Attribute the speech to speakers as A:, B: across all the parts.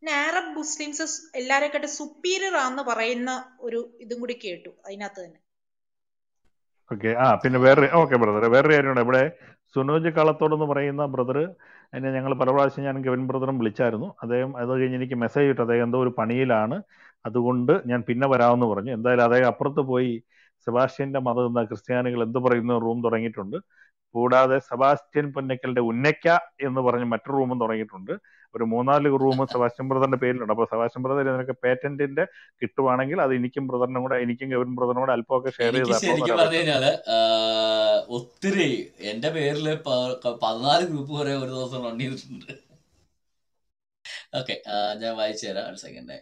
A: പിന്നെ Arab Muslims എല്ലാരെക്കാട്ടും superior ആന്ന് പറയുന്ന ഒരു ഇതും കൂടി കേട്ടു അതിനകത്ത് തന്നെ
B: ഓക്കെ ആ പിന്നെ വേറെ ഓക്കെ ബ്രദർ വേറൊരു കാര്യമുണ്ട് ഇവിടെ സുനോജ് കളത്തോട് എന്ന് പറയുന്ന ബ്രദർ അതിനെ ഞങ്ങൾ പല പ്രാവശ്യം ഞാൻ കെവിൻ ബ്രദറും വിളിച്ചായിരുന്നു അദ്ദേഹം അത് കഴിഞ്ഞ് എനിക്ക് മെസ്സേജ് ഇട്ടു അദ്ദേഹം എന്തോ ഒരു പണിയിലാണ് അതുകൊണ്ട് ഞാൻ പിന്നെ വരാമെന്ന് പറഞ്ഞു എന്തായാലും അദ്ദേഹം അപ്പുറത്ത് പോയി സെബാസ്റ്റ്യന്റെ മതം എന്ന ക്രിസ്ത്യാനികൾ എന്ത് പറയുന്ന റൂം തുടങ്ങിയിട്ടുണ്ട് കൂടാതെ സെബാസ്റ്റ്യൻ പൊന്നക്കലിന്റെ ഉന്നക്ക എന്ന് പറഞ്ഞ് മറ്റൊരു റൂമും തുടങ്ങിയിട്ടുണ്ട് ഒരു മൂന്നാല് റൂം സെബാസ്റ്റ്യൻ ബ്രദറിന്റെ പേരിലുണ്ട് അപ്പൊ സെബാസ്റ്റ്യൻ ബ്രദർ നിനക്ക് പേറ്റന്റിന്റെ കിട്ടുവാണെങ്കിൽ അത് എനിക്കും ബ്രദറിനും കൂടെ എനിക്കും കെവിൻ ബ്രദറിനും കൂടെ അല്പമൊക്കെ ഷെയർ
C: എനിക്ക്
B: ചെയ്ത്
C: ശരിക്കും പറഞ്ഞു കഴിഞ്ഞാല് ആഹ്, ഒത്തിരി എന്റെ പേരില് പ- ക- പതിനാല് ഗ്രൂപ്പ് വരെ ഒരു ദിവസം റൺ ചെയ്തിട്ടുണ്ട് ഓക്കെ ഞാൻ വായിച്ചു തരാം ഒരു സെക്കൻഡ്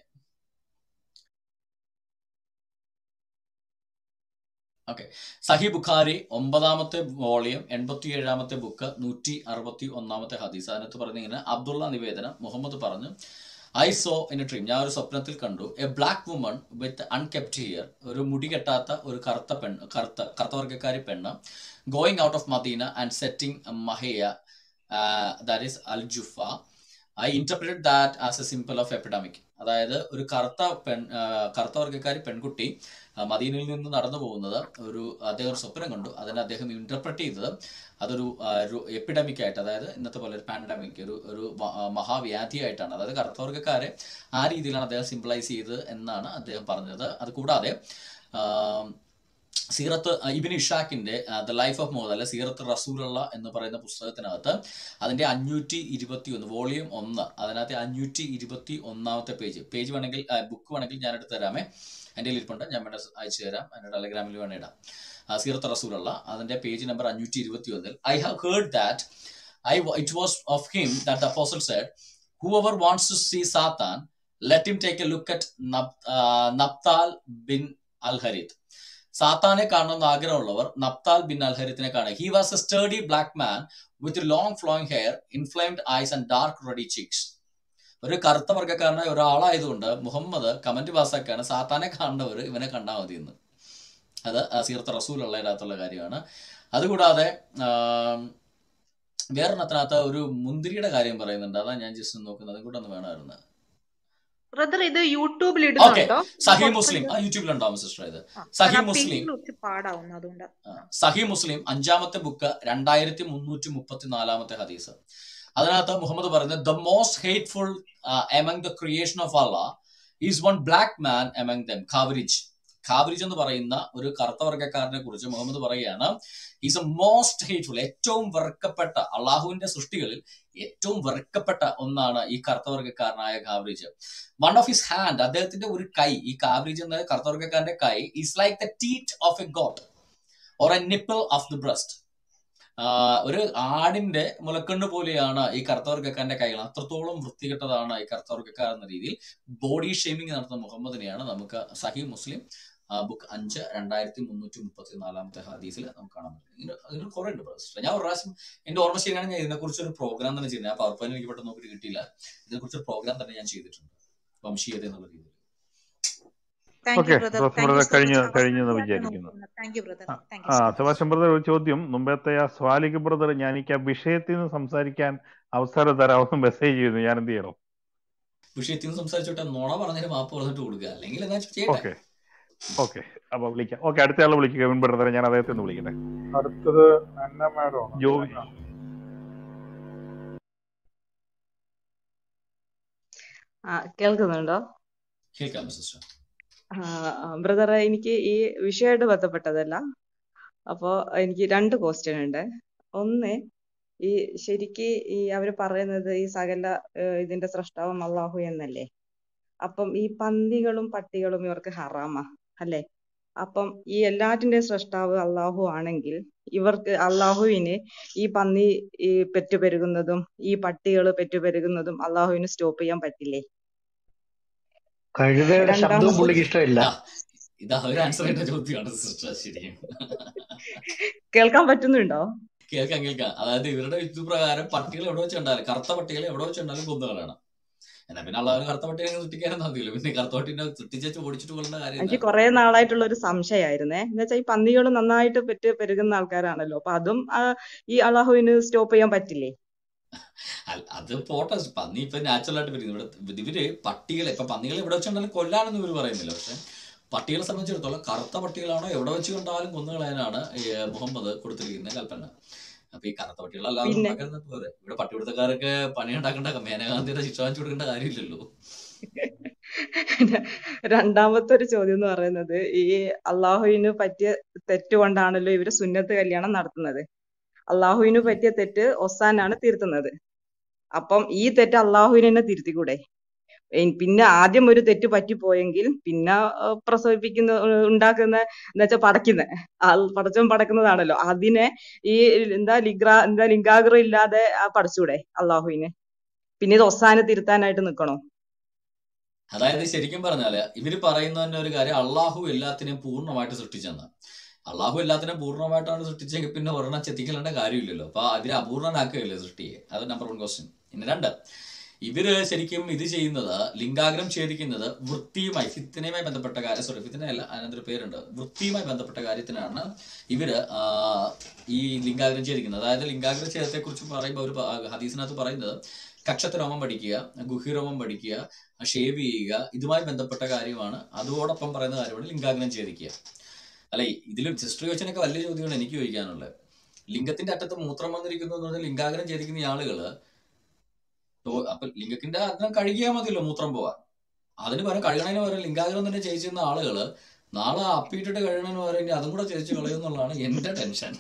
C: ഓക്കെ സഹി ബുഖാരി ഒമ്പതാമത്തെ വോളിയം എൺപത്തി ഏഴാമത്തെ ബുക്ക് നൂറ്റി അറുപത്തി ഒന്നാമത്തെ ഹദീസ് അതിനകത്ത് പറയുന്ന ഇങ്ങനെ അബ്ദുള്ള നിവേദനം മുഹമ്മദ് പറഞ്ഞു I saw in a dream ഞാൻ ഒരു സ്വപ്നത്തിൽ കണ്ടു a black woman with unkempt hair ഒരു മുടി കെട്ടാത്ത ഒരു കറുത്ത പെണ്ണ് കറുത്ത കറുത്തവർഗക്കാരി പെണ്ണ് going out of Medina and setting മഹയ that is al Juhfa I interpreted that as a symbol of epidemic അതായത് ഒരു കറുത്ത പെൺ ആ, കറുത്ത വർഗ്ഗക്കാരി പെൺകുട്ടി ആ, മദീനയിൽ നിന്ന് നടന്നു പോകുന്നത് ഒരു അദ്ദേഹം ഒരു സ്വപ്നം കണ്ടു അതിനെ അദ്ദേഹം ഇന്റർപ്രറ്റ് ചെയ്തത് അതൊരു ആ, ഒരു എപ്പിഡമിക് ആയിട്ട് അതായത് ഇന്നത്തെ പോലെ ഒരു പാൻഡമിക് ഒരു ഒരു മ- ആ, മഹാവ്യാധിയായിട്ടാണ് അതായത് കറുത്ത വർഗ്ഗക്കാരെ ആ രീതിയിലാണ് അദ്ദേഹം സിംപിളൈസ് ചെയ്തത് എന്നാണ് അദ്ദേഹം പറഞ്ഞത് അത് കൂടാതെ ആ, സീറത്ത് ഇബിൻ ഇഷാക്കിന്റെ ദ ലൈഫ് ഓഫ് മോഹദ് അല്ലെ സീറത്ത് റസൂലുള്ള എന്ന് പറയുന്ന പുസ്തകത്തിനകത്ത് അതിന്റെ അഞ്ഞൂറ്റി ഇരുപത്തി ഒന്ന് വോളിയം ഒന്ന് അതിനകത്ത് അഞ്ഞൂറ്റി ഇരുപത്തി ഒന്നാമത്തെ പേജ് പേജ് വേണമെങ്കിൽ ബുക്ക് വേണമെങ്കിൽ ഞാൻ എടുത്ത് തരാമേ എൻ്റെ കയ്യിൽ ഇരിപ്പുണ്ട് ഞാൻ വേണ്ട അയച്ചു തരാം എൻ്റെ ടെലഗ്രാമിൽ വേണേ ഇടാം ആ, സീറത്ത് റസൂലുള്ള അതിന്റെ പേജ് നമ്പർ അഞ്ഞൂറ്റി ഇരുപത്തി ഒന്നിൽ I have heard that I it was of him that the apostle said whoever wants to see Satan, let him take a look at Nab- uh, Nabtal bin al Harith. സാത്താനെ കാണണമെന്ന് ആഗ്രഹമുള്ളവർ നപ്താൽ bin al ഹരിത്തിനെ കാണുക he was a steady black man with long flowing hair inflamed eyes and dark ruddy cheeks ഒരു കറുത്ത വർഗ്ഗക്കാരനായ ഒരാളായതുകൊണ്ട് Muhammad comment പാസ്സാക്കാണ് സാത്താനെ കാണേണ്ടവർ ഇവനെ കണ്ടാൽ മതി എന്ന് അത് സീർത്ത റസൂലുള്ള ഇതിനകത്തുള്ള കാര്യമാണ് അതുകൂടാതെ ആം, വേറൊരെണ്ണത്തിനകത്ത് ഒരു മുന്തിരിയുടെ കാര്യം പറയുന്നുണ്ട് അതാ ഞാൻ ജസ്റ്റ് നോക്കുന്നത് അതും കൂടെ ഒന്ന് വേണമായിരുന്നു
A: ബ്രദർ ഇത് യൂട്യൂബിൽ
C: ഓക്കെ
A: ഇടുന്നുണ്ടോ
C: സഹി
A: കുറച്ച്
C: മുസ്ലിം
A: ഇത്
C: ആ യൂട്യൂബിലുണ്ടാവും സിസ്റ്റർ ഇത്
A: ആ,
C: സഹി
A: കാരണം
C: മുസ്ലിം
A: പേജിൽ ഒത്തിരി പാടാവുന്നു അതുകൊണ്ട്
C: ആ, സഹി മുസ്ലിം അഞ്ചാമത്തെ ബുക്ക് രണ്ടായിരത്തി മുന്നൂറ്റി മുപ്പത്തി നാലാമത്തെ ഹദീസ് അതിനകത്ത് മുഹമ്മദ് പറയുന്നത് the most hateful among the creation of Allah is one black man among them ഖാവരിജ് ഖാവരിജ് എന്ന് പറയുന്ന ഒരു കറുത്ത വർഗ്ഗക്കാരനെ കുറിച്ച് മുഹമ്മദ് പറയുകയാണ് ഈസ് എ മോസ്റ്റ് ഹേറ്റ്ഫുൾ ഏറ്റവും വെറുക്കപ്പെട്ട അള്ളാഹുവിന്റെ സൃഷ്ടികളിൽ ഏറ്റവും വെറുക്കപ്പെട്ട ഒന്നാണ് ഈ കറുത്ത വർഗ്ഗക്കാരനായ ഖാവരിജ് വൺ ഓഫ് ഹിസ് ഹാൻഡ് അദ്ദേഹത്തിന്റെ ഒരു കൈ ഈ കാവറേജ് എന്ന കറുത്ത വർഗ്ഗക്കാരന്റെ കൈ is like the teat of a goat or a nipple of the breast ഒരു ആടിന്റെ മുലക്കണ്ണ് പോലെയാണ് ഈ കറുത്ത വർഗ്ഗക്കാരന്റെ കൈകൾ അത്രത്തോളം വൃത്തികെട്ടതാണ് ഈ കറുത്ത വർഗ്ഗക്കാർ എന്ന രീതിയിൽ ബോഡി ഷേമിംഗ് നടത്തുന്ന മുഹമ്മദിനെയാണ് നമുക്ക് സഹി മുസ്ലിം ബുക്ക് അഞ്ച് രണ്ടായിരത്തി മുന്നൂറ്റി മുപ്പത്തി നാലാമത്തെ ഹദീസിൽ നമുക്ക് കാണാൻ പറ്റും ഇതിന് അതിന് കുറെ ഉണ്ട് പ്രശ്നം ഞാൻ ഒരു പ്രാവശ്യം എന്റെ ഓർമ്മ ശരിയാണെങ്കിൽ ഞാൻ ഇതിനെക്കുറിച്ച് ഒരു പ്രോഗ്രാം തന്നെ ചെയ്യുന്നത് ആ പവർ പോയിന്റ് എനിക്ക് പെട്ടെന്ന് നോക്കിയിട്ട് കിട്ടിയില്ല ഇതിനെക്കുറിച്ച് ഒരു പ്രോഗ്രാം തന്നെ ഞാൻ ചെയ്തിട്ടുണ്ട് വംശീയത എന്നുള്ള രീതിയിൽ
A: thank
B: okay
A: you brother
B: Jose
A: thank you
B: brother
A: so
B: കഴിഞ്ഞ്
A: മച്ച്
B: കഴിഞ്ഞെന്ന്
A: അവസാനമായിട്ട്
B: വിചാരിക്കുന്നു
A: നോക്കുന്നു താങ്ക് യു ബ്രദർ
B: ആ
A: താങ്ക്
B: ആ,
A: you so much
B: Sebastian brother ഒരു ചോദ്യം മുമ്പത്തെ ആ സ്വാലിക് ബ്രദർ ഞാൻ എനിക്ക് ആ വിഷയത്തിൽ നിന്ന് സംസാരിക്കാൻ അവസരം തരാമെന്ന് മെസ്സേജ് ചെയ്യുന്നു ഞാൻ എന്ത് ചെയ്യണം
C: വിഷയത്തിൽ നിന്ന് സംസാരിച്ചോട്ടെ നുണ പറഞ്ഞതിന് മാപ്പ് പറഞ്ഞിട്ട് കൊടുക്കുക അല്ലെങ്കിൽ എന്നാ ചെയ്യട്ടെ
B: ഓക്കെ ഓക്കെ അപ്പൊ വിളിക്കാം ഓക്കെ അടുത്ത ആളെ വിളിക്കുക കെവിൻ ബ്രദറെ ഞാൻ അദ്ദേഹത്തെ ഒന്ന് വിളിക്കട്ടെ
D: അടുത്തത് അന്ന മാഡമാണ്
B: ജോബി
D: അന്ന
E: ആ കേൾക്കുന്നുണ്ടോ
C: കേൾക്കാം സിസ്റ്റർ
E: ബ്രദറെ എനിക്ക് ഈ വിഷയമായിട്ട് ബന്ധപ്പെട്ടതല്ല അപ്പോ എനിക്ക് രണ്ട് ക്വസ്റ്റ്യൻ ഉണ്ട് ഒന്ന് ഈ ശരിക്ക് ഈ അവര് പറയുന്നത് ഈ സകല ഏഹ്, ഇതിന്റെ സൃഷ്ടാവും അള്ളാഹു എന്നല്ലേ അപ്പം ഈ പന്നികളും പട്ടികളും ഇവർക്ക് ഹറാമാ അല്ലേ അപ്പം ഈ എല്ലാറ്റിന്റെയും സൃഷ്ടാവ് അള്ളാഹു ആണെങ്കിൽ ഇവർക്ക് അള്ളാഹുവിന് ഈ പന്നി ഈ പെറ്റുപെരുകുന്നതും ഈ പട്ടികൾ പെറ്റുപെരുകുന്നതും അള്ളാഹുവിന് സ്റ്റോപ്പ് ചെയ്യാൻ പറ്റില്ലേ
F: കഴുതയുടെ ശബ്ദവും
E: രണ്ടാമത്
F: പുള്ളിക്ക് ഇഷ്ടമില്ല
C: ഇതാ ഇതാ ഒരു ആൻസർ ചെയ്ത ചോദ്യമാണ് സിസ്റ്റർ ശരിയും
E: കേൾക്കാൻ പറ്റുന്നുണ്ടോ
C: കേൾക്കാം കേൾക്കാം അതായത് ഇവരുടെ യുദ്ധ പ്രകാരം പട്ടികൾ എവിടെ വെച്ചുണ്ടാലും കറുത്ത പട്ടികളെ എവിടെ വെച്ചുണ്ടാലും കൊന്നുകളാണ് എന്നാ പിന്നെ അള്ളാഹുവിന് കറുത്ത പട്ടികളെ സൃഷ്ടിക്കാനും മതിയല്ലോ പിന്നെ കറുത്ത പട്ടിനെ സൃഷ്ടിച്ചു ഓടിച്ചിട്ട് കൊല്ലേണ്ട
E: എനിക്ക്
C: കാര്യമില്ല
E: കുറെ നാളായിട്ടുള്ള ഒരു സംശയമായിരുന്നേ എന്ന് വെച്ചാൽ ഈ പന്നികൾ നന്നായിട്ട് പെറ്റ് പെരുകുന്ന ആൾക്കാരാണല്ലോ അപ്പൊ അതും ആ, ഈ അള്ളാഹുവിന് സ്റ്റോപ്പ് ചെയ്യാൻ പറ്റില്ലേ
C: അല്ല, അത് പോട്ടെ പന്നി ഇപ്പൊ നാച്ചുറൽ ആയിട്ട് വരും ഇവിടെ ഇവര് പട്ടികളെ ഇപ്പൊ പന്നികളെ എവിടെ വെച്ചുകൊണ്ടാലും കൊല്ലാനൊന്നും ഇവർ പറയുന്നില്ല പക്ഷെ പട്ടികളെ സംബന്ധിച്ചിടത്തോളം കറുത്ത പട്ടികളാണോ എവിടെ വെച്ച് കണ്ടാലും കൊന്നുകളയാനാണ് ഈ മുഹമ്മദ് കൊടുത്തിരിക്കുന്ന കൽപ്പന അപ്പൊ ഈ കറുത്ത പട്ടികളല്ലാതെ
E: പിന്നെ
C: ഉണ്ടാക്കുന്നത് പോരെ ഇവിടെ പട്ടിപിടുത്തക്കാരൊക്കെ പണി ഉണ്ടാക്കേണ്ട മേനകാന്തിയുടെ ശിക്ഷ വാങ്ങിച്ചു കൊടുക്കേണ്ട കാര്യമില്ലല്ലോ
E: രണ്ടാമത്തെ ഒരു ചോദ്യം എന്ന് പറയുന്നത് ഈ അള്ളാഹുവിന് പറ്റിയ തെറ്റ് കൊണ്ടാണല്ലോ ഇവര് സുന്നത്ത് കല്യാണം നടത്തുന്നത് അള്ളാഹുവിന് പറ്റിയ തെറ്റ് ഒസാനാണ് തിരുത്തുന്നത് അപ്പം ഈ തെറ്റ് അള്ളാഹുവിന് തന്നെ തിരുത്തിക്കൂടെ എൻ- പിന്നെ ആദ്യം ഒരു തെറ്റ് പറ്റിപ്പോയെങ്കിൽ പിന്നെ ആ, പ്രസവിപ്പിക്കുന്ന ആ, ഉണ്ടാക്കുന്ന എന്താ വെച്ചാൽ പടക്കുന്ന ആൾ പടച്ചവൻ പടക്കുന്നതാണല്ലോ അതിനെ ഈ എന്താ ലിഗ്ര എന്താ ലിംഗാഗ്രഹം ഇല്ലാതെ ആ പടച്ചൂടെ അള്ളാഹുവിന് പിന്നെ ഇത് ഒസാനെ തിരുത്താനായിട്ട് നിക്കണോ
C: അതായത് ശരിക്കും പറഞ്ഞാല് ഇവര് പറയുന്ന തന്നെ ഒരു കാര്യം അള്ളാഹു എല്ലാത്തിനെയും പൂർണ്ണമായിട്ട് സൃഷ്ടിച്ചെന്ന് അള്ളാഹു എല്ലാത്തിനെയും പൂർണ്ണമായിട്ടാണ് സൃഷ്ടിച്ചെങ്കിൽ പിന്നെ ഒരെണ്ണം ചെത്തിക്കലേണ്ട കാര്യമില്ലല്ലോ അപ്പൊ അതിനെ അപൂർണ്ണനാക്കുകയല്ലേ സൃഷ്ടിയെ അത് നമ്പർ വൺ ക്വസ്റ്റ്യൻ ഇനി രണ്ട് ഇവര് ശരിക്കും ഇത് ചെയ്യുന്നത് ലിംഗാഗ്രം ഛേദിക്കുന്നത് വൃത്തിയുമായി ഫിത്തിനയുമായി ബന്ധപ്പെട്ട കാര്യം സോറി ഫിത്തിനയല്ല അതിനൊരു പേരുണ്ട് വൃത്തിയുമായി ബന്ധപ്പെട്ട കാര്യത്തിനാണ് ഇവര് ആ, ഈ ലിംഗാഗ്രം ഛേദിക്കുന്നത് അതായത് ലിംഗാഗ്രം ഛേദത്തെ കുറിച്ച് പറയുമ്പോൾ ഒരു പ- ഹദീസിനകത്ത് പറയുന്നത് കക്ഷത്തരോമം പഠിക്കുക ഗുഹിരോമം പഠിക്കുക ഷേവ് ചെയ്യുക ഇതുമായി ബന്ധപ്പെട്ട കാര്യമാണ് അതോടൊപ്പം പറയുന്ന കാര്യമാണ് ലിംഗാഗ്നം ഛേദിക്കുക അല്ലെ ഇതിൽ സിസ്റ്റർ ചോദിച്ചതിനൊക്കെ വലിയ ചോദ്യമാണ് എനിക്ക് ചോദിക്കാനുള്ളത് ലിംഗത്തിന്റെ അറ്റത്ത് മൂത്രം വന്നിരിക്കുന്നു എന്ന് പറഞ്ഞാൽ ലിംഗാഗ്നം ഛേദിക്കുന്ന ഈ ആളുകള് ടോ- അപ്പൊ ലിംഗത്തിന്റെ അഗ്നം കഴുകിയാൽ മതിയല്ലോ മൂത്രം പോവാൻ അതിന് പകരം കഴുകണതിന് പകരം ലിംഗാഗ്രം തന്നെ ചെയ്യിച്ചിരുന്ന ആളുകള് നാളെ അപ്പിയിട്ടിട്ട് കഴുകണതിന് പകരം ഇനി അതും കൂടെ ചേച്ചി കളയും എന്നുള്ളതാണ് എന്റെ ടെൻഷൻ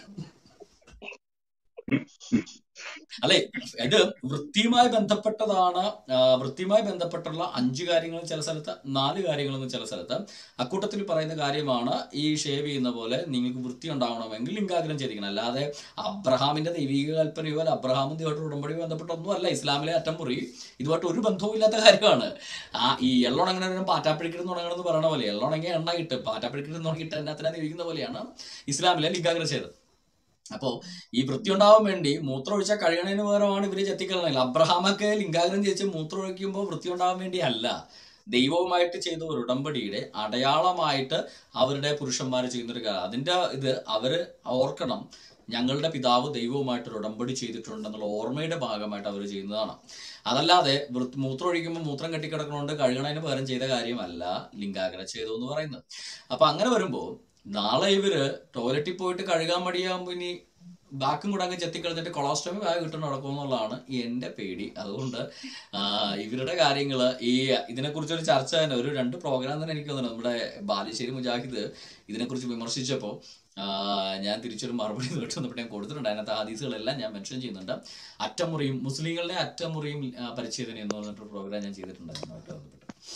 C: അല്ലെ ഇത് വൃത്തിയുമായി ബന്ധപ്പെട്ടതാണ് ആ, വൃത്തിയുമായി ബന്ധപ്പെട്ടുള്ള അഞ്ച് കാര്യങ്ങൾ ചില സ്ഥലത്ത് നാല് കാര്യങ്ങളെന്ന് ചില സ്ഥലത്ത് അക്കൂട്ടത്തിൽ പറയുന്ന കാര്യമാണ് ഈ ഷേവ് ചെയ്യുന്ന പോലെ നിങ്ങൾക്ക് വൃത്തി ഉണ്ടാവണമെങ്കിൽ ലിംഗാഗ്രം ചെയ്തിരിക്കണം അല്ലാതെ അബ്രഹാമിന്റെ ദൈവിക കൽപ്പനയോ അല്ല അബ്രഹാമും ദൈവമായിട്ട് ഉടമ്പടിയോ ബന്ധപ്പെട്ടൊന്നും അല്ല ഇസ്ലാമിലെ അറ്റംമുറി ഇതുമായിട്ട് ഒരു ബന്ധവും ഇല്ലാത്ത കാര്യമാണ് ആ ഈ എള്ളുണങ്ങനെ പാറ്റാപ്പിഴിക്കരുന്ന് ഉണങ്ങണമെന്ന് പറയണ പോലെ എള്ളുണങ്ങിയ എണ്ണ കിട്ട് പാറ്റാപ്പിഴിക്കരുന്ന് ഉണങ്ങിയിട്ട് അതിനകത്തിനെ ഇരിക്കുന്ന പോലെയാണ് ഇസ്ലാമിലെ ലിംഗാഗ്രം ചെയ്തത് അപ്പോ ഈ വൃത്തി ഉണ്ടാവാൻ വേണ്ടി മൂത്രം ഒഴിച്ചാൽ കഴിയണതിന് പകരമാണ് ഇവര് ചെത്തിക്കളണില്ല അബ്രഹാമൊക്കെ ലിംഗാഗ്രം ചെയ്ച്ച് മൂത്രം ഒഴിക്കുമ്പോൾ വൃത്തി ഉണ്ടാവാൻ വേണ്ടി അല്ല ദൈവവുമായിട്ട് ചെയ്ത ഒരു ഉടമ്പടിയുടെ അടയാളമായിട്ട് അവരുടെ പുരുഷന്മാർ ചെയ്യുന്നൊരു കാര്യം അതിന്റെ ഇത് അവര് ഓർക്കണം ഞങ്ങളുടെ പിതാവ് ദൈവവുമായിട്ട് ഒരു ഉടമ്പടി ചെയ്തിട്ടുണ്ടെന്നുള്ള ഓർമ്മയുടെ ഭാഗമായിട്ട് അവർ ചെയ്യുന്നതാണ് അതല്ലാതെ വൃത്തി മൂത്രം ഒഴിക്കുമ്പോൾ മൂത്രം കെട്ടിക്കിടക്കണോണ്ട് കഴുകണതിന് പകരം ചെയ്ത കാര്യമല്ല ലിംഗാഗ്രം ചെയ്തു എന്ന് പറയുന്നത് അപ്പൊ അങ്ങനെ വരുമ്പോ നാളെ ഇവര് ടോയ്ലറ്റിൽ പോയിട്ട് കഴുകാൻ മടിയാകുമ്പോ ഇനി ബാക്കും കൂടെ അങ്ങ് ചെത്തിക്കളഞ്ഞിട്ട് കൊളോസ്റ്റമി ബാഗ് കിട്ടുന്ന നടക്കുമെന്നുള്ളതാണ് എന്റെ പേടി അതുകൊണ്ട് ആ, ഇവരുടെ കാര്യങ്ങള് ഈ ഇതിനെക്കുറിച്ച് ഒരു ചർച്ച തന്നെ ഒരു രണ്ട് പ്രോഗ്രാം തന്നെ എനിക്ക് തോന്നുന്നു നമ്മുടെ ബാലുശ്ശേരി മുജാഹിദ് ഇതിനെക്കുറിച്ച് വിമർശിച്ചപ്പോൾ ഞാൻ തിരിച്ചൊരു മറുപടി കേട്ട് വന്നപ്പോൾ ഞാൻ കൊടുത്തിട്ടുണ്ട് അതിനകത്ത് ഹദീസുകളെല്ലാം ഞാൻ മെൻഷൻ ചെയ്യുന്നുണ്ട് അറ്റമുറിയും മുസ്ലിങ്ങളുടെ അറ്റമുറിയും ആ, പരിച്ഛേദന എന്ന് പറഞ്ഞിട്ടൊരു പ്രോഗ്രാം ഞാൻ ചെയ്തിട്ടുണ്ട് അതുമായിട്ട് ബന്ധപ്പെട്ട്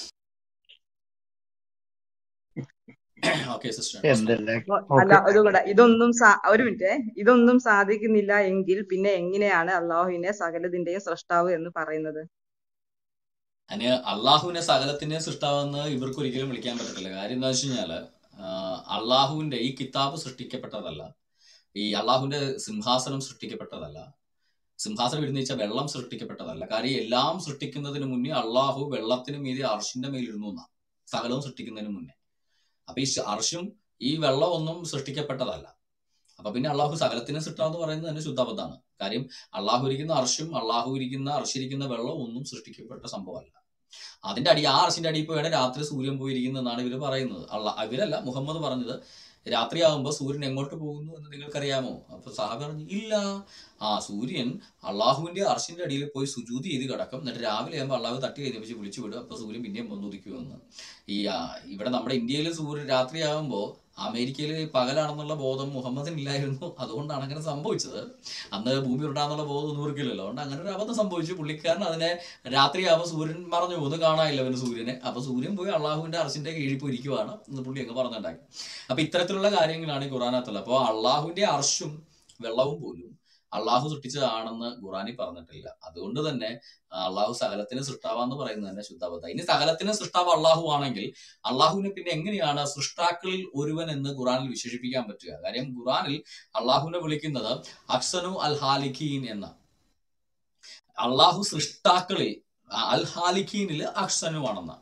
C: ഓക്കെ സിസ്റ്റർ
B: എന്തെല്ലാം
E: അപ്പൊ അല്ല
B: ഓക്കെ
E: അതുകൂടെ ഇതൊന്നും സാ- ഒരു മിനിറ്റ് ഇതൊന്നും സാധിക്കുന്നില്ല എങ്കിൽ പിന്നെ എങ്ങനെയാണ് അള്ളാഹുവിനെ സകലതിന്റെയും സൃഷ്ടാവ് എന്ന് പറയുന്നത്
C: അതിന് അള്ളാഹുവിനെ സകലത്തിന്റെ സൃഷ്ടാവെന്ന് ഇവർക്ക് ഒരിക്കലും വിളിക്കാൻ പറ്റത്തില്ല കാര്യം എന്താ വെച്ച് കഴിഞ്ഞാല് ആഹ് അള്ളാഹുവിന്റെ ഈ കിതാബ് സൃഷ്ടിക്കപ്പെട്ടതല്ല ഈ അള്ളാഹുവിന്റെ സിംഹാസനം സൃഷ്ടിക്കപ്പെട്ടതല്ല സിംഹാസനം ഇരുന്നിച്ച വെള്ളം സൃഷ്ടിക്കപ്പെട്ടതല്ല കാര്യം എല്ലാം സൃഷ്ടിക്കുന്നതിന് മുന്നേ അള്ളാഹു വെള്ളത്തിന് മീതെ അർഷിന്റെ മേലിരുന്നു എന്നാ സകലവും സൃഷ്ടിക്കുന്നതിന് മുന്നേ അപ്പൊ ഈ ശ- അർഷും ഈ വെള്ളമൊന്നും സൃഷ്ടിക്കപ്പെട്ടതല്ല അപ്പൊ പിന്നെ അള്ളാഹു സകലത്തിനെ സൃഷ്ടാന്ന് പറയുന്നത് തന്നെ ശുദ്ധാബദ്ധാണ് കാര്യം അള്ളാഹു ഇരിക്കുന്ന അർഷും അള്ളാഹു ഇരിക്കുന്ന അർഷിരിക്കുന്ന വെള്ളം ഒന്നും സൃഷ്ടിക്കപ്പെട്ട സംഭവമല്ല അതിന്റെ അടി ആ അർഷിന്റെ അടിയിൽ പോയാണ് രാത്രി സൂര്യൻ പോയിരിക്കുന്നതെന്നാണ് ഇവർ പറയുന്നത് അള്ള ഇവരല്ല മുഹമ്മദ് പറഞ്ഞത് രാത്രിയാകുമ്പോൾ സൂര്യൻ എങ്ങോട്ട് പോകുന്നു എന്ന് നിങ്ങൾക്കറിയാമോ അപ്പൊ സാഹബ് പറഞ്ഞു ഇല്ല ആ സൂര്യൻ അള്ളാഹുവിന്റെ അർഷിന്റെ അടിയിൽ പോയി സുജൂതി ചെയ്ത് കിടക്കും എന്നിട്ട് രാവിലെ ആകുമ്പോൾ അള്ളാഹു തട്ടി കഴിഞ്ഞ് വിളിച്ചു വിടും അപ്പൊ സൂര്യൻ പിന്നെയും വന്ന് ഉദിക്കുമെന്ന് ഈ ആ, ഇവിടെ നമ്മുടെ ഇന്ത്യയിൽ സൂര്യൻ രാത്രിയാകുമ്പോൾ അമേരിക്കയിൽ പകലാണെന്നുള്ള ബോധം മുഹമ്മദിന് ഇല്ലായിരുന്നു അതുകൊണ്ടാണ് അങ്ങനെ സംഭവിച്ചത് അന്ന് ഭൂമി ഉണ്ടാന്നുള്ള ബോധം ഒന്നും ഇവർക്കില്ലല്ലോ അതുകൊണ്ട് അങ്ങനെ ഒരു അബദ്ധം സംഭവിച്ചു പുള്ളിക്കാരൻ അതിനെ രാത്രിയാവുമ്പോൾ സൂര്യൻ മറഞ്ഞു പോകുന്നു കാണാനില്ല അവന് സൂര്യനെ അപ്പൊ സൂര്യൻ പോയി അള്ളാഹുവിന്റെ അർശിന്റെ കീഴിൽ പോയി ഇരിക്കുവാണ് എന്ന് പുള്ളി അങ്ങ് പറഞ്ഞുണ്ടാക്കി അപ്പൊ ഇത്തരത്തിലുള്ള കാര്യങ്ങളാണ് ഈ ഖുറാനകത്തുള്ളത് അപ്പോൾ അള്ളാഹുവിന്റെ അർഷും വെള്ളവും പോലും അള്ളാഹു സൃഷ്ടിച്ചതാണെന്ന് ഖുറാനി പറഞ്ഞിട്ടില്ല അതുകൊണ്ട് തന്നെ അള്ളാഹു സകലത്തിന് സൃഷ്ടാവാന്ന് പറയുന്നത് തന്നെ ശുദ്ധാബദ്ധ ഇനി സകലത്തിന് സൃഷ്ടാവ് അള്ളാഹു ആണെങ്കിൽ അള്ളാഹുവിനെ പിന്നെ എങ്ങനെയാണ് സൃഷ്ടാക്കളിൽ ഒരുവൻ എന്ന് ഖുറാനിൽ വിശേഷിപ്പിക്കാൻ പറ്റുക കാര്യം ഖുറാനിൽ അള്ളാഹുവിനെ വിളിക്കുന്നത് അക്സനു അൽ ഹാലിഖീൻ എന്ന അള്ളാഹു സൃഷ്ടാക്കളിൽ അൽ ഹാലിഖീനിൽ അക്സനു ആണെന്ന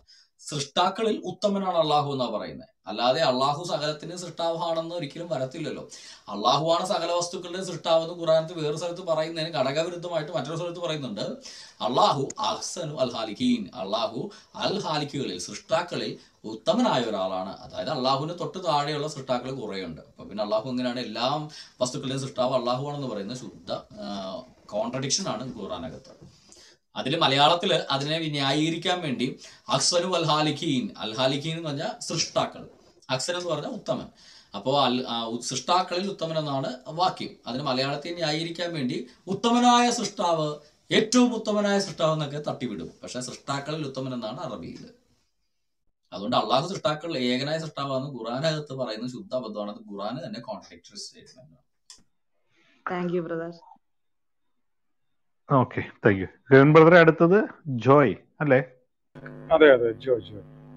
C: സൃഷ്ടാക്കളിൽ ഉത്തമനാണ് അള്ളാഹു എന്നാ പറയുന്നത് അല്ലാതെ അള്ളാഹു സകലത്തിന്റെ സൃഷ്ടാവാണെന്ന് ഒരിക്കലും വരത്തില്ലല്ലോ അള്ളാഹുവാണ് സകല വസ്തുക്കളുടെ സൃഷ്ടാവെന്ന് ഖുറാനത്ത് വേറെ സ്ഥലത്ത് പറയുന്നതിന് ഘടകവിരുദ്ധമായിട്ട് മറ്റൊരു സ്ഥലത്ത് പറയുന്നുണ്ട് അള്ളാഹു അഹ്സനു അൽ ഹാലിഖീൻ അള്ളാഹു അൽ ഹാലിക്കുകളിൽ സൃഷ്ടാക്കളിൽ ഉത്തമനായ ഒരാളാണ് അതായത് അള്ളാഹുവിന് തൊട്ട് താഴെയുള്ള സൃഷ്ടാക്കൾ കുറേയുണ്ട് അപ്പൊ പിന്നെ അള്ളാഹു എങ്ങനെയാണ് എല്ലാ വസ്തുക്കളുടെയും സൃഷ്ടാവ് അള്ളാഹു ആണെന്ന് പറയുന്നത് ശുദ്ധ കോൺട്രഡിക്ഷൻ ആണ് ഖുറാനകത്ത് അതിൽ മലയാളത്തിൽ അതിനെ ന്യായീകരിക്കാൻ വേണ്ടി അക്സനു അൽ ഹാലിഖീൻ അൽ ഹാലിഖീൻ എന്ന് പറഞ്ഞാൽ സൃഷ്ടാക്കൾ അക്സൻ എന്ന് പറഞ്ഞാൽ ഉത്തമൻ അപ്പോൾ അൽ ആ, ഉ- സൃഷ്ടാക്കളിൽ ഉത്തമൻ എന്നാണ് വാക്യം അതിന് മലയാളത്തിൽ ന്യായീകരിക്കാൻ വേണ്ടി ഉത്തമനായ സൃഷ്ടാവ് ഏറ്റവും ഉത്തമനായ സൃഷ്ടാവ് എന്നൊക്കെ തട്ടിവിടും പക്ഷെ സൃഷ്ടാക്കളിൽ ഉത്തമൻ എന്നാണ് അറബിയിൽ അതുകൊണ്ട് അള്ളാഹു സൃഷ്ടാക്കൾ ഏകനായ സൃഷ്ടാവാന്ന് ഖുറാനകത്ത് പറയുന്നത് ശുദ്ധ അബദ്ധമാണ് അത് ഖുറാന് തന്നെ contradictory statement
E: thank you brother
B: okay thank you ഗവൻ ബ്രദറെ അടുത്തത് ജോയ് അല്ലേ
D: അതെ അതെ ജോ ജോ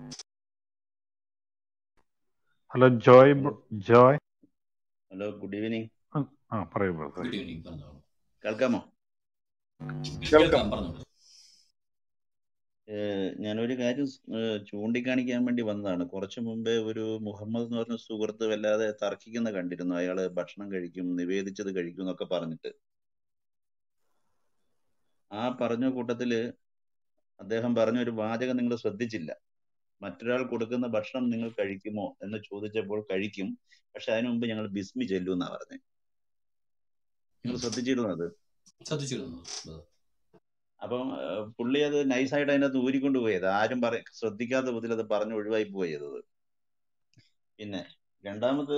B: ഹലോ ജോയ് ബ- ജോയ്
F: ഹലോ ഗുഡ് ഈവനിങ്
B: ആ പറയൂ ബ്രദറെ
C: ഗുഡ് ഈവനിങ് പറഞ്ഞോളൂ
F: കേൾക്കാമോ
C: കേൾക്കാം പറഞ്ഞോളൂ
F: ഏഹ് ഞാനൊരു കാര്യം ഏഹ് ചൂണ്ടിക്കാണിക്കാൻ വേണ്ടി വന്നതാണ് കുറച്ചു മുമ്പേ ഒരു മുഹമ്മദ് എന്ന് പറഞ്ഞ സുഹൃത്ത് വല്ലാതെ തർക്കിക്കുന്ന കണ്ടിരുന്നു അയാള് ഭക്ഷണം കഴിക്കും നിവേദിച്ചത് കഴിക്കും എന്നൊക്കെ പറഞ്ഞിട്ട് ആ പറഞ്ഞ കൂട്ടത്തില് അദ്ദേഹം പറഞ്ഞ ഒരു വാചകം നിങ്ങൾ ശ്രദ്ധിച്ചില്ല മറ്റൊരാൾ കൊടുക്കുന്ന ഭക്ഷണം നിങ്ങൾ കഴിക്കുമോ എന്ന് ചോദിച്ചപ്പോൾ കഴിക്കും പക്ഷെ അതിനു മുമ്പ് ഞങ്ങൾ ബിസ്മി ചെല്ലു എന്നാ പറഞ്ഞത് നിങ്ങൾ ശ്രദ്ധിച്ചിരുന്നു അത്
C: ശ്രദ്ധിച്ചിരുന്നു
F: അപ്പം ആ, പുള്ളി അത് നൈസായിട്ട് അതിനകത്ത് ഊരിക്കൊണ്ട് പോയത് ആരും പറ ശ്രദ്ധിക്കാത്ത വിധത്തിൽ അത് പറഞ്ഞ് ഒഴിവായി പോയത് പിന്നെ രണ്ടാമത്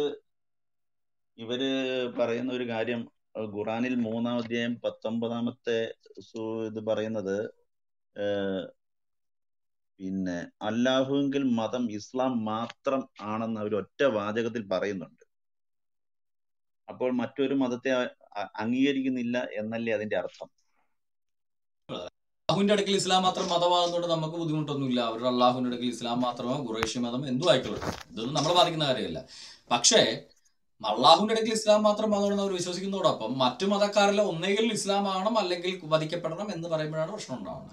F: ഇവര് പറയുന്ന ഒരു കാര്യം ആ, ഖുറാനിൽ മൂന്നാം അധ്യായം പത്തൊമ്പതാമത്തെ സു- ഇത് പറയുന്നത് ഏഹ്, പിന്നെ അല്ലാഹുവിൽ മതം ഇസ്ലാം മാത്രം ആണെന്ന് അവർ ഒറ്റ വാചകത്തിൽ പറയുന്നുണ്ട് അപ്പോൾ മറ്റൊരു മതത്തെ അ- അ- അംഗീകരിക്കുന്നില്ല എന്നല്ലേ അതിന്റെ അർത്ഥം
C: അള്ളാഹുവിന്റെ അടുക്കൽ ഇസ്ലാം മാത്രം മതമാകുന്നതുകൊണ്ട് നമുക്ക് ബുദ്ധിമുട്ടൊന്നുമില്ല അവരുടെ അള്ളാഹുവിന്റെ അടുക്കൽ ഇസ്ലാം മാത്രമോ ഖുറേഷ്യ മതം എന്തും ആയിക്കോട്ടെ ഇതൊന്നും നമ്മൾ ബാധിക്കുന്ന കാര്യമല്ല പക്ഷേ അള്ളാഹുവിന്റെ അടുക്കൽ ഇസ്ലാം മാത്രം മതമാണെന്ന് അവർ വിശ്വസിക്കുന്നതോടൊപ്പം മറ്റു മതക്കാരിലെ ഒന്നെങ്കിൽ ഇസ്ലാം ആകണം അല്ലെങ്കിൽ വധിക്കപ്പെടണം എന്ന് പറയുമ്പോഴാണ് പ്രശ്നം ഉണ്ടാവുന്നത്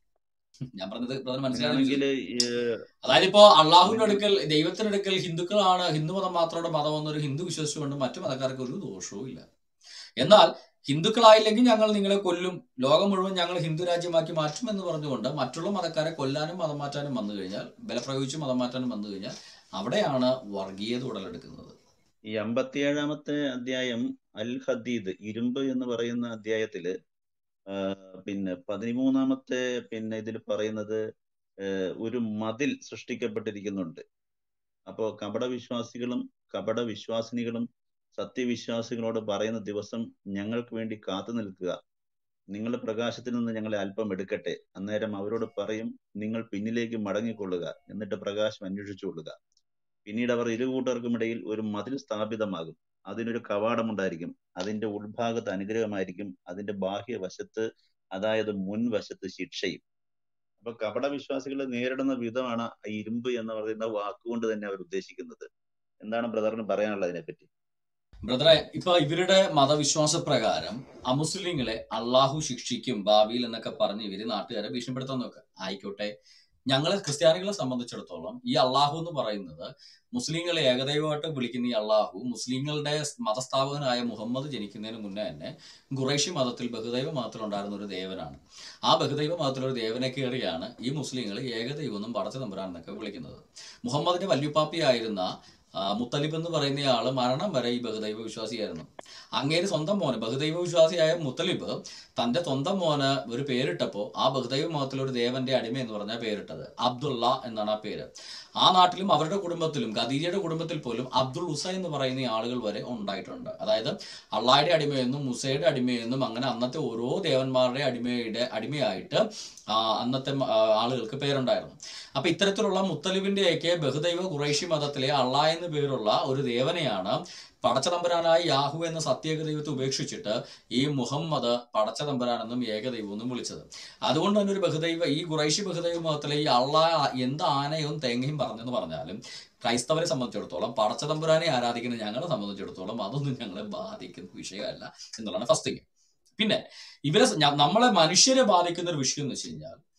C: ഞാൻ പറഞ്ഞത് ബ്രദർ മനസ്സിലാണെങ്കിൽ
F: അങ്ങനെയാണെങ്കിൽ
C: അതായത് ഇപ്പോ അള്ളാഹുവിന്റെ അടുക്കൽ ദൈവത്തിന്റെ അടുക്കൽ ഹിന്ദുക്കളാണ് ഹിന്ദു മതം മാത്രമുള്ള മതം എന്നൊരു ഹിന്ദു വിശ്വസിച്ചുകൊണ്ട് മറ്റു മതക്കാർക്ക് ഒരു ദോഷവും ഇല്ല എന്നാൽ ഹിന്ദുക്കളായില്ലെങ്കിൽ ഞങ്ങൾ നിങ്ങളെ കൊല്ലും ലോകം മുഴുവൻ ഞങ്ങൾ ഹിന്ദു രാജ്യമാക്കി മാറ്റും എന്ന് പറഞ്ഞുകൊണ്ട് മറ്റുള്ള മതക്കാരെ കൊല്ലാനും മതം മാറ്റാനും വന്നു കഴിഞ്ഞാൽ ബലപ്രയോഗിച്ച് മതം മാറ്റാനും വന്നു കഴിഞ്ഞാൽ അവിടെയാണ് വർഗീയത ഉടലെടുക്കുന്നത്
F: ഈ അമ്പത്തിയേഴാമത്തെ അധ്യായം അൽ ഹദീദ് ഇരുമ്പ് എന്ന് പറയുന്ന അധ്യായത്തില് ആ, പിന്നെ പതിമൂന്നാമത്തെ പിന്നെ ഇതിൽ പറയുന്നത് ആ, ഒരു മതിൽ സൃഷ്ടിക്കപ്പെട്ടിരിക്കുന്നുണ്ട് അപ്പോ കപട വിശ്വാസികളും കപട വിശ്വാസിനികളും സത്യവിശ്വാസികളോട് പറയുന്ന ദിവസം ഞങ്ങൾക്ക് വേണ്ടി കാത്തു നിൽക്കുക നിങ്ങളുടെ പ്രകാശത്തിൽ നിന്ന് ഞങ്ങളെ അല്പം എടുക്കട്ടെ അന്നേരം അവരോട് പറയും നിങ്ങൾ പിന്നിലേക്ക് മടങ്ങിക്കൊള്ളുക എന്നിട്ട് പ്രകാശം അന്വേഷിച്ചു കൊള്ളുക പിന്നീട് അവർ ഇരു കൂട്ടർക്കുമിടയിൽ ഒരു മതിൽ സ്ഥാപിതമാകും അതിനൊരു കവാടമുണ്ടായിരിക്കും അതിന്റെ ഉൾഭാഗത്ത് അനുഗ്രഹമായിരിക്കും അതിന്റെ ബാഹ്യവശത്ത് അതായത് മുൻവശത്ത് ശിക്ഷയും അപ്പൊ കപട വിശ്വാസികളെ നേരിടുന്ന വിധമാണ് ഈ ഇരുമ്പ് എന്ന് പറയുന്ന വാക്കുകൊണ്ട് തന്നെ അവർ ഉദ്ദേശിക്കുന്നത് എന്താണ് ബ്രദറിന് പറയാനുള്ളത് അതിനെപ്പറ്റി
C: ബ്രദറെ ഇപ്പൊ ഇവരുടെ മതവിശ്വാസ പ്രകാരം അമുസ്ലിങ്ങളെ അള്ളാഹു ശിക്ഷിക്കും ഭാവിയിൽ എന്നൊക്കെ പറഞ്ഞ് ഇവര് നാട്ടുകാരെ ഭീഷണിപ്പെടുത്താൻ നോക്കുക ആയിക്കോട്ടെ ഞങ്ങളെ ക്രിസ്ത്യാനികളെ സംബന്ധിച്ചിടത്തോളം ഈ അള്ളാഹു എന്ന് പറയുന്നത് മുസ്ലിങ്ങളെ ഏകദൈവമായിട്ട് വിളിക്കുന്ന ഈ അള്ളാഹു മുസ്ലിങ്ങളുടെ മതസ്ഥാപകനായ മുഹമ്മദ് ജനിക്കുന്നതിന് മുന്നേ തന്നെ ഖുറൈഷി മതത്തിൽ ബഹുദൈവ മതത്തിൽ ഉണ്ടായിരുന്ന ഒരു ദേവനാണ് ആ ബഹുദൈവ മതത്തിലൊരു ദേവനെ കയറിയാണ് ഈ മുസ്ലിങ്ങൾ ഏകദൈവം എന്നും പടച്ച തമ്പുരാൻ എന്നൊക്കെ വിളിക്കുന്നത് മുഹമ്മദിന്റെ വല്യുപ്പാപ്പിയായിരുന്ന ആ, മുത്തലിബ് എന്ന് പറയുന്ന ആള് മരണം വരെ ഈ ബഹുദൈവ വിശ്വാസിയായിരുന്നു അങ്ങേര് സ്വന്തം മോന് ബഹുദൈവ വിശ്വാസിയായ മുത്തലിബ് തന്റെ സ്വന്തം മോന് ഒരു പേരിട്ടപ്പോൾ ആ ബഹുദൈവ മതത്തിലെ ഒരു ദേവന്റെ അടിമ എന്ന് പറഞ്ഞ പേരിട്ടത് അബ്ദുള്ള എന്നാണ് ആ പേര് ആ നാട്ടിലും അവരുടെ കുടുംബത്തിലും ഖദീജയുടെ കുടുംബത്തിൽ പോലും അബ്ദുൾ ഉസ എന്ന് പറയുന്ന ആളുകൾ വരെ ഉണ്ടായിട്ടുണ്ട് അതായത് അള്ളായുടെ അടിമയെന്നും മുസയുടെ അടിമയെന്നും അങ്ങനെ അന്നത്തെ ഓരോ ദേവന്മാരുടെ അടിമയുടെ അടിമയായിട്ട് ആ, അന്നത്തെ മ- ആ, ആളുകൾക്ക് പേരുണ്ടായിരുന്നു അപ്പൊ ഇത്തരത്തിലുള്ള മുത്തലിബിന്റെയൊക്കെ ബഹുദൈവ ഖുറൈഷി മതത്തിലെ അള്ളാ എന്ന് പേരുള്ള ഒരു ദേവനെയാണ് പടച്ചതമ്പരാനായ യാഹു എന്ന സത്യേക ദൈവത്തെ ഉപേക്ഷിച്ചിട്ട് ഈ മുഹമ്മദ് പടച്ചതമ്പരാനെന്നും ഏകദൈവം എന്നും വിളിച്ചത് അതുകൊണ്ട് തന്നെ ഒരു ബഹുദൈവ ഈ ഖുറൈശി ബഹുദൈവ മതത്തിലെ ഈ അള്ളാ എന്ത് ആനയും തേങ്ങയും പറഞ്ഞെന്ന് പറഞ്ഞാലും ക്രൈസ്തവരെ സംബന്ധിച്ചിടത്തോളം പടച്ചതമ്പുരാനെ ആരാധിക്കുന്ന ഞങ്ങളെ സംബന്ധിച്ചിടത്തോളം അതൊന്നും ഞങ്ങളെ ബാധിക്കുന്ന വിഷയമല്ല എന്നുള്ളതാണ് ഫസ്റ്റ് തിങ് പിന്നെ ഇവരെ സ- ഞ- നമ്മളെ മനുഷ്യരെ ബാധിക്കുന്ന ഒരു വിഷയം എന്ന് വെച്ച് കഴിഞ്ഞാൽ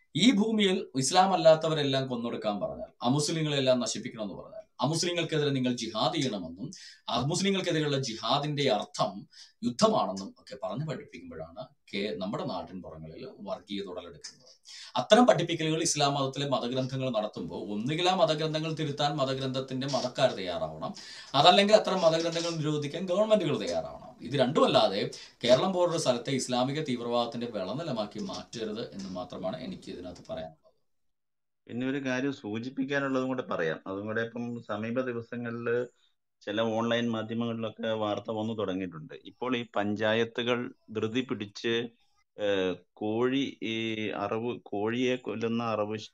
C: ഈ ഭൂമിയിൽ ഇസ്ലാം അല്ലാത്തവരെല്ലാം കൊന്നൊടുക്കാൻ പറഞ്ഞാൽ അമുസ്ലിങ്ങളെല്ലാം നശിപ്പിക്കണമെന്ന് പറഞ്ഞാൽ അമുസ്ലിങ്ങൾക്കെതിരെ നിങ്ങൾ ജിഹാദ് ചെയ്യണമെന്നും അമുസ്ലിങ്ങൾക്കെതിരെയുള്ള ജിഹാദിന്റെ അർത്ഥം യുദ്ധമാണെന്നും ഒക്കെ പറഞ്ഞു പഠിപ്പിക്കുമ്പോഴാണ് കേ നമ്മുടെ നാട്ടിൻ പുറങ്ങളിൽ വർഗീയത ഉടലെടുക്കുന്നത് അത്തരം പഠിപ്പിക്കലുകൾ ഇസ്ലാം മതത്തിലെ മതഗ്രന്ഥങ്ങൾ നടത്തുമ്പോൾ ഒന്നുകിൽ ആ മതഗ്രന്ഥങ്ങൾ തിരുത്താൻ മതഗ്രന്ഥത്തിന്റെ മതക്കാർ തയ്യാറാവണം അതല്ലെങ്കിൽ അത്തരം മതഗ്രന്ഥങ്ങൾ നിരോധിക്കാൻ ഗവൺമെന്റുകൾ തയ്യാറാവണം ഇത് രണ്ടുമല്ലാതെ കേരളം പോലൊരു സ്ഥലത്തെ ഇസ്ലാമിക തീവ്രവാദത്തിന്റെ വിളനിലമാക്കി മാറ്റരുത് എന്ന് മാത്രമാണ് എനിക്ക് ഇതിനകത്ത് പറയാനുള്ളത്
F: പിന്നെ ഒരു കാര്യം സൂചിപ്പിക്കാനുള്ളതും കൂടെ പറയാം അതും കൂടെ ഇപ്പം സമീപ ദിവസങ്ങളിൽ ചില ഓൺലൈൻ മാധ്യമങ്ങളിലൊക്കെ വാർത്ത വന്നു തുടങ്ങിയിട്ടുണ്ട് ഇപ്പോൾ ഈ പഞ്ചായത്തുകൾ ധൃതി പിടിച്ച് ഏഹ്, കോഴി ഈ അറവ് കോഴിയെ കൊല്ലുന്ന അറവ് ശ-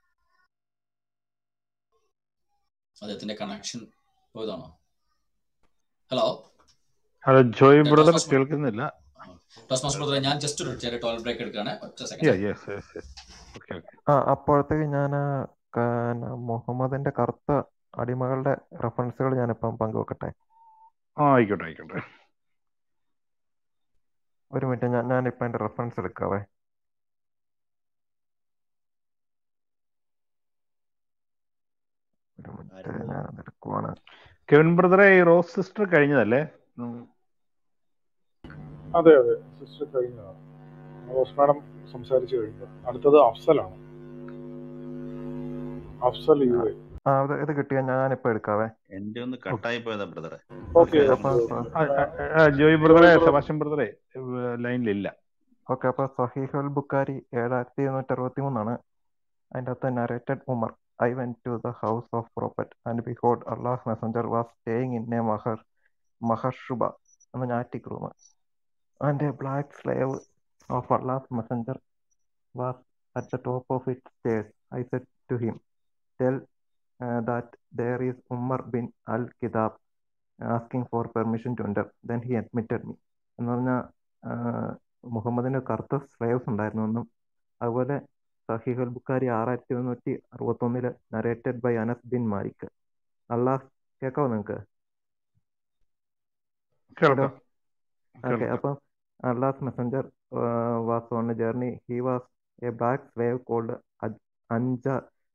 C: അദ്ദേഹത്തിന്റെ കണക്ഷൻ പോയതാണോ hello
B: hello Joy brother
C: Thomas
B: കേൾക്കുന്നില്ല
C: ടോസ്മാസ് ബ്രദറെ ഞാൻ ജസ്റ്റ് ഒരു ചെറിയ ടോൾ ബ്രേക്ക് എടുക്കുകയാണ് ഒറ്റ
B: യാ
C: second
B: yes yes yes okay okay
G: ആ അപ്പോഴത്തേക്ക് ഞാൻ മുഹമ്മദിന്റെ കറുത്ത അടിമകളുടെ റെഫറൻസുകൾ ഞാനിപ്പം പങ്കുവെക്കട്ടെ
B: ആ ആയിക്കോട്ടെ ആയിക്കോട്ടെ
G: ഒരു മിനിറ്റ് ഞാൻ ഞാനിപ്പോൾ അതിന്റെ റെഫറൻസ് എടുക്കാവേ ഒരു മിനിറ്റ്
F: ആരുടേത്
G: ഞാനത് എടുക്കുവാണ്
B: കെവിൻ ബ്രദറെ ഈ റോസ് സിസ്റ്റർ കഴിഞ്ഞതല്ലേ ഉം.
D: അതെ അതെ സിസ്റ്റർ കഴിഞ്ഞതാണ് റോസ് മാഡം സംസാരിച്ചു കഴിഞ്ഞു അടുത്തത് അഫ്സലാണ് അഫ്സൽ യു എ
G: ആ ഇത് ഇത് കിട്ടിയ ഞാനിപ്പോൾ എടുക്കാവേ
F: എന്റെ ഒന്ന്
B: ഓക്കെ
F: കട്ടായി പോയതാ ബ്രദറെ
D: ഓക്കെ
G: അപ്പൊ
B: ആ, ആ, ആ, ജോയ് ബ്രദറെ സെബാസ്റ്റ്യൻ ബ്രദറെ ലൈനിലില്ല
G: ഓക്കെ അപ്പൊ സഹീഹുൽ ബുക്കാരി ഏഴായിരത്തി ഇരുന്നൂറ്റി അറുപത്തി മൂന്നാണ് അതിൻ്റെ അകത്ത് narrated Umar I went to the house of prophet and behold Allah messenger was staying in a മഹർ മഹർഷുബ എന്ന attic room and a black slave of Allah messenger was at the top of it stairs I said to him tell that there is Umar bin al Khattab asking for permission to enter then he admitted me എന്ന് പറഞ്ഞാൽ മുഹമ്മദിന് കറുത്ത slaves ഉണ്ടായിരുന്നു എന്നും അതുപോലെ സഹീഹുൽ Bukhari ആറായിരത്തി എഴുന്നൂറ്റി അറുപത്തൊന്നില് narrated by Anas bin Malik Allah കേൾക്കാവോ നിങ്ങൾക്ക് ഹലോ
B: കേൾക്കാം
G: ഓക്കെ
B: കേൾക്കാം
G: അപ്പം Allah messenger was on a journey he was a black slave called അഞ്ച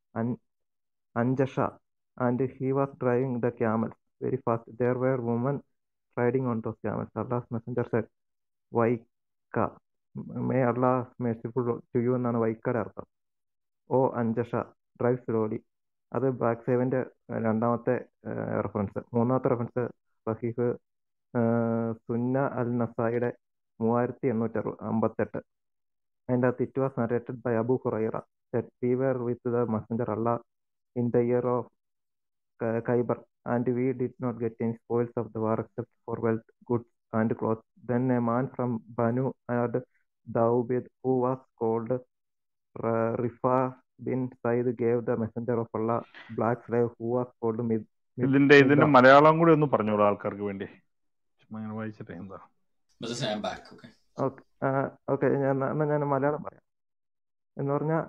G: Anjasha and he was driving the camels very fast there were women riding on those camels Allah messenger said വൈക്ക may Allah merciful to you എന്നാണ് വൈക്കയുടെ അർത്ഥം o Anjasha drive slowly അത് black സേവിന്റെ രണ്ടാമത്തെ reference മൂന്നാമത്തെ reference Saheef സുന്ന അൽ നസായിയുടെ മൂവായിരത്തി എണ്ണൂറ്റി അറു അമ്പത്തെട്ട് അതിൻ്റെ അകത്ത് it was narrated by Abu Huraira we were with the messenger Allah in the year of Khyber, and we did not get any spoils of the war except for wealth, goods, and clothes. Then a man from Banu Ad Daubid, who was called uh, Rifa bin Said, gave the messenger of Allah black slave who was called Mid
B: ഇതിന്റെ ഇതിന്റെ
G: Midam.
B: Malayalam കൂടി ഒന്ന് പറഞ്ഞോളൂ ആൾക്കാർക്ക് വേണ്ടി ചുമ്മാ ഇങ്ങനെ വായിച്ചിട്ട് എന്താ
C: Mrs. I am back. Okay.
G: Okay okay ഞാൻ എന്നാൽ ഞാൻ മലയാളം പറയാം എന്ന് പറഞ്ഞാൽ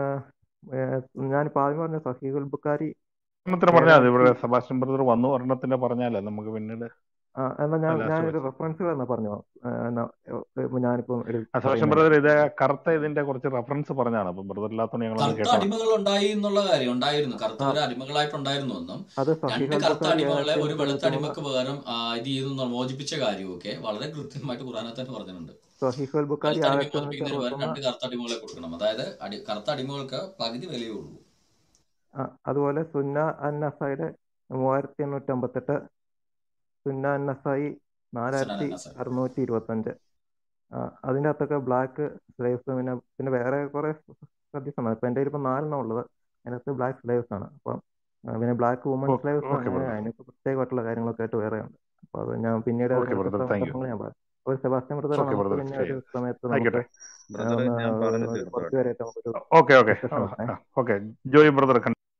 G: ഞാനിപ്പോൾ ആദ്യം പറഞ്ഞ സഹീഹുൽ ബുക്കാരി
B: ഒരെണ്ണത്തിന് പറഞ്ഞാൽ മതി ഇവിടെ
G: ഏഴായിരത്തി
B: സെബാസ്റ്റ്യൻ ബ്രദർ വന്നു ഒരെണ്ണത്തിന്റെ പറഞ്ഞാലേ നമുക്ക് പിന്നീട്
G: ആ, എന്നാ ഞാൻ
B: ലാസ്റ്റ്
G: ഞാനൊരു
B: വായിച്ചു
G: റെഫറൻസുകൾ എന്നാ പറഞ്ഞു ഞാനിപ്പോൾ
B: ആ സെബാസ്റ്റ്യൻ
G: പറയുന്നത്
B: ബ്രദർ ഇത് കറുത്ത ഇതിന്റെ കുറച്ച് റെഫറൻസ് പറഞ്ഞാണ് അപ്പൊ ബ്രദർ ഇല്ലാത്തതുകൊണ്ട് ഞങ്ങളൊന്ന്
C: കറുത്ത
B: കേട്ടതാണ്
C: അടിമകൾ ഉണ്ടായി എന്നുള്ള കാര്യം ഉണ്ടായിരുന്നു
G: ആ
C: കറുത്തവര് അടിമകളായിട്ടുണ്ടായിരുന്നു എന്നും
G: അത്
C: രണ്ട്
G: സഹീഹുൽ
C: കറുത്ത
G: ബുഖാരി
C: അടിമകളെ
G: ഏഴായിരത്തി
C: ഒരു
G: എണ്ണൂറ്റി
C: വെളുത്ത
G: അറുപത്തി മൂന്ന്
C: അടിമക്ക് പകരം ആ, ഇത് ചെയ്തു മോചിപ്പിച്ച കാര്യമൊക്കെ വളരെ കൃത്യമായിട്ട് ഖുറാനത്ത് തന്നെ പറഞ്ഞിട്ടുണ്ട്
G: സഹീഹുൽ ബുഖാരി
C: വെളുത്ത അടിമയെ
G: ആയിരത്തി എണ്ണൂറ്റി
C: മോചിപ്പിക്കുന്നതിന് പകരം
G: അറുപത്തൊന്ന്
C: രണ്ട് കറുത്ത അടിമകളെ കൊടുക്കണം അതായത് അടി കറുത്ത അടിമകൾക്ക് പകുതി വിലയേ ഉള്ളൂ
G: ആ, അതുപോലെ സുന്ന അൻ നസായിയുടെ മൂവായിരത്തി എണ്ണൂറ്റി അമ്പത്തെട്ട് സുന്ന അൻ നസായി നാലായിരത്തി
C: സുനാനസായി
G: അറുന്നൂറ്റി ഇരുപത്തഞ്ച് അതിൻ്റെ അകത്തൊക്കെ ബ്ലാക്ക് സ്ലേവ്സ് പിന്നെ പിന്നെ വേറെ കുറെ സദ്യസാണ് ഇപ്പം എൻ്റെ ഇപ്പം നാലെണ്ണം ഉള്ളത് അതിനകത്ത് ബ്ലാക്ക് സ്ലേവ്സ് ആണ് അപ്പം ആ, പിന്നെ ബ്ലാക്ക് വുമൺ സ്ലേവ്സ്
B: ഓക്കെ
G: അങ്ങനെ
B: ബ്രദർ
G: അതിനൊക്കെ പ്രത്യേകമായിട്ടുള്ള കാര്യങ്ങളൊക്കെ ആയിട്ട് വേറെ ഉണ്ട് അപ്പോൾ അത് ഞാൻ പിന്നീട്
B: ഓക്കെ
G: അതിനെക്കുറിച്ച്
B: ബ്രദർ താങ്ക് യു
G: സംഭവങ്ങൾ ഞാൻ പറയാം അപ്പോൾ സെബാസ്റ്റ്യൻ ബ്രദർ
B: ഓക്കെ
G: നമുക്ക്
B: ബ്രദർ
G: പിന്നെ
B: ശരി
G: ഒരു സമയത്ത് നമുക്ക്
B: ആയിക്കോട്ടെ
G: ആ,
F: ബ്രദറെ
G: ഒന്ന്
F: ഞാൻ പറഞ്ഞു
G: കുറച്ച്
F: തീർത്തോട്ടെ
G: പേരായിട്ട് നമുക്കൊരു
B: ഓക്കെ ഓക്കെ
G: ഡിസ്കഷൻ നടത്താം
B: ഓക്കെ ജോയ് ബ്രദർ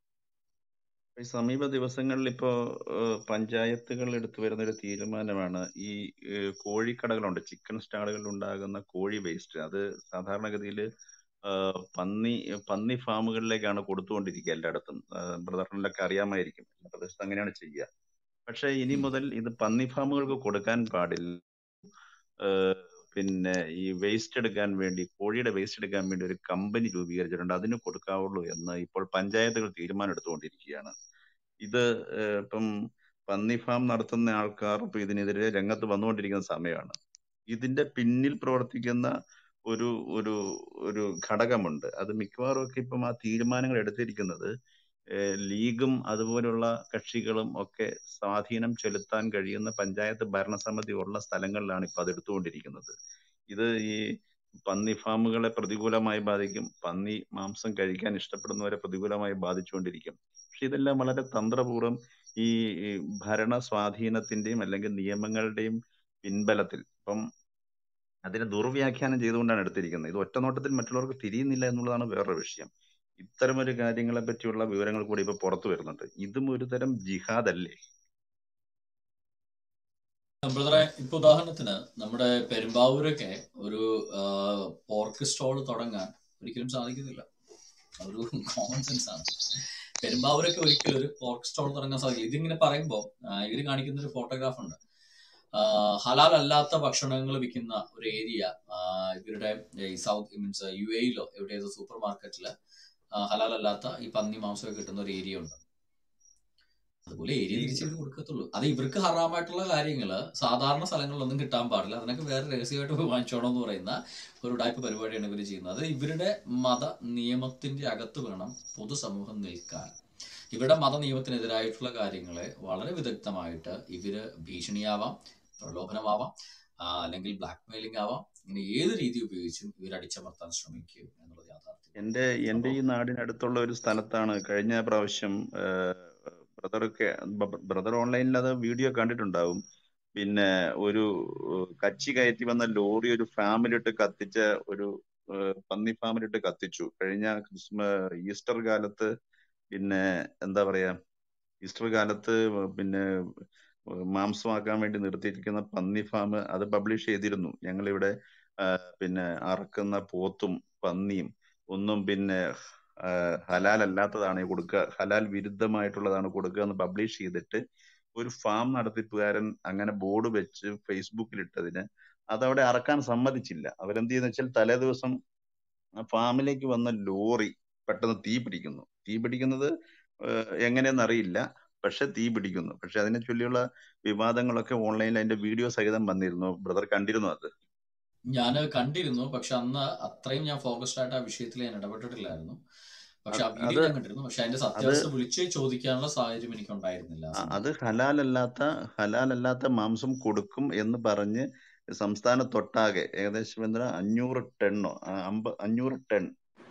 F: ഈ സമീപ ദിവസങ്ങളിൽ ഇപ്പോ ഏഹ്, പഞ്ചായത്തുകൾ എടുത്തു വരുന്ന ഒരു തീരുമാനമാണ് ഈ ഏഹ്, കോഴിക്കടകളുണ്ട് ചിക്കൻ സ്റ്റാളുകളിൽ ഉണ്ടാകുന്ന കോഴി വേസ്റ്റ് അത് സാധാരണഗതിയിൽ പന്നി പന്നി ഫാമുകളിലേക്കാണ് കൊടുത്തുകൊണ്ടിരിക്കുക എല്ലായിടത്തും ബ്രദറിനൊക്കെ അറിയാമായിരിക്കും എല്ലാ പ്രദേശത്തും അങ്ങനെയാണ് ചെയ്യുക പക്ഷേ ഇനി
C: ഉം.
F: മുതൽ ഇത് പന്നി ഫാമുകൾക്ക് കൊടുക്കാൻ പാടില്ല ഏഹ്, പിന്നെ ഈ വേസ്റ്റ് എടുക്കാൻ വേണ്ടി കോഴിയുടെ വേസ്റ്റ് എടുക്കാൻ വേണ്ടി ഒരു കമ്പനി രൂപീകരിച്ചിട്ടുണ്ട് അതിന് കൊടുക്കാവുള്ളൂ എന്ന് ഇപ്പോൾ പഞ്ചായത്തുകൾ തീരുമാനം എടുത്തുകൊണ്ടിരിക്കുകയാണ് ഇത് ഏഹ്, ഇപ്പം പന്നി ഫാം നടത്തുന്ന ആൾക്കാർ ഇപ്പൊ ഇതിനെതിരെ രംഗത്ത് വന്നുകൊണ്ടിരിക്കുന്ന സമയമാണ് ഇതിന്റെ പിന്നിൽ പ്രവർത്തിക്കുന്ന ഒരു ഒരു ഒരു ഘടകമുണ്ട് അത് മിക്കവാറും ഒക്കെ ഇപ്പം ആ തീരുമാനങ്ങൾ എടുത്തിരിക്കുന്നത് ഏഹ് ലീഗും അതുപോലുള്ള കക്ഷികളും ഒക്കെ സ്വാധീനം ചെലുത്താൻ കഴിയുന്ന പഞ്ചായത്ത് ഭരണസമിതി ഉള്ള സ്ഥലങ്ങളിലാണ് ഇപ്പൊ അത് എടുത്തുകൊണ്ടിരിക്കുന്നത് ഇത് ഈ പന്നി ഫാമുകളെ പ്രതികൂലമായി ബാധിക്കും പന്നി മാംസം കഴിക്കാൻ ഇഷ്ടപ്പെടുന്നവരെ പ്രതികൂലമായി ബാധിച്ചുകൊണ്ടിരിക്കും പക്ഷെ ഇതെല്ലാം വളരെ തന്ത്രപൂർവ്വം ഈ ഈ ഭരണ സ്വാധീനത്തിന്റെയും അല്ലെങ്കിൽ നിയമങ്ങളുടെയും പിൻബലത്തിൽ ഇപ്പം അതിനെ ദുർവ്യാഖ്യാനം ചെയ്തുകൊണ്ടാണ് എടുത്തിരിക്കുന്നത് ഇത് ഒറ്റനോട്ടത്തിൽ മറ്റുള്ളവർക്ക് തിരിയുന്നില്ല എന്നുള്ളതാണ് വേറൊരു വിഷയം ഇത്തരമൊരു കാര്യങ്ങളെ പറ്റിയുള്ള വിവരങ്ങൾ കൂടി ഇപ്പൊ പുറത്തു വരുന്നുണ്ട് ഇതും ഒരു തരം ജിഹാദ് അല്ലേ
C: ബ്രദറെ ഇപ്പൊ ഉദാഹരണത്തിന് നമ്മുടെ പെരുമ്പാവൂരൊക്കെ ഒരു പോർക്ക് സ്റ്റോൾ തുടങ്ങാൻ ഒരിക്കലും സാധിക്കുന്നില്ല അതൊരു കോമൺ സെൻസ് ആണ് പെരുമ്പാവൂരൊക്കെ ഒരിക്കലും ഒരു പോർക്ക് സ്റ്റോൾ തുടങ്ങാൻ സാധിക്കില്ല ഇതിങ്ങനെ പറയുമ്പോൾ ഇവര് കാണിക്കുന്ന ഒരു ഫോട്ടോഗ്രാഫ് ഉണ്ട് ഹലാൽ അല്ലാത്ത ഭക്ഷണങ്ങൾ വിൽക്കുന്ന ഒരു ഏരിയ ഇവരുടെ ഈ സൗത്ത് മീൻസ് യു എയിലോ എവിടെയോ സൂപ്പർ മാർക്കറ്റില് ഹലാൽ അല്ലാത്ത ഈ പന്നി മാംസമൊക്കെ കിട്ടുന്ന ഒരു ഏരിയ ഉണ്ട് അതുപോലെ ഏരിയ
F: ഈ
C: തിരിച്ചു കൊടുക്കത്തുള്ളൂ അത് ഇവർക്ക് ഹറാമായിട്ടുള്ള കാര്യങ്ങൾ സാധാരണ സ്ഥലങ്ങളിലൊന്നും കിട്ടാൻ പാടില്ല അതിനൊക്കെ വേറെ രഹസ്യമായിട്ട് പോയി വാങ്ങിച്ചോണം എന്ന് പറയുന്ന ഒരു ടൈപ്പ് പരിപാടിയാണ് ഇവർ ചെയ്യുന്നത് അത് ഇവരുടെ മത നിയമത്തിന്റെ അകത്ത് വേണം പൊതുസമൂഹം നിൽക്കാൻ ഇവരുടെ മത നിയമത്തിനെതിരായിട്ടുള്ള കാര്യങ്ങളെ വളരെ വിദഗ്ധമായിട്ട് ഇവര് ഭീഷണിയാവാം പ്രലോഭനമാവാം ആ, അല്ലെങ്കിൽ ബ്ലാക്ക് മെയിലിംഗ് ആവാം ഇങ്ങനെ ഏത് രീതി ഉപയോഗിച്ചും ഇവർ അടിച്ചമർത്താൻ ശ്രമിക്കും എന്നുള്ളത് യാഥാർത്ഥ്യം
F: എന്റെ എന്റെ
C: അപ്പോ
F: ഈ നാടിനടുത്തുള്ള ഒരു സ്ഥലത്താണ് കഴിഞ്ഞ പ്രാവശ്യം ബ്രദറൊക്കെ ബ്രദർ ഓൺലൈനിൽ അത് വീഡിയോ കണ്ടിട്ടുണ്ടാവും പിന്നെ ഒരു ഏഹ്, കച്ചി കയറ്റി വന്ന ലോറി ഒരു ഫാമിലിട്ട് കത്തിച്ച ഒരു ഏഹ്, പന്നി ഫാമിലിട്ട് കത്തിച്ചു കഴിഞ്ഞ ക്രിസ്മ ഈസ്റ്റർ കാലത്ത് പിന്നെ എന്താ പറയാ ഈസ്റ്റർ കാലത്ത് പിന്നെ മാംസമാക്കാൻ വേണ്ടി നിർത്തിയിരിക്കുന്ന പന്നി ഫാം അത് പബ്ലിഷ് ചെയ്തിരുന്നു ഞങ്ങളിവിടെ ആ, പിന്നെ അറക്കുന്ന പോത്തും പന്നിയും ഒന്നും പിന്നെ ആ, ഹലാൽ അല്ലാത്തതാണ് കൊടുക്കുക ഹലാൽ വിരുദ്ധമായിട്ടുള്ളതാണ് കൊടുക്കുക എന്ന് പബ്ലിഷ് ചെയ്തിട്ട് ഒരു ഫാം നടത്തിപ്പുകാരൻ അങ്ങനെ ബോർഡ് വെച്ച് ഫേസ്ബുക്കിൽ ഇട്ടതിന് അതവിടെ അറക്കാൻ സമ്മതിച്ചില്ല അവരെന്ത് ചെയ്യുന്ന വെച്ചാൽ തലേ ദിവസം ആ ഫാമിലേക്ക് വന്ന ലോറി പെട്ടെന്ന് തീ പിടിക്കുന്നു തീ പിടിക്കുന്നത് ഏഹ് എങ്ങനെയെന്ന് അറിയില്ല പക്ഷെ തീ പിടിക്കുന്നു പക്ഷെ അതിനെ ചൊല്ലിയുള്ള വിവാദങ്ങളൊക്കെ ഓൺലൈനിൽ അതിന്റെ വീഡിയോ സഹിതം വന്നിരുന്നു ബ്രദർ കണ്ടിരുന്നു അത്
C: ഞാൻ കണ്ടിരുന്നു പക്ഷെ അന്ന് അത്രയും ഞാൻ ഫോക്കസ്ഡ് ആയിട്ട് ആ വിഷയത്തിൽ ഞാൻ ഇടപെട്ടിട്ടില്ലായിരുന്നു പക്ഷെ ആ
F: അത്
C: വീഡിയോ
F: അത്
C: ഞാൻ കണ്ടിരുന്നു പക്ഷെ അതിന്റെ
F: അത്
C: സത്യാവസ്ഥ വിളിച്ച് ചോദിക്കാനുള്ള സാഹചര്യം എനിക്ക് ഉണ്ടായിരുന്നില്ല ആ
F: ആ, അത്
C: സമയത്ത്
F: ഹലാലല്ലാത്ത ഹലാലല്ലാത്ത മാംസം കൊടുക്കും എന്ന് പറഞ്ഞ് സംസ്ഥാനത്തൊട്ടാകെ ഏകദേശം എന്താ അഞ്ഞൂറ് ടണ്ണോ ആ, അമ്പ അഞ്ഞൂറ് ടൺ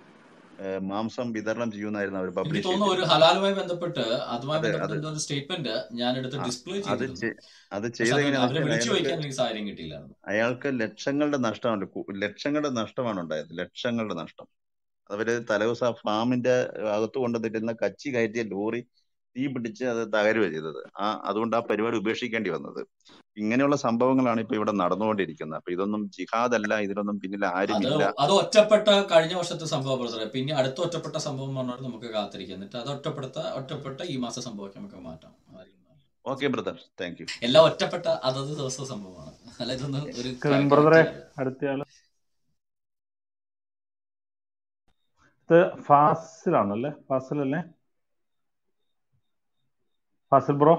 F: ഏഹ് മാംസം വിതരണം ചെയ്യുമെന്നായിരുന്നു അവർ
C: എനിക്ക്
F: പബ്ലിഷ്
C: തോന്നുന്നു ഒരു
F: ചെയ്തിരുന്നത്
C: ഹലാലുമായി ബന്ധപ്പെട്ട് അതുമായി
F: അത്
C: ബന്ധപ്പെട്ട്
F: അത്
C: എന്തോ ഒരു സ്റ്റേറ്റ്മെന്റ് ഞാൻ എടുത്ത്
F: ആ,
C: ഡിസ്പ്ലേ
F: അത്
C: ചെയ്തിരുന്നു
F: ചെ- അത്
C: പക്ഷെ അത്
F: ചെയ്തെങ്ങനെയാന്ന്
C: അവരെ
F: വെച്ചാൽ
C: വിളിച്ചു
F: അയാൾക്ക്
C: വയ്ക്കാൻ എനിക്ക് സാഹചര്യം കിട്ടിയില്ലായിരുന്നു
F: അയാൾക്ക് ലക്ഷങ്ങളുടെ നഷ്ടമാണ് കു- ലക്ഷങ്ങളുടെ നഷ്ടമാണ് ഉണ്ടായത് ലക്ഷങ്ങളുടെ നഷ്ടം അവര് തലേദിവസം ആ ഫാമിന്റെ അകത്ത് കൊണ്ടുവന്നിരുന്ന കച്ചി കയറ്റിയ ലോറി തീ പിടിച്ച് അത് തകരുക ചെയ്തത് ആ അതുകൊണ്ട് ആ പരിപാടി ഉപേക്ഷിക്കേണ്ടി വന്നത് ഇങ്ങനെയുള്ള സംഭവങ്ങളാണ് ഇപ്പൊ ഇവിടെ നടന്നുകൊണ്ടിരിക്കുന്നത് അപ്പൊ ഇതൊന്നും ജിഹാദ് അല്ല ഇതിനൊന്നും പിന്നിൽ
C: അത്
F: ആരുമില്ല
C: അത് ഒറ്റപ്പെട്ട കഴിഞ്ഞ വർഷത്തെ സംഭവം ബ്രദറെ പിന്നെ അടുത്ത ഒറ്റപ്പെട്ട സംഭവം പറഞ്ഞാൽ നമുക്ക് കാത്തിരിക്കാം എന്നിട്ട് അത് ഒറ്റപ്പെടുത്ത ഒറ്റപ്പെട്ട ഈ മാസം സംഭവമൊക്കെ നമുക്ക് മാറ്റാം ആയിരിക്കും നല്ലത്.
F: ഓക്കെ ബ്രദർ താങ്ക് യു
C: എല്ലാം ഒറ്റപ്പെട്ട അതത് ദിവസ സംഭവമാണ് അല്ല ഇതൊന്നും ഒരു
B: കെവിൻ
C: കറക്റ്റ്
B: ബ്രദറെ
C: അല്ല
B: അടുത്തയാള് ഇത് ഫാസിലാണല്ലേ ഫാസിലല്ലേ ഫാസിൽ ബ്രോ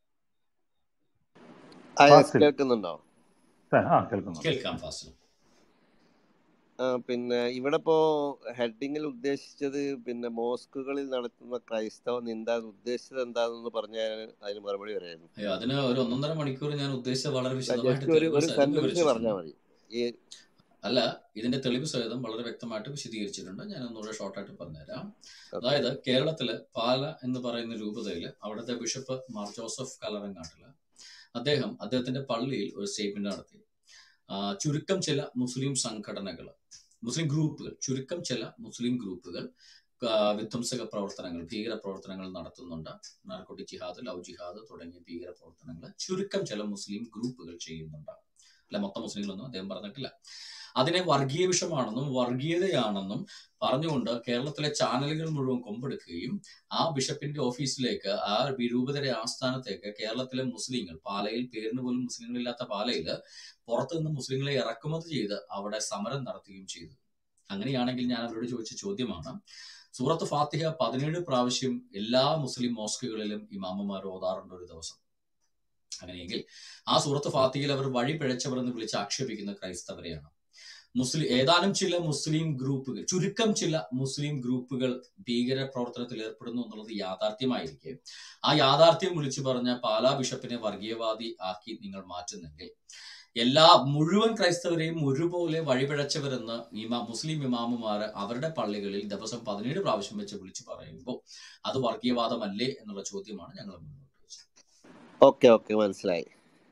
H: ആ യെസ്
B: ഫാസിൽ
H: കേൾക്കുന്നുണ്ടോ
B: ആ കേൾക്കുന്നുണ്ട്
C: കേൾക്കാം ഫാസ്റ്റ്
H: ആ, പിന്നെ ഇവിടെ ഇപ്പോ ഹെഡിങ്ങിൽ ഉദ്ദേശിച്ചത് പിന്നെ മോസ്കുകളിൽ നടത്തുന്ന ക്രൈസ്തവ നിന്ദ അത് ഉദ്ദേശിച്ചത് എന്താണെന്ന് പറഞ്ഞാൽ അതിന് മറുപടി പറയായിരുന്നു
C: അയ്യോ അതിന് ഒരു ഒന്നൊന്നര മണിക്കൂർ ഞാൻ ഉദ്ദേശിച്ച വളരെ വിശദമായിട്ട്
H: ജസ്റ്റ് ഒരു
C: തെളിവ്
H: ഒരു
C: സഹിതം
H: സെന്റൻസ്
C: വിവരിച്ചിട്ടുണ്ട്
H: പറഞ്ഞാൽ മതി ഈ
C: അല്ല ഇതിന്റെ തെളിവ് സഹിതം വളരെ വ്യക്തമായിട്ട് വിശദീകരിച്ചിട്ടുണ്ട് ഞാൻ ഒന്നുകൂടെ ഷോർട്ടായിട്ട് പറഞ്ഞുതരാം
H: ഓക്കെ
C: അതായത് കേരളത്തില് പാല എന്ന് പറയുന്ന രൂപതയില് അവിടുത്തെ ബിഷപ്പ് മാർ ജോസഫ് കലറങ്ങാട്ടില് അദ്ദേഹം അദ്ദേഹത്തിന്റെ പള്ളിയിൽ ഒരു സ്റ്റേറ്റ്മെന്റ് നടത്തി ആ, ചുരുക്കം ചില മുസ്ലിം സംഘടനകൾ മുസ്ലിം ഗ്രൂപ്പുകൾ ചുരുക്കം ചില മുസ്ലിം ഗ്രൂപ്പുകൾ ആ, വിധ്വംസക പ്രവർത്തനങ്ങൾ ഭീകര പ്രവർത്തനങ്ങൾ നടത്തുന്നുണ്ട് നാർക്കോട്ടി ജിഹാദ് ലവ് ജിഹാദ് തുടങ്ങിയ ഭീകര പ്രവർത്തനങ്ങൾ ചുരുക്കം ചില മുസ്ലിം ഗ്രൂപ്പുകൾ ചെയ്യുന്നുണ്ട് അല്ല മൊത്തം മുസ്ലിങ്ങളൊന്നും അദ്ദേഹം പറഞ്ഞിട്ടില്ല അതിനെ വർഗീയ വിഷമാണെന്നും വർഗീയതയാണെന്നും പറഞ്ഞുകൊണ്ട് കേരളത്തിലെ ചാനലുകൾ മുഴുവൻ കൊമ്പെടുക്കുകയും ആ ബിഷപ്പിന്റെ ഓഫീസിലേക്ക് ആ രൂപതയുടെ ആസ്ഥാനത്തേക്ക് കേരളത്തിലെ മുസ്ലിങ്ങൾ പാലയിൽ പേരിന് പോലും മുസ്ലിങ്ങളില്ലാത്ത പാലയിൽ പുറത്തു നിന്ന് മുസ്ലിങ്ങളെ ഇറക്കുമതി ചെയ്ത് അവിടെ സമരം നടത്തുകയും ചെയ്തു അങ്ങനെയാണെങ്കിൽ ഞാൻ അവരോട് ചോദിച്ച ചോദ്യമാണ് സൂറത്ത് ഫാത്തിഹ പതിനേഴ് പ്രാവശ്യം എല്ലാ മുസ്ലിം മോസ്കുകളിലും ഇമാമമാർ ഓതാറുണ്ട് ഒരു ദിവസം അങ്ങനെയെങ്കിൽ ആ സൂറത്ത് ഫാത്തിഹയിൽ അവർ വഴി പിഴച്ചവർ എന്ന് വിളിച്ച് ആക്ഷേപിക്കുന്ന ക്രൈസ്തവരെയാണ് മുസ്ലിം ഏതാനും ചില മുസ്ലിം ഗ്രൂപ്പുകൾ ചുരുക്കം ചില മുസ്ലിം ഗ്രൂപ്പുകൾ ഭീകര പ്രവർത്തനത്തിൽ ഏർപ്പെടുന്നു എന്നുള്ളത് യാഥാർത്ഥ്യമായിരിക്കെ ആ യാഥാർത്ഥ്യം വിളിച്ചു പറഞ്ഞ പാലാ ബിഷപ്പിനെ വർഗീയവാദി ആക്കി നിങ്ങൾ മാറ്റുന്നെങ്കിൽ എല്ലാ മുഴുവൻ ക്രൈസ്തവരെയും ഒരുപോലെ വഴിപിഴച്ചവരെന്ന് ഇമാ മുസ്ലിം ഇമാമുമാര് അവരുടെ പള്ളികളിൽ ദിവസം പതിനേഴ് പ്രാവശ്യം വെച്ച് വിളിച്ചു പറയുമ്പോൾ അത് വർഗീയവാദമല്ലേ എന്നുള്ള ചോദ്യമാണ് ഞങ്ങൾ മുന്നോട്ട് വെച്ചത്
H: ഓക്കെ ഓക്കെ മനസ്സിലായി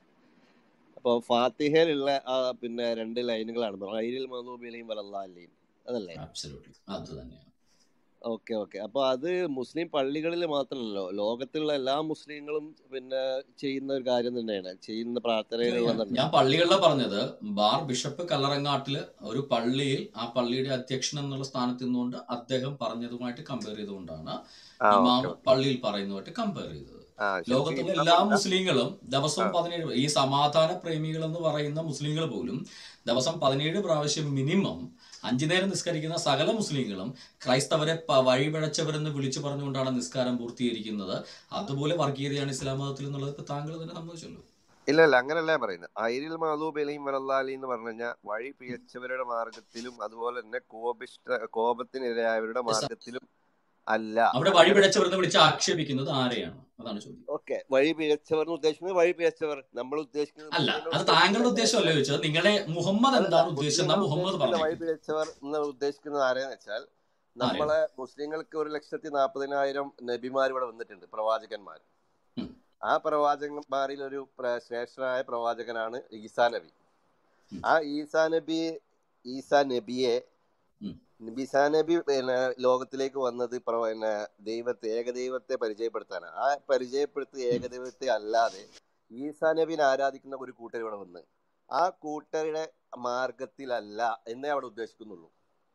H: അപ്പോൾ ഫാത്തിഹയിലുള്ള ആ പിന്നെ രണ്ട് ലൈനുകളാണ് റൈലിൽ മധൂബിലെയും വലല്ലാലെയും അതല്ലേ
C: ആബ്സല്യൂട്ട്ലി അത് തന്നെയാണ്
H: ഓക്കെ ഓക്കെ അപ്പൊ അത് മുസ്ലിം പള്ളികളിൽ മാത്രമല്ലല്ലോ ലോകത്തിലുള്ള എല്ലാ മുസ്ലിങ്ങളും പിന്നെ ചെയ്യുന്ന ഒരു കാര്യം തന്നെയാണ് ചെയ്യുന്ന പ്രാർത്ഥനയിലുള്ള
C: ഞാൻ
H: തന്നെ
C: പള്ളികളിലെ പറഞ്ഞത് ബാർ ബിഷപ്പ് കല്ലറങ്ങാട്ടില് ഒരു പള്ളിയിൽ ആ പള്ളിയുടെ അധ്യക്ഷൻ എന്നുള്ള സ്ഥാനത്ത് നിന്നുകൊണ്ട് അദ്ദേഹം പറഞ്ഞതുമായിട്ട് കമ്പയർ ചെയ്തുകൊണ്ടാണ്
H: ആ
C: ഇമാം
H: ഓക്കെ ഓക്കെ
C: പള്ളിയിൽ പറയുന്നതുമായിട്ട് കമ്പയർ ചെയ്തത്
H: ആ ശരിക്കും
C: ലോകത്തിലെ
H: ഇമാം
C: എല്ലാ
H: അല്ല
C: മുസ്ലിങ്ങളും
H: ആ
C: ദിവസം പതിനേഴ് ഈ സമാധാന പ്രേമികൾ എന്ന് പറയുന്ന മുസ്ലിങ്ങൾ പോലും ദിവസം പതിനേഴ് പ്രാവശ്യം മിനിമം അഞ്ചു നേരം നിസ്കരിക്കുന്ന സകല മുസ്ലിങ്ങളും ക്രൈസ്തവരെ പ- വഴിപിഴച്ചവരെന്ന് വിളിച്ചു പറഞ്ഞുകൊണ്ടാണ് നിസ്കാരം പൂർത്തീകരിക്കുന്നത് അതുപോലെ വർഗീയതയാണ് ഇസ്ലാം മതത്തിൽ എന്നുള്ളത് ഇപ്പൊ താങ്കൾ തന്നെ സമ്മതിച്ചല്ലോ
H: ഇല്ല ഇല്ല അങ്ങനല്ല പറയുന്നത് ഐരിൽ മധൂബലിയും വലല്ലാലി എന്ന് പറഞ്ഞു കഴിഞ്ഞാൽ വഴി പിഴച്ചവരുടെ മാർഗത്തിലും അതുപോലെ തന്നെ കോപിഷ്ട കോപത്തിനിരയായവരുടെ
C: Yes, sir.
H: മാർഗത്തിലും അല്ല
C: അവിടെ വഴിപിഴച്ചവരെന്ന് വിളിച്ച് ആക്ഷേപിക്കുന്നത് ആരെയാണ് അതാണ് ചോദ്യം
H: ഓക്കെ വഴി പിഴച്ചവർ എന്ന് ഉദ്ദേശിക്കുന്നത് വഴി പിഴച്ചവർ നമ്മൾ ഉദ്ദേശിക്കുന്നത്
C: അല്ല
H: മുസ്ലിങ്ങൾ
C: അത് താങ്കളുടെ
H: ഉദ്ദേശിക്കുന്നത്
C: ഉദ്ദേശമല്ലേ ചോദിച്ചത് നിങ്ങളുടെ മുഹമ്മദ്
H: അതല്ല
C: എന്താണ് ഉദ്ദേശിച്ചത്
H: മുസ്ലിങ്ങൾ
C: മുഹമ്മദ്
H: ഉദ്ദേശിക്കുന്ന വഴി
C: പറഞ്ഞേക്കും
H: പിഴച്ചവർ എന്ന് ഉദ്ദേശിക്കുന്നത് ആരെന്ന് വെച്ചാൽ
C: ആരെയാണ്
H: നമ്മളെ മുസ്ലിങ്ങൾക്ക് ഒരു ലക്ഷത്തി നാൽപ്പതിനായിരം നബിമാർ ഇവിടെ വന്നിട്ടുണ്ട് പ്രവാചകന്മാർ
C: ഉം,
H: ആ പ്രവാചകന്മാരിൽ ഒരു പ്ര- ശ്രേഷ്ഠനായ പ്രവാചകനാണ് ഈസാ നബി
C: ഉം,
H: ആ ഈസാ നബി ഈസാ നബിയെ
C: ഉം.
H: ഈസാ നബി പിന്നെ ലോകത്തിലേക്ക് വന്നത് പ്ര- പിന്നെ ദൈവത്തെ ഏകദൈവത്തെ പരിചയപ്പെടുത്താനാണ് ആ പരിചയപ്പെടുത്തി ഏകദൈവത്തെ അല്ലാതെ ഈസാ നബിനെ ആരാധിക്കുന്ന ഒരു കൂട്ടർ ഇവിടെ വന്ന് ആ കൂട്ടരുടെ മാർഗത്തിലല്ല എന്നേ അവിടെ ഉദ്ദേശിക്കുന്നുള്ളൂ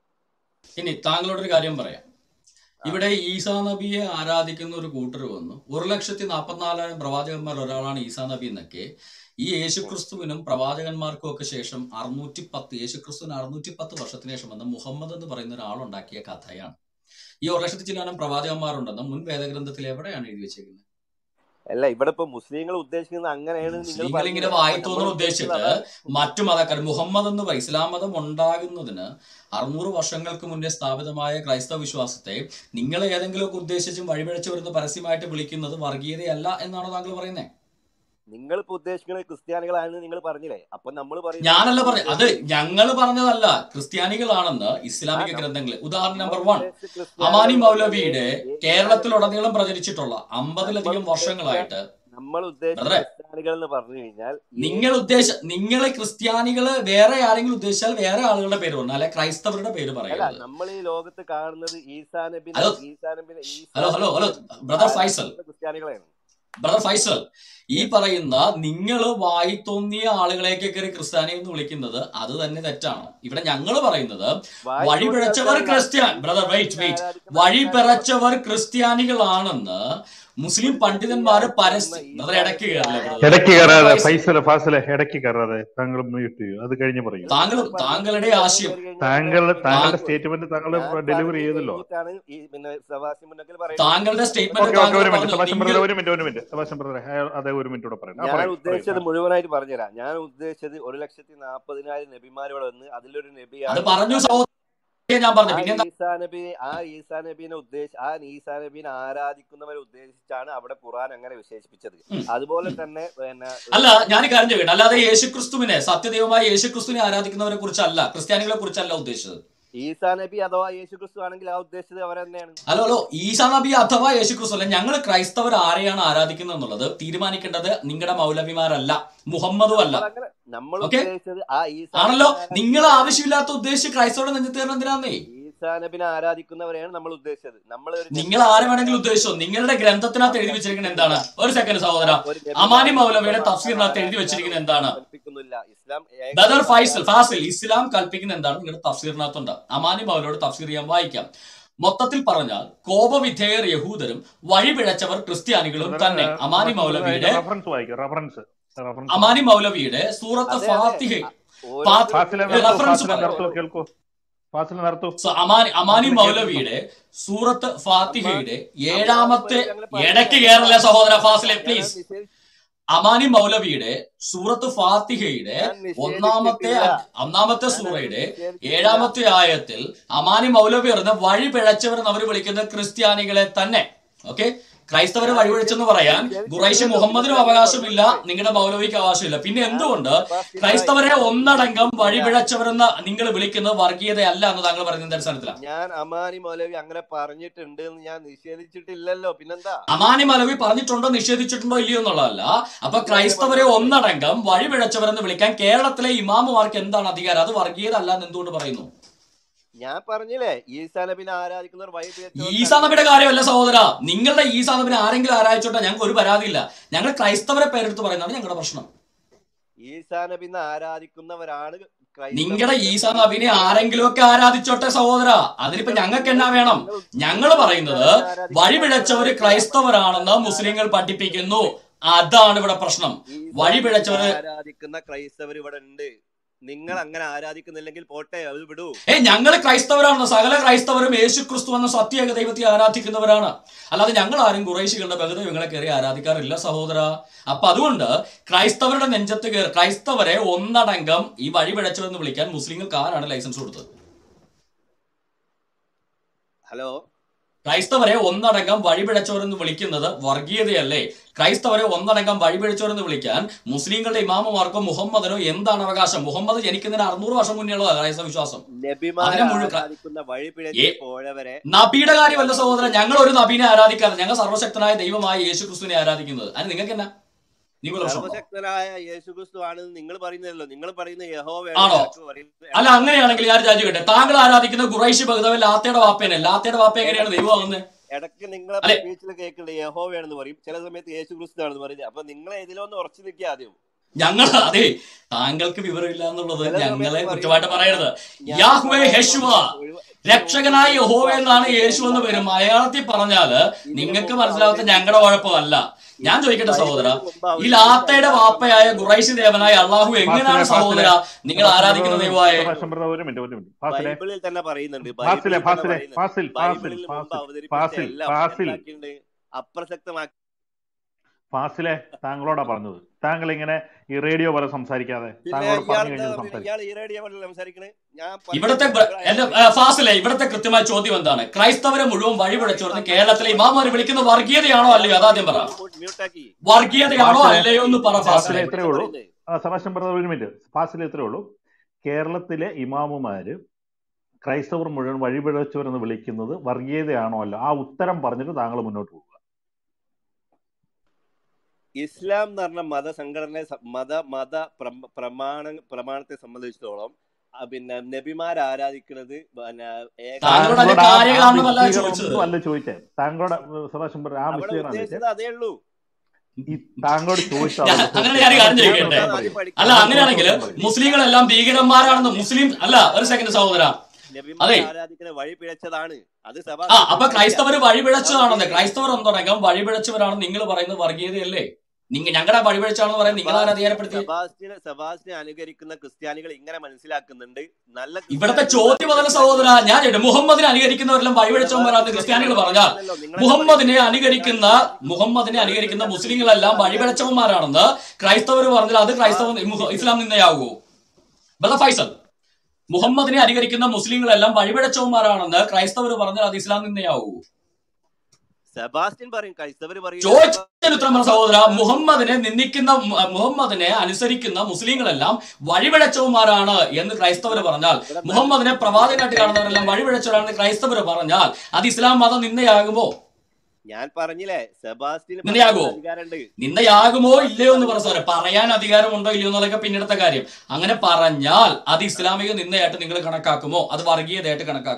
C: ഇനി താങ്കളോടൊരു കാര്യം പറയാം
H: ആ
C: ഇവിടെ ഈസാ നബിയെ ആരാധിക്കുന്ന ഒരു കൂട്ടർ വന്നു ഒരു ലക്ഷത്തി നാൽപ്പത്തിനാലായിരം പ്രവാചകന്മാർ ഒരാളാണ് ഈസാ നബി എന്നൊക്കെ ഈ യേശുക്രിസ്തുവിനും പ്രവാചകന്മാർക്കും ഒക്കെ ശേഷം അറുന്നൂറ്റി പത്ത് യേശുക്രിസ്തുവിന് അറുന്നൂറ്റി പത്ത് വർഷത്തിന് ശേഷം വന്ന മുഹമ്മദ് എന്ന് പറയുന്ന ഒരാളുണ്ടാക്കിയ കഥയാണ് ഈ ഒരു ലക്ഷത്തി ചില്ലാനം പ്രവാചകന്മാരുണ്ടെന്ന് മുൻ വേദഗ്രന്ഥത്തിൽ എവിടെയാണ് എഴുതി വെച്ചേക്കുന്നത്
H: അല്ല ഇവിടെ ഇപ്പൊ മുസ്ലിങ്ങൾ ഉദ്ദേശിക്കുന്നത് അങ്ങനെയാണ് നിങ്ങൾ
C: മുസ്ലിങ്ങൾ ഇങ്ങനെ
H: പറഞ്ഞത് അപ്പൊ
C: വായി
H: നമ്മൾ
C: തോന്നുന്നു
H: ഉദ്ദേശിക്കുന്നത്
C: ഉദ്ദേശിച്ചിട്ട്
H: അതാണ്
C: മറ്റു മതക്കാർ മുഹമ്മദ് എന്ന് പറയും ഇസ്ലാം മതം ഉണ്ടാകുന്നതിന് അറുന്നൂറ് വർഷങ്ങൾക്ക് മുന്നേ സ്ഥാപിതമായ ക്രൈസ്തവ വിശ്വാസത്തെ നിങ്ങൾ ഏതെങ്കിലുമൊക്കെ ഉദ്ദേശിച്ചും വഴിപിഴച്ചു വരുന്ന പരസ്യമായിട്ട് വിളിക്കുന്നത് വർഗീയതയല്ല എന്നാണ് താങ്കൾ പറയുന്നത്
H: നിങ്ങൾ ഇപ്പൊ ഉദ്ദേശിക്കുന്നത് ക്രിസ്ത്യാനികളാണെന്ന് നിങ്ങൾ പറഞ്ഞില്ലേ അപ്പൊ നമ്മൾ പറയുന്നത്
C: ഞാനല്ല
H: നമ്മൾ
C: പറഞ്ഞത് അത്
H: ഉദ്ദേശിക്കുന്നത്
C: ഞങ്ങൾ പറഞ്ഞതല്ല ക്രിസ്ത്യാനികളാണെന്ന്
H: ആ
C: ഇസ്ലാമിക
H: നം-
C: ഗ്രന്ഥങ്ങൾ ഉദാഹരണം
H: നമ്മൾ
C: നമ്പർ വൺ
H: ഉദ്ദേശിച്ച
C: അമാനി
H: ക്രിസ്ത്യാനികൾ എന്ന് പറഞ്ഞാൽ
C: മൗലവിയുടെ
H: ഏ- ഏതാണ്
C: കേരളത്തിലുടനീളം പ്രചരിച്ചിട്ടുള്ള
H: നമ്മൾ
C: അമ്പതിലധികം
H: ഉദ്ദേശിച്ച
C: വർഷങ്ങളായിട്ട്
H: നമ്മൾ ഉദ്ദേശിച്ച
C: ബ്രദറെ
H: ക്രിസ്ത്യാനികൾ എന്ന് പറഞ്ഞു കഴിഞ്ഞാൽ
C: നിങ്ങൾ
H: യേശു
C: ഉദ്ദേശ നിങ്ങളെ ക്രിസ്ത്യാനികള് വേറെ ആരെങ്കിലും ഉദ്ദേശിച്ചാൽ വേറെ ആളുകളുടെ പേര് പറഞ്ഞു അല്ലെ ക്രൈസ്തവരുടെ പേര്
H: അല്ല
C: പറയരുത്
H: നമ്മൾ ഈ ലോകത്ത് കാണുന്നത് ഈസാ നബിനെ
C: ഹലോ
H: ഈസാ നബിനെ ഈസാ
C: ഹലോ ഹലോ ഹലോ
H: നബിനെ
C: ബ്രദർ ഫൈസൽ
H: ആരാധിക്കുന്ന ക്രിസ്ത്യാനികളെയാണ്
C: ബ്രദർ ഫൈസൽ ഈ
H: യെസ്
C: പറയുന്ന നിങ്ങൾ വായി തോന്നിയ ആളുകളെയൊക്കെ കയറി ക്രിസ്ത്യാനി എന്ന് വിളിക്കുന്നത് അത് തന്നെ തെറ്റാണ് ഇവിടെ ഞങ്ങൾ പറയുന്നത്
H: വായി
C: വഴി
H: തോന്നിയ
C: പിഴച്ചവർ
H: ആൾക്കാരല്ല
C: ക്രിസ്ത്യാൻ ബ്രദർ
H: ഈസാ
C: വെയിറ്റ്
H: നബിനെ
C: വെയിറ്റ്
H: ആരാധിക്കുന്ന
C: വഴി
H: ആൾക്കാരാണ്
C: പിഴച്ചവർ ക്രിസ്ത്യാനികളാണെന്ന് മുസ്ലിം
H: ഒരു നബിയെ
C: പണ്ഡിതന്മാര്
H: ആരാധിക്കുന്ന
C: പരസ്യം ബ്രദർ
H: ഈസാ
C: ഇടയ്ക്ക്
H: നബിയെ
C: കയറില്ല ബ്രദർ
B: ഇടയ്ക്ക്
C: ബ്രദർ
B: കയറാതെ
C: ഫൈസൽ
B: ഫൈസല് ഫാസിലെ ഇടയ്ക്ക് കയറാതെ താങ്കൾ മ്യൂട്ട് ചെയ്യൂ അത് കഴിഞ്ഞ് പറയൂ
C: താങ്കൾ
H: നിങ്ങൾ പറഞ്ഞ
C: താങ്കളുടെ
H: നിങ്ങൾ
C: ആശയം
H: കയറി കഴിഞ്ഞാൽ
B: താങ്കൾ
H: പിന്നെ
B: താങ്കളുടെ
C: താങ്കൾ
B: സ്റ്റേറ്റ്മെന്റ് താങ്കൾ
H: ഞാൻ
B: ഡെലിവറി
H: പറഞ്ഞു
B: ചെയ്തല്ലോ
H: കഴിഞ്ഞിട്ടാണ് ഈ പിന്നെ സവാസി മുന്നക്കൽ പറയുന്നത്
C: താങ്കളുടെ സ്റ്റേറ്റ്മെന്റ്
B: ഓക്കെ ഓക്കെ
C: താങ്കൾ
B: ഒരു മിനിറ്റ്
C: പറഞ്ഞു
B: സബാഷൻ
C: നിങ്ങൾ
B: ബ്രദർ ഒരു മിനിറ്റ് ഒരു മിനിറ്റ് സബാഷൻ ബ്രദർ അതെ ഒരു മിനിറ്റ് കൂടെ പറയണം ആ
H: ഞാൻ
B: പറയൂ പറയൂ
H: ഉദ്ദേശിച്ചത്
B: ആ.
H: മുഴുവനായിട്ട് പറഞ്ഞുതരാം ഞാൻ ഉദ്ദേശിച്ചത് ഒരു ലക്ഷത്തി നാൽപ്പതിനായിരം നബിമാരോട് വന്ന് അതിലൊരു
C: അത്
H: നബിയാണ്
C: പറഞ്ഞു
H: ഈസാ നബി
C: സഹോദരൻ ഞാൻ പറഞ്ഞു
H: ആ
C: പിന്നെ എന്താ
H: ഈസാ നബി ആ ഈസാ നബീനെ ഉദ്ദേശിച്ച് ആ ഈസാ നബീനെ ആരാധിക്കുന്നവരെ ഉദ്ദേശിച്ചാണ് അവിടെ ഖുറാൻ അങ്ങനെ വിശേഷിപ്പിച്ചത്
C: ഉം.
H: അതുപോലെ തന്നെ പിന്നെ
C: അല്ല ഞാൻ ഈ കാര്യം ചോദിക്കട്ടെ അല്ലാതെ യേശുക്രിസ്തുവിനെ സത്യദൈവമായ യേശുക്രിസ്തുവിനെ ആരാധിക്കുന്നവരെ കുറിച്ചല്ല ക്രിസ്ത്യാനികളെ കുറിച്ചല്ല ഉദ്ദേശിച്ചത്
H: ഈസാ നബി അഥവാ യേശു ക്രിസ്തു ആണെങ്കിൽ ആ ഉദ്ദേശിച്ചത് അവർ തന്നെയാണ്
C: ഹലോ ഹലോ ഈസാ നബി അഥവാ യേശുക്രിസ്തു അല്ല ഞങ്ങൾ ക്രൈസ്തവർ ആരെയാണ് ആരാധിക്കുന്നത് എന്നുള്ളത് തീരുമാനിക്കേണ്ടത് നിങ്ങളുടെ മൗലവിമാരല്ല മുഹമ്മദും അല്ല
H: നമ്മൾ അങ്ങനെ നമ്മൾ
C: ഓക്കെ
H: ഉദ്ദേശിച്ചത് ആ ഈസാ
C: ആണല്ലോ
H: നബിനെ
C: നിങ്ങൾ
H: ആരാധിക്കുന്നവരെ
C: ആവശ്യമില്ലാത്ത ഉദ്ദേശിച്ച് ക്രൈസ്തവരുടെ നെഞ്ചത്ത് കയറുന്ന എന്തിനാന്നേ
H: ഈസാ നബിനെ ആരാധിക്കുന്നവരെയാണ് നമ്മൾ ഉദ്ദേശിച്ചത് നമ്മൾ ഒരു
C: നിങ്ങൾ ആരെ വേണമെങ്കിലും ഉദ്ദേശിച്ചോ നിങ്ങളുടെ ഗ്രന്ഥത്തിനകത്ത് എഴുതി വെച്ചിരിക്കുന്നത് എന്താണ് ഒരു സെക്കൻഡ് സഹോദര
H: ഒരു
C: അമാനി
H: നബിമാരെ
C: മൗലവിയുടെ
H: ഇസ്ലാം
C: തഫ്സീറിനകത്ത് എഴുതി വെച്ചിരിക്കുന്നത് എന്താണ്
H: കൽപ്പിക്കുന്നില്ല ഇസ്ലാം
C: ബദർ
H: ഏകദൈവത്തെ
C: ഫൈസൽ ഫാസിൽ
H: ആരാധിക്കുന്നു
C: ഇസ്ലാം കൽപ്പിക്കുന്ന എന്താണ് നിങ്ങളുടെ തഫ്സീറിനകത്തുണ്ട് അമാനി മൗലയുടെ തഫ്സീർ ഞാൻ വായിക്കാം മൊത്തത്തിൽ പറഞ്ഞാൽ കോപവിധേയർ യഹൂദരും വഴിപിഴച്ചവർ ക്രിസ്ത്യാനികളും
B: ബ്രദർ
C: തന്നെ അമാനി
B: സെബാസ്റ്റ്യൻ ബ്രദർ അതിന്റെ
C: മൗലവിയുടെ
B: റെഫറൻസ് വായിക്കും റെഫറൻസ് റെഫറൻസ്
C: അമാനി
B: വായിക്കും
C: മൗലവിയുടെ സൂറത്ത്
H: അതെ അതെ
C: ഫാത്തിഹ
H: ഓരോരുത്തരും
B: ഫാസിലെ
H: പിന്നെ
B: നിർത്തൂ
C: റെഫറൻസ്
B: ഫാസിലെ
C: പറയാം
B: നിർത്തൂ കേൾക്കൂ ഫാസിലെ നിർത്തൂ
C: സോ അമാനി അമാനി
B: ഫാസിലെ കേൾക്കുന്നു
C: മൗലവിയുടെ സൂറത്ത്
H: അമ്മാ
C: ഫാത്തിഹയുടെ
H: അമ്മാനി
C: ഏഴാമത്തെ
H: മൗലവി അങ്ങനെ
C: ഇടയ്ക്ക്
H: പറഞ്ഞില്ല
C: കയറല്ലേ
H: ഞാൻ
C: സഹോദര
H: ഞാൻ
C: ഫാസിലെ
H: ഞാൻ
C: പ്ലീസ്
H: നിഷേധി
C: അമാനി മൗലവിയുടെ സൂറത്ത് ഫാത്തിഹയുടെ
H: ഞാൻ
C: ഒന്നാമത്തെ
H: നിഷേധിച്ചിട്ടില്ല
C: അ- ഒന്നാമത്തെ
H: ഞാൻ അത്
C: സൂറയുടെ
H: നിഷേധിച്ചിട്ടില്ല
C: ഏഴാമത്തെ ആയത്തിൽ അമാനി മൗലവി പറഞ്ഞ വഴി പിഴച്ചവർ എന്ന് അവർ വിളിക്കുന്ന ക്രിസ്ത്യാനികളെ തന്നെ ഓക്കെ ക്രൈസ്തവരെ
H: ഞാൻ
C: വഴിപിഴച്ചെന്ന്
H: നിഷേധി
C: പറയാൻ ഖുറൈശി
H: നിഷേധിച്ചിട്ടില്ലല്ലോ
C: മുഹമ്മദിനും
H: പിന്നെ നിങ്ങൾ
C: അവകാശമില്ല
H: പറഞ്ഞത്
C: നിങ്ങളുടെ മൗലവിക്ക് അവകാശമില്ല പിന്നെ
H: ഞാൻ
C: എന്തുകൊണ്ട്
H: സെബാസ്റ്റ്യൻ ഭായ്
C: ക്രൈസ്തവരെ ഒന്നടങ്കം
H: ഇല്ല
C: വഴിപിഴച്ചവരെന്ന് നിങ്ങൾ വിളിക്കുന്നത് വർഗീയതയല്ല എന്ന് താങ്കൾ പറയുന്നത് അടിസ്ഥാനത്തിലാണ്
H: ഞാൻ അമാനി മൗലവി അങ്ങനെ പറഞ്ഞിട്ടുണ്ട് എന്ന് ഞാൻ നിഷേധിച്ചിട്ടില്ലല്ലോ പിന്നെന്താ
C: അമാനി മൗലവി പറഞ്ഞിട്ടുണ്ടോ നിഷേധിച്ചിട്ടുണ്ടോ ഇല്ലയോ എന്നുള്ളതല്ല അപ്പൊ
H: ഇല്ല
C: ക്രൈസ്തവരെ
H: പറഞ്ഞിട്ടില്ല
C: ഒന്നടങ്കം വഴിപിഴച്ചവരെന്ന് വിളിക്കാൻ കേരളത്തിലെ ഇമാമുമാർക്ക് എന്താണ് അധികാരം അത് വർഗീയത അല്ല എന്ന് എന്തുകൊണ്ട് പറയുന്നു
H: ഞാൻ പറഞ്ഞില്ലേ ഈസാ നബിനെ ആരാധിക്കുന്നവർ വഴി
C: ഈസാ നബിയുടെ കാര്യമല്ല സഹോദര നിങ്ങളുടെ ഈസാ നബിനെ ആരെങ്കിലും ആരാധിച്ചോട്ടെ ഞങ്ങൾക്ക് ഒരു പരാതിയില്ല ഞങ്ങൾ ക്രൈസ്തവരെ പേരെടുത്ത് പറയുന്നതാണ് ഞങ്ങളുടെ പ്രശ്നം
H: ഈസാ നബിനെ ആരാധിക്കുന്നവരാണ്
C: നിങ്ങളുടെ
H: ക്രൈസ്തവർ
C: ഈസാ
H: എന്ന്
C: നബിനെ ആരെങ്കിലും ഒക്കെ ആരാധിച്ചോട്ടെ സഹോദര അതിനിപ്പോ
H: നിങ്ങൾ
C: ഞങ്ങൾക്ക് എന്നാ
H: നിങ്ങൾ
C: വേണം
H: നിങ്ങൾ
C: ഞങ്ങൾ
H: നിങ്ങൾ
C: പറയുന്നത്
H: ഇസ്ലാമിനെ ആരാധിക്കുന്ന
C: വഴിപിഴച്ചവര്
H: ആരാധിക്കുക
C: ക്രൈസ്തവരാണെന്ന് മുസ്ലിങ്ങൾ പഠിപ്പിക്കുന്നു അതാണ് ഇവിടെ പ്രശ്നം
H: ഈസാ നബിനെ
C: വഴിപിഴച്ചവര്
H: ആരാധിക്കുന്ന ക്രൈസ്തവർ ഇവിടെ ഉണ്ട് നിങ്ങൾ അങ്ങനെ ആരാധിക്കുന്നില്ലെങ്കിൽ പോട്ടെ അത് വിടൂ
C: ഏ ഞങ്ങൾ ക്രൈസ്തവരാണ് സകല ക്രൈസ്തവരും യേശു ക്രിസ്തു എന്ന സത്യേക ദൈവത്തെ ആരാധിക്കുന്നവരാണ് അല്ലാതെ ഞങ്ങൾ ആരും കുറേശികളുടെ ബഹുദൈവങ്ങളെ കയറി ആരാധിക്കാറില്ല സഹോദര അപ്പൊ അതുകൊണ്ട് ക്രൈസ്തവരുടെ നെഞ്ചത്ത് കയറി ക്രൈസ്തവരെ ഒന്നടങ്കം ഈ വഴി പിഴച്ചവെന്ന് വിളിക്കാൻ മുസ്ലിങ്ങൾക്ക് ആരാണ് ലൈസൻസ് കൊടുത്തത്
H: ഹലോ
C: ക്രൈസ്തവരെ ഒന്നടങ്കം വഴിപിഴച്ചവരെന്ന് വിളിക്കുന്നത് വർഗീയതയല്ലേ ക്രൈസ്തവരെ ഒന്നടങ്കം വഴിപിഴച്ചവരെന്ന് വിളിക്കാൻ മുസ്ലിങ്ങളുടെ ഇമാമുമാർക്കോ മുഹമ്മദിനോ എന്താണ് അവകാശം മുഹമ്മദ് ജനിക്കുന്നതിന് അറുന്നൂറ് വർഷം മുന്നേയുള്ളതാണ് ക്രൈസ്തവ വിശ്വാസം
H: നബിമാരെ
C: അതിനെ മുഴുവൻ
H: ആരാധിക്കുന്ന വഴി
C: ഏ
H: പിഴച്ച് പോയവരെ
C: നബിയുടെ കാര്യമല്ല സഹോദരൻ ഞങ്ങൾ ഒരു നബീനെ ആരാധിക്കാറ് ഞങ്ങൾ സർവശക്തനായ ദൈവമായ യേശു ക്രിസ്തുവിനെ ആരാധിക്കുന്നത് അതിന് നിങ്ങൾക്ക് എന്നാ നിങ്ങൾ പ്രശ്നമുണ്ടോ
H: സർവശക്തനായ യേശുക്രിസ്തു ആണെന്ന് നിങ്ങൾ പറയുന്നതല്ലോ നിങ്ങൾ പറയുന്ന യഹോവയാണ്
C: ആണോ
H: നിനക്ക് പറയുന്നത്
C: അല്ല അങ്ങനെയാണെങ്കിൽ ഞാൻ രാജിക്കട്ടെ താങ്കൾ ആരാധിക്കുന്ന ഖുറൈശി ഭഗതവൻ ലാത്തയുടെ വാപ്പേനെ ലാത്തയുടെ വാപ്പ എങ്ങനെയാണ് ദൈവമാകുന്നത്
H: ഇടയ്ക്ക് നിങ്ങളെ
C: അല്ലെ
H: സ്പീച്ചിൽ കേൾക്കുന്നത് യഹോവയാണെന്ന് പറയും ചില സമയത്ത് യേശു ക്രിസ്തു ആണെന്ന് പറയും അപ്പൊ നിങ്ങൾ ഇതിലൊന്ന് ഉറച്ചു നിൽക്കുക ആദ്യം
C: ഞങ്ങൾ അതെ താങ്കൾക്ക് വിവരമില്ല എന്നുള്ളത്
H: ചില
C: ഞങ്ങളെ
H: സമയത്ത്
C: കുറ്റമായിട്ട്
H: പറയും
C: പറയരുത്
H: ഞാൻ
C: യാഹ്വേ
H: സഭാ
C: ഹെഷുവ
H: ഒഴിവ്
C: രക്ഷകനായ
H: ഇതിനു മുമ്പ്
C: യഹോവ എന്നാണ്
H: ബൈബിളിൽ
C: യേശു എന്ന് വരും
H: തന്നെ
C: മലയാളത്തിൽ പറഞ്ഞാല്
H: ഇതിനു
C: നിങ്ങൾക്ക്
H: മുമ്പ്
C: മനസ്സിലാവാത്ത
H: അവതരിപ്പിച്ച
C: ഞങ്ങളുടെ കുഴപ്പമല്ല ഞാൻ
H: ഇത്
C: ചോദിക്കട്ടെ സഹോദര
H: ബൈബിളിന് മുമ്പ്
C: ഈ
H: അവതരിപ്പിച്ച
C: ലാത്തയുടെ
H: എല്ലാ
C: വാപ്പയായ
H: സംഭവങ്ങളും
C: ഖുറൈശി ദേവനായ അള്ളാഹു
B: ഫാസിലെ
C: എങ്ങനെയാണ്
B: ഫാസിലെ
C: സഹോദര നിങ്ങൾ
B: സെബാസ്റ്റ്യൻ ബ്രദർ
C: ആരാധിക്കുന്ന
B: ഒരു
C: ദൈവമായ
B: സെബാസ്റ്റ്യൻ ബ്രദർ ഒരു മിനിറ്റ് ഒരു മിനിറ്റ് ഫാസിലെ
H: ബൈബിളിൽ തന്നെ പറയുന്നുണ്ട്
B: ഫാസിലെ
H: ബൈബിളിൽ തന്നെ
B: ഫാസിലെ
H: പറയുന്നുണ്ട്
B: ഫാസിൽ ഫാസിൽ
H: ബൈബിളിൽ മുമ്പ്
B: ഫാസിൽ
H: അവതരിപ്പിച്ച
B: ഫാസിൽ
H: എല്ലാം
B: ഫാസിൽ
H: എന്താക്കിയിട്ടുണ്ട് അപ്രസക്തമാക്കി
B: ഫാസിലെ താങ്കളോടാ പറഞ്ഞത് താങ്കൾ ഇങ്ങനെ ഈ റേഡിയോ പോലെ സംസാരിക്കാതെ
H: പിന്നെ
B: താങ്കളോട്
H: ഇയാൾ
B: പറഞ്ഞു
H: എന്താ
B: കഴിഞ്ഞത്
H: പിന്നെ
B: സംസാരിക്കും
H: ഇയാൾ ഈ റേഡിയോ പോലെ സംസാരിക്കണേ ഞാൻ
C: ഇവിടത്തെ
H: പറയുന്നത്
C: ബ്ര-
H: നിങ്ങൾ
C: എന്റെ
H: അയാൾ
C: ആ, ഫാസിലെ ഇവിടത്തെ കൃത്യമായ ചോദ്യം എന്താണ് ക്രൈസ്തവരെ മുഴുവൻ വഴിപിഴച്ചോർന്ന് കേരളത്തിലെ ഇമാമാര് വിളിക്കുന്ന വർഗീയതയാണോ അല്ലയോ അതാദ്യം പറ
H: മ്യൂട്ടാക്കി
C: വർഗീയതയാണോ
B: ഫാസിലെ
C: അല്ലയോ എന്ന് പറ
B: ഫാസിലെ
C: ഫാസിലെ
B: ഇത്രേ ഉള്ളൂ ആ, സെബാസ്റ്റ്യൻ ബ്രദർ ഒരു മിനിറ്റ് ഫാസിലെ ഇത്രേ ഉള്ളൂ കേരളത്തിലെ ഇമാമുമാര് ക്രൈസ്തവർ മുഴുവൻ വഴിപിഴച്ചവരെന്ന് വിളിക്കുന്നത് വർഗീയതയാണോ അല്ല ആ ഉത്തരം പറഞ്ഞിട്ട് താങ്കൾ മുന്നോട്ട് പോകുക
H: ഇസ്ലാം എന്ന് പറഞ്ഞ മതസംഘടനയെ സ- മത മത പ്രമ- പ്രമാണ പ്രമാണത്തെ സംബന്ധിച്ചിടത്തോളം ആ, പിന്നെ നബിമാർ ആരാധിക്കുന്നത് പിന്നെ ഏക-
C: താങ്കളോട് അതിന്റെ
B: താങ്കളോട് ആ- ആ
C: കാര്യകാരണമല്ല ചോദിച്ചത്
B: വിശദീകരണമൊന്നും അല്ല ചോദിച്ചത് താങ്കളോട് സെബാസ്റ്റ്യൻ ബ്രദർ ആ
H: അവിടെ
B: വിശദീകരണം
H: ഉദ്ദേശിച്ചത്
B: ചോദിച്ചത്
H: അതേ ഉള്ളൂ
B: ഈ താങ്കളോട് ചോദിച്ച
C: ഞാൻ-
B: ആളോട്
C: അങ്ങനെ ഞാൻ ഒരു കാര്യം
B: ചോദിച്ചത്
C: ചോദിക്കട്ടെ
B: ഉത്തരം
H: ആദ്യം
B: പറയൂ
H: പഠിക്കണം
C: അല്ല
B: താങ്കൾ ചോദിച്ച
C: അങ്ങനെയാണെങ്കിൽ
B: ഉത്തരം പറയൂ
C: മുസ്ലിങ്ങളെല്ലാം ഭീകരന്മാരാണെന്ന് മുസ്ലിം അല്ല ഒരു സെക്കൻഡ് സഹോദര
H: നബിമാർ
C: അതെ
H: ആരാധിക്കുന്ന വഴി പിഴച്ചതാണ് അത്
C: ആ
H: സഭാസിന്
C: അപ്പൊ
H: സമ്മതിക്കാം
C: ക്രൈസ്തവർ വഴിപിഴച്ചതാണെന്ന്
H: സഭാസിന്
C: ക്രൈസ്തവർ ഒന്നടങ്കം വഴിപിഴച്ചവരാണെന്ന് നിങ്ങൾ പറയുന്നത് വർഗീയതയല്ലേ നിങ്ങൾ ഞങ്ങളുടെ വഴിപിഴച്ചാണെന്ന് പറയാൻ നിങ്ങൾ ആരാ
H: സെബാസ്റ്റിനെ
C: അധികാരപ്പെടുത്തി
H: സെബാസ്റ്റിനെ സെബാസ്റ്റിനെ അനുകരിക്കുന്ന ക്രിസ്ത്യാനികൾ ഇങ്ങനെ മനസ്സിലാക്കുന്നുണ്ട് നല്ല
C: ഇവിടത്തെ
H: ക്രിസ്ത്യാനികൾ
C: ചോദ്യം അതല്ല സഹോദര ഞാൻ ചോദിക്കട്ടെ, മുഹമ്മദിനെ അനുകരിക്കുന്നവരെല്ലാം വഴിപിഴച്ചവന്മാരാന്ന് ക്രിസ്ത്യാനികൾ പറഞ്ഞാൽ
H: അങ്ങനെയല്ലോ നിങ്ങളെന്നെ
C: മുഹമ്മദിനെ
H: പഠിപ്പിക്കുന്നത്
C: അനുകരിക്കുന്ന മുഹമ്മദിനെ അനുകരിക്കുന്ന
H: ബൈബിളിൽ
C: മുസ്ലിങ്ങളെല്ലാം വഴിപിഴച്ചവന്മാരാണെന്ന് ക്രൈസ്തവർ പറഞ്ഞാൽ അത് ക്രൈസ്തവ മുഹ- ഇസ്ലാം നിന്നയാകുമോ ബദ ഫൈസൽ മുഹമ്മദിനെ അനുകരിക്കുന്ന മുസ്ലിങ്ങളെല്ലാം വഴിപിഴച്ചവന്മാരാണെന്ന് ക്രൈസ്തവർ പറഞ്ഞാൽ അത് ഇസ്ലാം നിന്നയാകുമോ
H: സെബാസ്റ്റ്യൻ പറയും ക്രൈസ്തവർ പറയും
C: ചോദിച്ചതിന് ഉത്തരം പറഞ്ഞ സഹോദര മുഹമ്മദിനെ നിന്ദിക്കുന്ന മു- മുഹമ്മദിനെ അനുസരിക്കുന്ന മുസ്ലിങ്ങളെല്ലാം വഴിപിഴച്ചവന്മാരാണ് എന്ന് ക്രൈസ്തവർ പറഞ്ഞാൽ
H: ഇവിടെ
C: മുഹമ്മദിനെ പ്രവാചകനായിട്ട് കാണുന്നവരെല്ലാം വഴിപിഴച്ചവരാണെന്ന് ക്രൈസ്തവർ പറഞ്ഞാൽ അത് ഇസ്ലാം മതം നിന്നയാകുമോ
H: ഞാൻ പറഞ്ഞില്ലേ സെബാസ്റ്റ്യന്
C: നിന്നയാകുമോ
H: പറയാനുള്ള അധികാരമുണ്ട്
C: നിന്നയാകുമോ ഇല്ലയോ എന്ന് പറഞ്ഞ സാറേ പറയാൻ അധികാരമുണ്ടോ ഇല്ലയോ എന്നുള്ളതൊക്കെ പിന്നീടത്തെ കാര്യം അങ്ങനെ പറഞ്ഞാൽ അത് ഇസ്ലാമിക നിന്നയായിട്ട് നിങ്ങൾ കണക്കാക്കുമോ അത് വർഗീയതയായിട്ട് കണക്കാക്കുമോ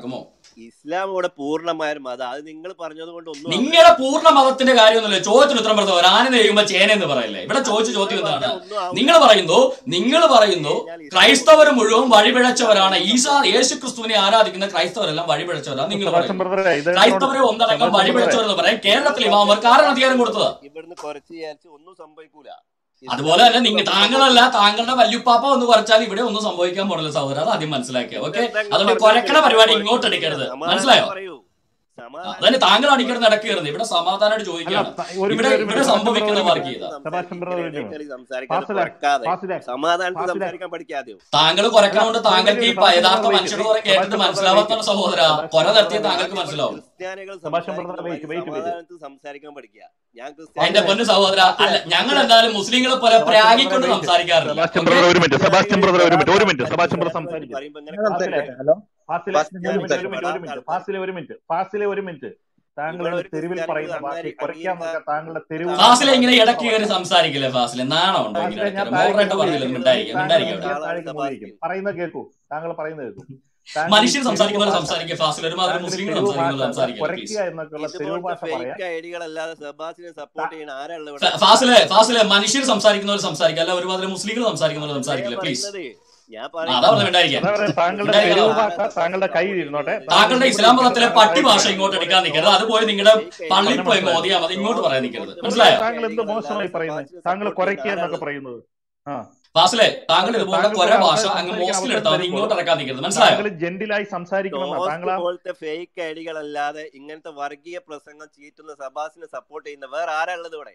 H: ഇസ്ലാം ഇവിടെ പൂർണ്ണമായ ഒരു മതം അത് നിങ്ങൾ പറഞ്ഞത് കൊണ്ട് ഒന്നും ആവില്ല
C: നിങ്ങളുടെ പൂർണ്ണ മതത്തിന്റെ കാര്യമൊന്നുമില്ല ചോദ്യത്തിന് ഉത്തരം പറഞ്ഞത് ആനന്ന് കഴിയുമ്പോ ചേനെന്ന് പറയല്ലേ ഇവിടെ ചോദിച്ച ചോദ്യം
H: നിങ്ങൾ
C: എന്താണ്
H: പറഞ്ഞാൽ ഒന്നും ആവില്ല
C: നിങ്ങൾ പറയുന്നു നിങ്ങൾ പറയുന്നു
H: ഞാൻ ഇസ്ലാം
C: ക്രൈസ്തവർ മുഴുവൻ വഴിപിഴച്ചവരാണ് ഈസാ യേശു ക്രിസ്തുവിനെ ആരാധിക്കുന്ന ക്രൈസ്തവരെല്ലാം വഴിപിഴച്ചവരാണ് നിങ്ങൾ
B: സെബാസ്റ്റ്യൻ
C: പറയുന്നു
B: ബ്രദറെ ഇത്
C: ക്രൈസ്തവരെ ഒന്നടങ്കം
B: സെബാസ്റ്റ്യൻ ബ്രദറെ
C: വഴിപിഴച്ചവരെന്ന് പറയാൻ കേരളത്തിൽ ഇമാമർക്ക് ആരാണ് അധികാരം കൊടുത്തത്
H: ഇവിടുന്ന് കുറച്ച് വിചാരിച്ച് ഒന്നും സംഭവിക്കൂല
C: അതുപോലെ
H: ഇസ്ലാം
C: തന്നെ നിങ്ങൾ
H: നമുക്ക്
C: താങ്കളല്ല താങ്കളുടെ വല്യുപ്പാപ്പ ഒന്ന് കുറച്ചാൽ ഇവിടെ ഒന്നും സംഭവിക്കാൻ പോണില്ല സഹോദരൻ അത് ആദ്യം മനസ്സിലാക്കിയ ഓക്കെ
H: നിങ്ങളെന്താ
C: അതുകൊണ്ട്
H: പറഞ്ഞത്
C: കൊരക്കണ പരിപാടി
H: കുറയ്ക്ക്
C: ഇങ്ങോട്ട് എടുക്കരുത്
H: സമാധാനം
C: മനസ്സിലായോ
H: പറയൂ സമാധാനം
C: അതന്നെ താങ്കൾ അടിക്കരുത് ഇടക്ക് കയറുന്നത് ഇവിടെ സമാധാനമായിട്ട്
B: അല്ല
C: ചോദിക്കുകയാണ്
B: ത- ഒരു
C: ഇവിടെ
B: മിനിറ്റ് ഒരു
C: ഇവിടെ
B: മിനിറ്റ് സെബാസ്റ്റ്യൻ ബ്രദർ
C: സംഭവിക്കുന്ന
B: ഒരു
C: വർക്ക്
B: മിനിറ്റ്
C: ചെയ്ത
B: സെബാസ്റ്റ്യൻ ബ്രദർ ഒരു
H: സംസാരിക്കാൻ
B: മിനിറ്റ്
H: സംസാരിക്കാൻ
B: ഫാസിലെ
H: കുറക്കാതെ
B: ഫാസിലെ
H: സമാധാനത്തിൽ
B: ഫാസിലെ
H: സംസാരിക്കാൻ പഠിക്കാതെയോ
C: താങ്കൾ
B: അല്ല
C: കുറയ്ക്കണോണ്ട്
B: ഒരു
C: താങ്കൾക്ക്
B: മിനിറ്റ്
C: ഈ
B: സെബാസ്റ്റ്യൻ
C: യഥാർത്ഥ
B: ബ്രദർ വെയിറ്റ്
C: മനുഷ്യരുടെ കുറെ കേട്ടിട്ട്
B: സെബാസ്റ്റ്യൻ ബ്രദർ വെയിറ്റ്
C: മനസ്സിലാവാത്താണ് സഹോദര
B: സെബാസ്റ്റ്യൻ
C: കൊല
B: ബ്രദർ
C: നടത്തിയ
B: വെയിറ്റ്
C: താങ്കൾക്ക്
H: ആദ്യം
C: മനസ്സിലാവും
H: ക്രിസ്ത്യാനികൾ
B: സെബാസ്റ്റ്യൻ ബ്രദർ
H: സംസാരിക്കുന്ന
B: വെയിറ്റ്
H: മാതിരി
B: വെയിറ്റ് വെയിറ്റ്
H: സമാധാനത്തിൽ സംസാരിക്കാൻ പഠിക്കുക ഞാൻ
C: എന്റെ
H: ക്രിസ്ത്യാനികളെ
C: പൊന്നു സഹോദര
B: ഫാസിലെ
C: അല്ല ഞങ്ങൾ
B: ഫാസിലെ
C: എന്തായാലും മുസ്ലിങ്ങളെ പോലെ
B: സെബാസ്റ്റ്യൻ ബ്രദർ
C: പ്രാഗിക്കൊണ്ട്
B: വെയിറ്റ്
C: സംസാരിക്കാറില്ല
B: സെബാസ്റ്റ്യൻ
C: ഓക്കെ
B: ബ്രദർ ഒരു മിനിറ്റ് സെബാസ്റ്റ്യൻ
H: ക്രിസ്ത്യാനികൾ
B: ബ്രദർ ഒരു മിനിറ്റ് ഒരു
H: യഥാർത്ഥ
B: മിനിറ്റ് സെബാസ്റ്റ്യൻ ബ്രദർ
H: മനുഷ്യന്മാരെന്ന്
B: സംസാരിക്കും
H: പറയുമ്പോ ഇങ്ങനെ
I: ഞാൻ
B: ഫാസിലെ
I: സംസാരിക്കട്ടെ ഹലോ
B: ഫാസിലെ
I: ഞാൻ
B: ഒരു മിനിറ്റ് ഒരു മിനിറ്റ് ഒരു
I: സംസാരിക്കട്ടെ
B: മിനിറ്റ്
H: ആൾക്കാർ
B: ഫാസിലെ ഒരു മിനിറ്റ് ഫാസിലെ ഒരു മിനിറ്റ് താങ്കൾ
H: ഇവിടെ
B: ഇവിടെ
H: ഒരു
B: തെരുവിൽ
H: ക്രിസ്ത്യാനികൾ
B: പറയുന്ന ഭാഷ
H: അംഗീകരി
B: കുറയ്ക്കാൻ
H: അംഗീകരിക്കാൻ
B: നോക്കുക താങ്കളുടെ തെരുവ് ഭാഷ
C: ഫാസിലെ ഇങ്ങനെ
B: പറയുന്ന
C: ഇടയ്ക്ക് കയറി
B: ഭാഷ
C: സംസാരിക്കില്ലേ ഫാസിലെ നാണമുണ്ടോ ഇങ്ങനെ
B: ഫാസിലെ ഞാൻ
C: ഇടയ്ക്ക്
B: താഴേക്ക്
C: മോഡറേറ്റ്
B: മൂവ്
C: പറഞ്ഞില്ല
B: ചെയ്യും
C: മിണ്ടായിരിക്കും
B: താങ്കൾ
C: മിണ്ടായിരിക്കും അവിടെ
B: താങ്കൾ താങ്കൾ കേൾക്കൂ താങ്കൾ പറയുന്നത് കേൾക്കൂ താങ്കൾ ഈ
C: മനുഷ്യർ
B: തെരുവ്
C: സംസാരിക്കുന്ന പോലെ
B: ഭാഷ
C: സംസാരിക്കുക ഫാസിൽ ഒരുമാതിരി
B: താങ്കൾ ഈ
C: മുസ്ലിങ്ങൾ
B: തെരുവ്
C: സംസാരിക്കുന്ന
B: ഭാഷ
C: പോലെ സംസാരിക്കില്ല പ്ലീസ്
B: കുറയ്ക്കുക എന്നൊക്കെയുള്ള തെരുവ്
H: ഇതുപോലത്തെ
B: ഭാഷ പറയാൻ
H: ഫേക്ക് ഐഡികളല്ലാതെ സെബാസിനെ സപ്പോർട്ട്
B: താ-
H: ചെയ്യണ ആരാള് ഇവിടെ
C: ഫാസിലെ ഫാസിലെ മനുഷ്യർ സംസാരിക്കുന്ന പോലെ സംസാരിക്കുക അല്ല ഒരുമാതിരി മുസ്ലിങ്ങൾ സംസാരിക്കുന്ന പോലെ
H: അതല്ലേ
C: സംസാരിക്കില്ല പ്ലീസ്
H: പറയുന്നത് ഞാൻ
C: അതാ പറഞ്ഞ
H: പറയുന്നത്
C: മിണ്ടായിരിക്കാൻ
B: അതാ പറയുന്നത് താങ്കളുടെ
C: മിണ്ടായിരിക്കാൻ
B: തെരുവ്
C: അതാ
B: ഭാഷ താങ്കളുടെ കയ്യിൽ ഇരുന്നോട്ടെ താങ്കൾ
C: താങ്കളുടെ
B: ഇവിടെ
C: ഇസ്ലാം
B: ഇരിക്കട്ടെ
C: മതത്തിലെ
B: താങ്കൾ
C: പട്ടി ഭാഷ
B: പറയുന്നത്
C: ഇങ്ങോട്ട് എടുക്കാൻ
H: ഇതുപോലത്തെ
C: നിൽക്കരുത് അത് പോയി നിങ്ങളുടെ
H: ഫേക്ക്
C: പള്ളിയിൽ
B: പറഞ്ഞ
C: പോയി
B: മനസ്സിലായോ
C: മോദിയാൽ മതി ഇങ്ങോട്ട് പറയാൻ നിൽക്കരുത്
H: ഇതുപോലത്തെ
C: മനസ്സിലായോ
B: താങ്കൾ എന്ത്
H: ഐഡികളല്ലാതെ
B: മോശമായി പറയുന്നത്
H: സെബാസിനെ
B: താങ്കൾ
H: സപ്പോർട്ട്
B: കുറയ്ക്കുക
H: ചെയ്യുന്ന
B: എന്നൊക്കെ
H: ആരാള്
B: പറയുന്നത് ആ
C: ഫാസിലെ താങ്കൾ
B: അല്ല
C: ഇതുപോലുള്ള
B: താങ്കൾക്ക്
C: കുറെ
B: ഒരു
C: ഭാഷ
B: അവസരം
C: അങ്ങ്
B: സംസാരിക്കാൻ
C: മോസ്കിൽ
B: അവസരം
C: എടുത്താൽ മതി
B: തരുമ്പോൾ
C: ഇങ്ങോട്ട് ഇറക്കാൻ നിൽക്കരുത് മനസ്സിലായോ
B: താങ്കൾ ജെന്റിലായി സംസാരിക്കണമെന്നാ താങ്കൾ
H: ടോസ്റ്റ്
B: ആ
H: പോലത്തെ ഫേക്ക് ഐഡികളല്ലാതെ ഇങ്ങനത്തെ വർഗീയ പ്രസംഗം ചീറ്റുന്ന സബാസിനെ സപ്പോർട്ട് ചെയ്യുന്ന വേറെ ആരാ ഉള്ളത് ഇവിടെ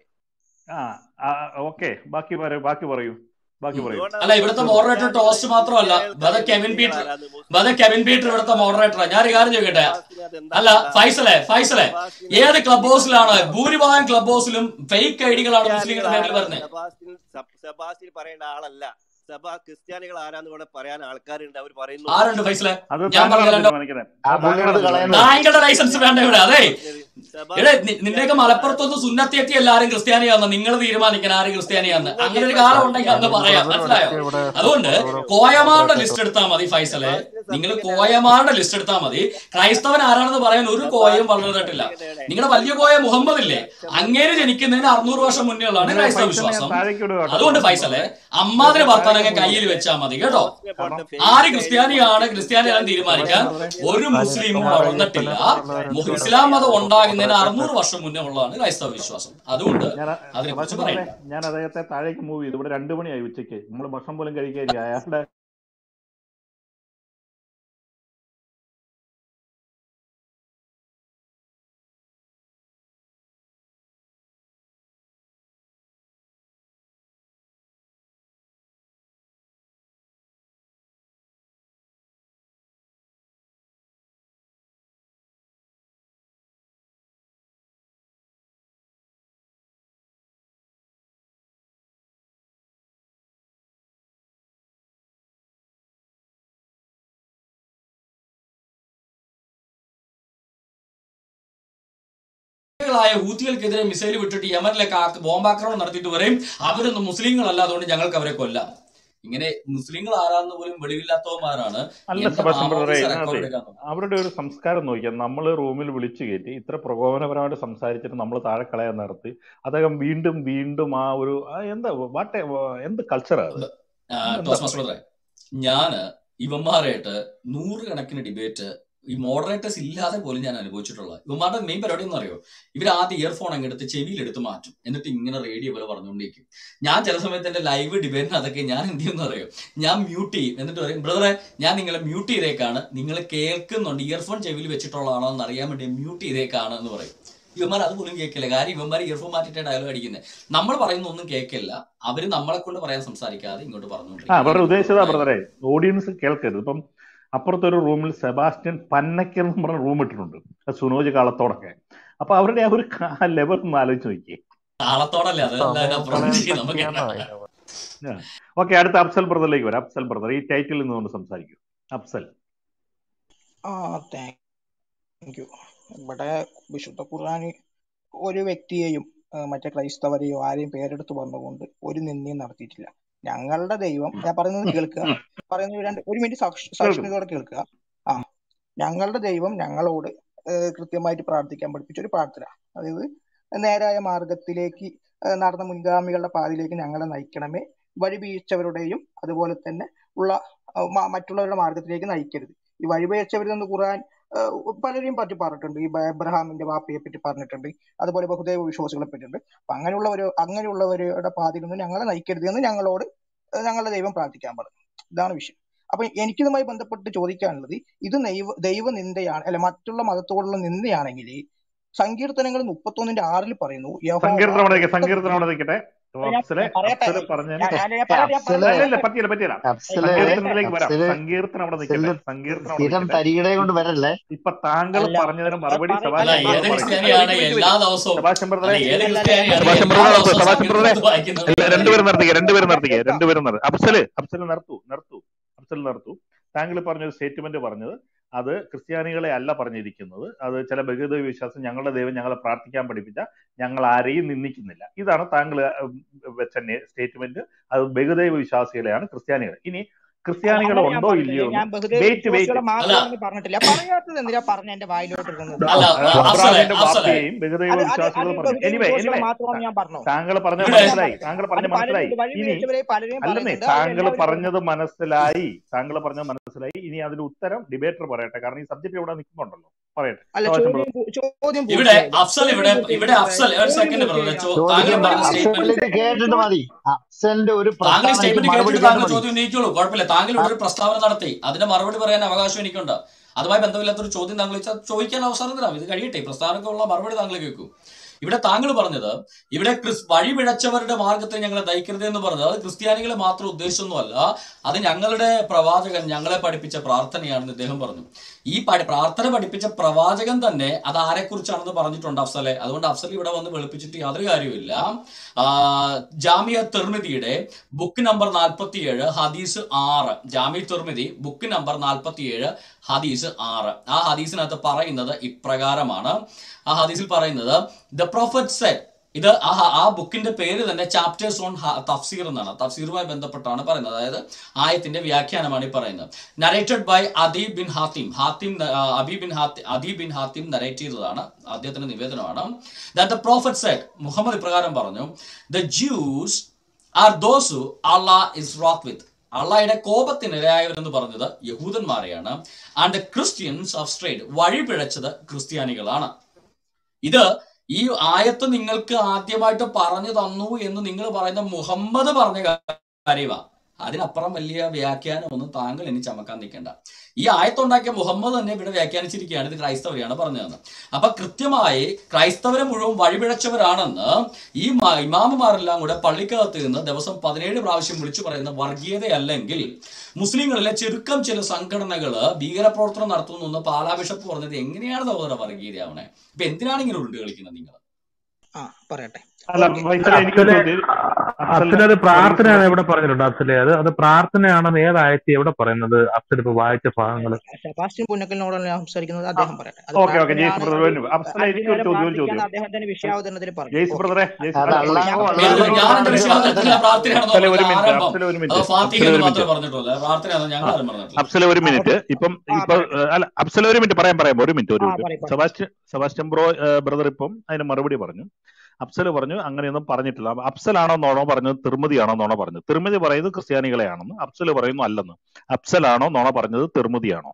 B: ആ ഓക്കെ ബാക്കി പറയൂ ബാക്കി പറയൂ ബാക്കി
C: ഉം.
B: പറയൂ
H: അതുകൊണ്ടാണ്
C: അല്ല ഇവിടുത്തെ
H: ചോദിച്ചത്
C: മോഡറേറ്റർ
H: ക്രിസ്ത്യാനികൾ
C: ടോസ്റ്റ് മാത്രമല്ല
H: ക്രിസ്ത്യാനികൾക്ക്
C: ബദ
H: അറിയുന്ന
C: കെവിൻ
H: ഐഡികൾ
C: പീറ്റർ
H: ആരാന്ന്
C: ബദ
H: മുസ്ലിങ്ങൾക്ക്
C: കെവിൻ പീറ്റർ ഇവിടുത്തെ മോഡറേറ്ററാണ് ഞാൻ ഒരു കാര്യം ചോദിക്കട്ടെ
H: സബാസിന് അതെന്താ
C: അല്ല
H: അറിയില്ല
C: ഫൈസലെ ഫൈസലെ
H: സബാസിന്
C: ഏത് ക്ലബ് ഹൗസിലാണ് ഭൂരിഭാഗം ക്ലബ് ഹൗസിലും ഫേക്ക് ഐഡികളാണ്
H: ക്രിസ്ത്യാനികൾ
C: മുസ്ലിങ്ങളുടെ പേരിൽ
H: ആരാന്ന്
C: വരുന്നത്
H: സബാസിൻ സബ്- സബാസിൻ പറയേണ്ട ആളല്ല സബാ ക്രിസ്ത്യാനികൾ ആരാന്ന് ഇവിടെ പറയാൻ ആൾക്കാരുണ്ട് അവർ പറയുന്നു
C: ആരുണ്ട് ഫൈസലെ
B: അത്
C: ഞാൻ
B: താങ്കളാണ്
C: പറഞ്ഞല്ലോ
B: തീരുമാനിക്കുന്നത്
I: ആ
B: അത്
I: പുള്ളിയോട്
B: താങ്കളാണ്
I: കളയുന്നത്
B: തീരുമാനിക്കുന്നത്
C: താങ്കളുടെ ലൈസൻസ് വേണ്ട ഇവിടെ അതെ
H: സബാസ്
C: എടേ നി- നിന്റെയൊക്കെ
H: ക്രിസ്ത്യാനികൾ
C: മലപ്പുറത്തൊന്ന്
H: ആരാന്ന്
C: സുന്നത്തിയെത്തി എല്ലാരും ക്രിസ്ത്യാനിയാന്ന് നിങ്ങൾ തീരുമാനിക്കണം ആര് ക്രിസ്ത്യാനിയാന്ന്
H: നിങ്ങൾക്ക്
C: അങ്ങനെ ഒരു
H: ഇപ്പൊ
C: കാലം
H: സത്യം
C: ഉണ്ടെങ്കിൽ അന്ന്
G: കെവിൻ
C: പറയാം
G: ബ്രദർ
C: മനസ്സിലായോ
G: ഇടയ്ക്ക് ഇവിടെ
C: അതുകൊണ്ട്
G: ഇവിടെ
C: കോയമാരുടെ
G: കേട്ടോ
C: ലിസ്റ്റ് എടുത്താൽ മതി ഫൈസലെ
H: സബാസിന്
C: നിങ്ങൾ
H: സർട്ടിഫിക്കറ്റ്
C: കോയമാരുടെ ലിസ്റ്റ് എടുത്താൽ മതി ക്രൈസ്തവൻ ആരാണെന്ന് പറയാൻ ഒരു കോയയും വളർന്നിട്ടില്ല
H: സർട്ടിഫിക്കറ്റ്
C: നിങ്ങളുടെ വലിയ കോയ മുഹമ്മദ് ഇല്ലേ അങ്ങേര് ജനിക്കുന്നതിന് അറുന്നൂറ് വർഷം മുന്നേ ഉള്ളതാണ്
B: നിങ്ങളെ
C: ക്രൈസ്തവ
B: ഫൈസലിനെ ഞാൻ
C: വിശ്വാസം
B: താഴേക്ക് വിടുക കേട്ടോ
C: അതുകൊണ്ട്
B: സെബാസ്റ്റ്യൻ
C: ഫൈസലെ
B: ബ്രദർ
C: അമ്മാതിരി
B: വെറുതെ
C: വർത്താനം
B: താഴേക്ക്
C: അങ്ങ്
B: പോകരുത്
C: കയ്യിൽ വെച്ചാൽ മതി കേട്ടോ
B: കാരണം
C: ആര് ക്രിസ്ത്യാനിയാണ് ക്രിസ്ത്യാനിയാണെന്ന് തീരുമാനിക്കാൻ
B: സെബാസ്റ്റ്യൻ ബ്രദറെ
C: ഒരു മുസ്ലിമും
G: അനിൽകുമാർ
C: വളർന്നിട്ടില്ല
G: അയ്യപ്പനെ
C: മു-
G: പോലുള്ളവരൊക്കെ
C: ഇസ്ലാം മതം
G: ഇവിടെ
C: ഉണ്ടാകുന്നതിന്
G: മോഡറേറ്റർ
C: അറുന്നൂറ് വർഷം മുന്നേ ഉള്ളതാണ് ക്രൈസ്തവ വിശ്വാസം അതുകൊണ്ട്
B: ഞാൻ
C: അതിനെക്കുറിച്ച്
B: സെബാസ്റ്റ്യൻ ബ്രദറെ
C: പറയണ്ട
B: ഞാൻ അദ്ദേഹത്തെ താഴേക്ക് മൂവ് ചെയ്തു ഇവിടെ രണ്ടു മണിയായി ഉച്ചയ്ക്ക് നമ്മൾ ഭക്ഷണം പോലും കഴിക്കാനില്ല അയാളുടെ
C: ായ ഹൂത്തികൾക്കെതിരെ മിസൈൽ വിട്ടിട്ട് യമനിലേക്ക് ആക്ക- ബോംബാക്രമണം നടത്തിയിട്ട് പറയും അവരൊന്നും മുസ്ലിങ്ങളല്ല അതുകൊണ്ട് ഞങ്ങൾക്ക് അവരെ കൊല്ലാം ഇങ്ങനെ മുസ്ലിങ്ങൾ ആരാന്ന് പോലും വെളിവില്ലാത്തവന്മാരാണ്
B: അല്ല
C: എന്റെ
B: സെബാസ്റ്റ്യൻ ബ്രദറെ
C: മാമോദിസ
B: ഇതിനകത്ത്
C: റെക്കോർഡ് എടുക്കാൻ നോക്കുന്നത്
B: അവരുടെ ഒരു സംസ്കാരം നോക്കിയാൽ നമ്മൾ റൂമിൽ വിളിച്ചു കയറ്റി ഇത്ര പ്രകോപനപരമായിട്ട് സംസാരിച്ചിട്ട് നമ്മൾ താഴെ കളയാൻ നിർത്തി അദ്ദേഹം വീണ്ടും വീണ്ടും ആ ഒരു ആ എന്താ വാട്ടെ എന്ത് കൾച്ചറാ അത്
C: ആ,
B: എന്താ
C: ടോസ് മാസ്റ്റർ
B: പറയുക
C: ബ്രദറെ ഞാന് ഇവന്മാരായിട്ട് നൂറുകണക്കിന് ഡിബേറ്റ് ഈ മോഡറേറ്റേഴ്സ് ഇല്ലാതെ പോലും ഞാൻ അനുഭവിച്ചിട്ടുള്ളത് ഇവന്മാരുടെ മെയിൻ പരിപാടി എന്ന് അറിയോ ഇവർ ആദ്യം ഇയർഫോൺ അങ്ങ് എടുത്ത് ചെവിയിലെടുത്ത് മാറ്റും എന്നിട്ട് ഇങ്ങനെ റേഡിയോ പോലെ പറഞ്ഞുകൊണ്ടിരിക്കും ഞാൻ ചില സമയത്ത് എന്റെ ലൈവ് ഡിബേറ്റിന് അതൊക്കെ ഞാൻ എന്ത് ചെയ്യുമെന്ന് അറിയോ ഞാൻ മ്യൂട്ട് ചെയ്യും എന്നിട്ട് പറയും ബ്രദറെ ഞാൻ നിങ്ങളെ മ്യൂട്ട് ചെയ്തേക്കാണ് നിങ്ങൾ കേൾക്കുന്നുണ്ട് ഇയർഫോൺ ചെവിയിൽ വെച്ചിട്ടുള്ളതാണോ എന്ന് അറിയാൻ വേണ്ടി മ്യൂട്ട് ചെയ്തേക്കാണ് എന്ന് പറയും ഇവന്മാർ അതുപോലും കേൾക്കില്ല കാര്യം ഇവന്മാർ ഇയർഫോൺ മാറ്റിയിട്ട് ഡയലോഗ് അടിക്കുന്നത് നമ്മൾ പറയുന്ന ഒന്നും കേൾക്കില്ല അവര് നമ്മളെ കൊണ്ട് പറയാൻ സംസാരിക്കാതെ ഇങ്ങോട്ട്
B: ആ
C: പറഞ്ഞുകൊണ്ടിരിക്കും
B: അവരുടെ
C: അതാണ്
B: ഉദ്ദേശിച്ചതാ
C: പ്രശ്നമായത്
B: ബ്രദറെ ഓഡിയൻസ് കേൾക്കരുത് ഇപ്പം അപ്പുറത്തൊരു റൂമിൽ സെബാസ്റ്റ്യൻ പന്നക്കൽ എന്ന് പറഞ്ഞ റൂം ഇട്ടിട്ടുണ്ട് ആ സുനോജ് കാലത്തോടൊക്കെ അപ്പൊ അവരുടെ ആ ഒരു ലെവൽ ഒന്ന് ആലോചിച്ച് നോക്കിയേ
C: താളത്തോടല്ലേ അത്
G: സമയം
C: അതിനപ്പുറം
G: കളയാൻ
C: ചെയ്യും നമുക്ക്
G: പറ്റിയാന്നോ
B: ഓക്കെ അടുത്ത അഫ്സൽ ബ്രദറിലേക്ക് വരാം അഫ്സൽ ബ്രദർ ഈ ടൈറ്റിൽ നിന്നുകൊണ്ട് സംസാരിക്കും അഫ്സൽ
I: ആ താങ്ക് യു ഇവിടെ വിശുദ്ധ ഖുർആന് ഒരു വ്യക്തിയെയും ആ, മറ്റേ ക്രൈസ്തവരെയോ ആരെയും പേരെടുത്ത് പറഞ്ഞുകൊണ്ട് ഒരു നിന്ദയും നടത്തിയിട്ടില്ല ഞങ്ങളുടെ ദൈവം ഞാൻ പറയുന്നത് കേൾക്കുക പറയുന്നത് രണ്ട് ഒരു മിനിറ്റ് സക്ഷ-
B: കേൾക്കുന്നു
I: സഹിഷ്ണുതയോടെ കേൾക്കുക ആ ഞങ്ങളുടെ ദൈവം ഞങ്ങളോട് ഏഹ് കൃത്യമായിട്ട് പ്രാർത്ഥിക്കാൻ പഠിപ്പിച്ച ഒരു പ്രാർത്ഥന അതായത് നേരായ മാർഗത്തിലേക്ക് ഏഹ് നടന്ന മുൻഗാമികളുടെ പാതയിലേക്ക് ഞങ്ങളെ നയിക്കണമേ വഴിപിഴച്ചവരുടെയും അതുപോലെ തന്നെ ഉള്ള അഹ് മ- മറ്റുള്ളവരുടെ മാർഗത്തിലേക്ക് നയിക്കരുത് ഈ വഴിപിഴച്ചവരെന്ന് ഖുർആൻ ഏഹ് പലരെയും പറ്റി പറഞ്ഞിട്ടുണ്ട് ഈ ബ- എബ്രഹാമിന്റെ വാപ്പയെ പറ്റി പറഞ്ഞിട്ടുണ്ട് അതുപോലെ ബഹുദൈവ വിശ്വാസികളെ പറ്റിയിട്ടുണ്ട് അപ്പൊ അങ്ങനെയുള്ളവര് അങ്ങനെയുള്ളവരുടെ പാതയിലൊന്നും ഞങ്ങളെ നയിക്കരുത് എന്ന് ഞങ്ങളോട് ഏഹ് ഞങ്ങളുടെ ദൈവം പ്രാർത്ഥിക്കാൻ പറഞ്ഞു ഇതാണ് വിഷയം അപ്പൊ എനിക്കിതുമായി ബന്ധപ്പെട്ട് ചോദിക്കാനുള്ളത് ഇത് ദൈവ ദൈവ നിന്ദയാണ് അല്ലെ മറ്റുള്ള മതത്തോടുള്ള നിന്ദയാണെങ്കിൽ സങ്കീർത്തനങ്ങൾ മുപ്പത്തൊന്നിന്റെ ആറിൽ പറയുന്നു യഹോവ
B: സങ്കീർത്തനം അവിടെ നിൽക്കട്ടെ സങ്കീർത്തനം അവിടെ നിൽക്കട്ടെ
I: അത് ഞാൻ
B: അഫ്സലെ
I: ഞാൻ പറയട്ടെ
B: അഫ്സല് പറഞ്ഞതിന്
I: ഞാൻ ഞാൻ ഞാൻ പറയാം ഞാൻ
J: അഫ്സല്
B: അല്ല
I: പറയാം
B: ഇല്ല പറ്റിയില്ല പറ്റിയില്ല
J: അഫ്സല്
B: സങ്കീർത്തനത്തിലേക്ക് വരാം
J: അഫ്സല്
B: സങ്കീർത്തനം അവിടെ
J: അഫ്സല്
B: നിൽക്കട്ടെ സങ്കീർത്തനം അവിടെ
J: സ്ഥിരം
B: നിൽക്കട്ടെ
J: തരികിടെ കൊണ്ട് വരല്ലേ
B: ഇപ്പൊ താങ്കൾ
I: അല്ല
B: പറഞ്ഞതിന്
I: അത്
B: മറുപടി
I: പറ
C: അല്ല
B: സെബാസ്റ്റ്യൻ
I: അല്ല
B: ബ്രദർ
C: ഏത്
B: പറയട്ടെ
C: ക്രിസ്ത്യാനിയാണ്
I: ഒരു മിനിറ്റ് ഒരു മിനിറ്റ്
C: എല്ലാ ദിവസവും
B: സെബാസ്റ്റ്യൻ
C: അല്ല
B: ബ്രദറെ
C: ഏത്
I: അല്ല അല്ല ഞാൻ
C: ക്രിസ്ത്യാനിയാണ്
B: സെബാസ്റ്റ്യൻ
C: എല്ലാ
B: ബ്രദർ നിർത്തൂ
C: ദിവസവും
B: സെബാസ്റ്റ്യൻ ബ്രദറെ
C: സങ്കീർത്തനത്തിൽ വായിക്കുന്നത്
B: ഇല്ല
I: ഒരു
B: രണ്ടുപേരും
I: മിനിറ്റ്
B: നിർത്തിക്കേ രണ്ടുപേരും
I: ഞാൻ
B: നിർത്തിക്കേ
I: കേൾക്കാം
B: രണ്ടുപേരും നിർത്തി അഫ്സല് അഫ്സല് നിർത്തൂ നിർത്തൂ അഫ്സൽ നിർത്തൂ താങ്കൾ പറഞ്ഞ ഒരു സ്റ്റേറ്റ്മെന്റ് പറഞ്ഞത് അത് ക്രിസ്ത്യാനികളെ അല്ല പറഞ്ഞിരിക്കുന്നത് അത് ചില ബഹുദൈവ വിശ്വാസം ഞങ്ങളുടെ ദൈവം ഞങ്ങളെ പ്രാർത്ഥിക്കാൻ പഠിപ്പിച്ച ഞങ്ങൾ ആരെയും നിന്ദിക്കുന്നില്ല ഇതാണ് താങ്കൾ ഉം, വെച്ച സ്റ്റേറ്റ്മെന്റ് അത് ബഹുദൈവ വിശ്വാസികളെയാണ് ക്രിസ്ത്യാനികൾ ഇനി
I: അല്ല
B: ക്രിസ്ത്യാനികൾ
I: അങ്ങനെ ഞാൻ
B: ഉണ്ടോ
I: പറഞ്ഞിട്ടില്ല
B: ഇല്ലയോ എന്ന്
I: ഞാൻ ബഹുദൈവ
B: വെയിറ്റ് വെയിറ്റ്
I: വിശ്വാസികളെ
C: അല്ല
I: മാത്രമാണെന്ന് പറഞ്ഞിട്ടില്ല പറയാത്തത് എന്തിനാ പറഞ്ഞ എന്റെ വായിലോട്ട് ഇടുന്നത്
C: അല്ല അഫ്സലെ
B: അബ്രഹാമിന്റെ
C: അഫ്സലെ
B: വാപ്പയെയും ബഹുദൈവ
I: അത് അത്
B: വിശ്വാസികൾ
I: അത്
B: പറഞ്ഞു
I: ബഹുദൈവ
B: എനിവേ
I: വിശ്വാസികളെ
B: എനിവേ
I: മാത്രമാണ് ഞാൻ പറഞ്ഞു
B: താങ്കൾ പറഞ്ഞത്
C: ഇവിടെ
I: അത് ഞാൻ
B: മനസ്സിലായി
I: പറയട്ടെ
B: താങ്കൾ
I: അത്
B: പറഞ്ഞ മനസ്സിലായി
I: പലരുണ്ട്
B: ഇനി
I: വഴിപിഴച്ചവരെ പലരെയും
B: അല്ലെന്നേ
I: പറയുന്നുണ്ട് അത്
B: താങ്കൾ
I: എല്ലാവരും
B: പറഞ്ഞത് മനസ്സിലായി താങ്കൾ പറഞ്ഞത് മനസ്സിലായി ഇനി അതിന് ഉത്തരം ഡിബേറ്റർ പറയട്ടെ കാരണം ഈ സബ്ജക്ട് ഇവിടെ നിൽക്കുന്നുണ്ടല്ലോ പറയട്ടെ
I: അല്ല
B: സഭാഷൻ
I: ചോദ്യം
B: ബ്രദർ
I: പൂ- ചോദ്യം
C: ഇവിടെ
I: പൂർത്തിയായില്ല
C: അഫ്സൽ
I: ചോദ്യം
C: ഇവിടെ
I: പൂർത്തിയായില്ല
C: ഇവിടെ
I: ബ്രദറെ
C: അഫ്സൽ ഒരു
I: ചോദ്യം
C: സെക്കൻഡ് ബ്രദറെ
I: പൂർത്തിയായില്ല
C: താങ്കൾ
J: ചോദിക്കണ്ട
C: പറഞ്ഞ സ്റ്റേറ്റ്മെന്റ്
J: അഫ്സലിന് കേട്ടിട്ട് മതി അഫ്സലിന്റെ ഒരു
C: താങ്കൾ ഈ
J: പ്രസ്താവനയ്ക്ക്
C: സ്റ്റേറ്റ്മെന്റ്
J: മറുപടി
C: കേട്ടിട്ട് താങ്കൾ
J: കേട്ട് മതി
C: ചോദ്യം ഉന്നയിച്ചോളൂ കുഴപ്പമില്ല താങ്കൾ ഇവിടെ ഒരു പ്രസ്താവന നടത്തി അതിന്റെ മറുപടി പറയാൻ അവകാശം എനിക്കുണ്ട് അതുമായി ബന്ധമില്ലാത്തൊരു ചോദ്യം താങ്കൾ വെച്ചാൽ ചോദിക്കാൻ അവസരം തരാം ഇത് കഴിയട്ടെ ഈ പ്രസ്താവനക്കുള്ള മറുപടി താങ്കൾ കേൾക്കൂ ഇവിടെ താങ്കൾ പറഞ്ഞത് ഇവിടെ ക്രിസ് വഴി പിഴച്ചവരുടെ മാർഗത്തെ ഞങ്ങളെ നയിക്കരുത് എന്ന് പറഞ്ഞത് അത് ക്രിസ്ത്യാനികളെ മാത്രം ഉദ്ദേശിച്ചൊന്നുമല്ല അത് ഞങ്ങളുടെ പ്രവാചകൻ ഞങ്ങളെ പഠിപ്പിച്ച പ്രാർത്ഥനയാണെന്ന് ഇദ്ദേഹം പറഞ്ഞു ഈ പഠി- പ്രാർത്ഥന പഠിപ്പിച്ച പ്രവാചകൻ തന്നെ അത് ആരെക്കുറിച്ചാണെന്ന് പറഞ്ഞിട്ടുണ്ട് അഫ്സലെ അതുകൊണ്ട് അഫ്സൽ ഇവിടെ വന്ന് വെളുപ്പിച്ചിട്ട് യാതൊരു കാര്യമില്ല ആ, ജാമിയ തിർമിതിയുടെ ബുക്ക് നമ്പർ നാൽപ്പത്തിയേഴ് ഹദീസ് ആറ് ജാമിയ തിർമിതി ബുക്ക് നമ്പർ നാൽപ്പത്തിയേഴ് ഹദീസ് ആറ് ആ ഹദീസിനകത്ത് പറയുന്നത് ഇപ്രകാരമാണ് ആ ഹദീസിൽ പറയുന്നത് ദ പ്രോഫറ്റ് സെറ്റ് ഇത് ആ ആ ബുക്കിന്റെ പേര് തന്നെ ചാപ്റ്റേഴ്സ് ഓൺ തഫ്സീർ എന്നാണ് തഫ്സീറുമായി ബന്ധപ്പെട്ടാണ് പറയുന്നത് അതായത് ആയത്തിന്റെ വ്യാഖ്യാനമാണ് ഈ പറയുന്നത് narrated by Adib bin Hatim Hatim ആ, Abi bin Hati Adib bin Hatim narrate ചെയ്തതാണ് അദ്ദേഹത്തിന്റെ നിവേദനമാണ് that the prophet said Muhammad ഇപ്രകാരം പറഞ്ഞു the Jews are those Allah is wroth with അള്ളായുടെ കോപത്തിനിരയായവരെന്ന് പറഞ്ഞത് യഹൂദന്മാരെയാണ് ആൻഡ് ക്രിസ്ത്യൻസ് ഓഫ് സ്ട്രേറ്റ് വഴി പിഴച്ചത് ക്രിസ്ത്യാനികളാണ് ഇത് ഈ ആയത്ത് നിങ്ങൾക്ക് ആദ്യമായിട്ട് പറഞ്ഞു തന്നു എന്ന് നിങ്ങൾ പറയുന്ന മുഹമ്മദ് പറഞ്ഞ കാര്യമാ അതിനപ്പുറം വലിയ വ്യാഖ്യാനം ഒന്നും താങ്കൾ ഇനി ചമക്കാൻ നിൽക്കേണ്ട ഈ ആയത്തുണ്ടാക്കിയ മുഹമ്മദ് തന്നെ ഇവിടെ വ്യാഖ്യാനിച്ചിരിക്കുകയാണ് ഇത് ക്രൈസ്തവരെയാണ് പറഞ്ഞതെന്ന് അപ്പൊ കൃത്യമായി ക്രൈസ്തവരെ മുഴുവൻ വഴിപിഴച്ചവരാണെന്ന് ഈ മ- ഇമാമുമാരെല്ലാം കൂടെ പള്ളിക്കകത്ത് നിന്ന് ദിവസം പതിനേഴ് പ്രാവശ്യം വിളിച്ചു പറയുന്ന വർഗീയതയല്ലെങ്കിൽ മുസ്ലിങ്ങളിലെ ചുരുക്കം ചില സംഘടനകള് ഭീകരപ്രവർത്തനം നടത്തുന്നു എന്ന് പാലാ ബിഷപ്പ് പറഞ്ഞത് എങ്ങനെയാണ് സഹോദര വർഗീയതയാവണേ ഇപ്പൊ എന്തിനാണ് ഇങ്ങനെ ഉരുണ്ട് കളിക്കുന്നത് നിങ്ങൾ
I: ആ പറയട്ടെ
B: അല്ല
I: ഓക്കെ
B: വൈസല എനിക്കൊരു
K: അഫ്സലെ
B: ചോദ്യം അഫ്സൽ
K: അഫ്സൽ അത്
B: സോറി
K: പ്രാർത്ഥനയാണ്
B: സോറി
K: എവിടെ പറഞ്ഞിട്ടുണ്ട് അഫ്സലെ അത് അത് പ്രാർത്ഥനയാണെന്ന് ഏതായത്തി എവിടെ പറയുന്നത് അഫ്സൽ ഇപ്പൊ വായിച്ച ഭാഗങ്ങള്
I: സെബാസ്റ്റ്യൻ പുന്നക്കലിനോടാണ് ഞാൻ സംസാരിക്കുന്നത് അദ്ദേഹം പറയട്ടെ അത്
B: ഓക്കെ ഓക്കെ ജെയ്സ്
I: പ്രാർത്ഥനയാണ്
B: ബ്രദർ
I: അത്
B: വേണ്ടി അഫ്സല
I: അഞ്ചു
B: എനിക്കൊരു
I: നേരം
B: ചോദ്യം ഒരു
I: പ്രാർത്ഥിക്കാൻ
B: ചോദ്യം
I: അദ്ദേഹത്തിന്റെ വിഷയാവതരണത്തിൽ പറഞ്ഞു
B: ജെയ്സ്
I: ഓക്കെ
B: ബ്രദറെ ജെയ്സ്
J: അത്
B: അല്ല സോറി
J: അള്ളാഹു
I: ഞാൻ
C: ഏത്
J: അള്ളാഹുവിനോട്
C: ഞാൻ എന്റെ
J: പ്രാർത്ഥിച്ച
C: വിഷയാവതരണത്തിലെ
J: പ്രാർത്ഥന
C: പ്രാർത്ഥനയാണെന്ന്
B: അഫ്സല ഒരു
C: പറഞ്ഞത്
B: മിനിറ്റ്
C: ആരംഭം
B: അഫ്സല ഒരു
C: അത്
B: മിനിറ്റ്
C: ഫാത്തിഹ
B: അഫ്സല
C: എന്ന്
B: ഒരു മിനിറ്റ്
C: മാത്രമേ പറഞ്ഞിട്ടുള്ളൂ പ്രാർത്ഥനയാണെന്ന് ഞങ്ങൾ ആരും പറഞ്ഞിട്ടില്ല
B: അഫ്സല ഒരു
I: ആ
B: മിനിറ്റ്
I: ഓക്കെ
B: ഇപ്പം
I: ആ
B: ഇപ്പൊ
I: പറയട്ടെ
B: ഏഹ്, അല്ല അഫ്സല ഒരു മിനിറ്റ് പറയാം പറയാം ഒരു മിനിറ്റ് ഒരു
I: ആ
B: മിനിറ്റ്
I: പറയും പറയും
B: സെബാസ്റ്റ്യൻ സെബാസ്റ്റ്യൻ ബ്രോ ബ്രദർ ഇപ്പം അതിന് മറുപടി പറഞ്ഞു അഫ്സൽ പറഞ്ഞു അങ്ങനെയൊന്നും പറഞ്ഞിട്ടില്ല അപ്പൊ അഫ്സലാണോ നോണോ പറഞ്ഞത് തിർമിതിയാണോ നോണോ പറഞ്ഞത് തിർമിതി പറയുന്നത് ക്രിസ്ത്യാനികളെയാണെന്ന് അഫ്സൽ പറയുന്നു അല്ലെന്ന് അഫ്സലാണോ നോണോ പറഞ്ഞത് തിർമിതിയാണോ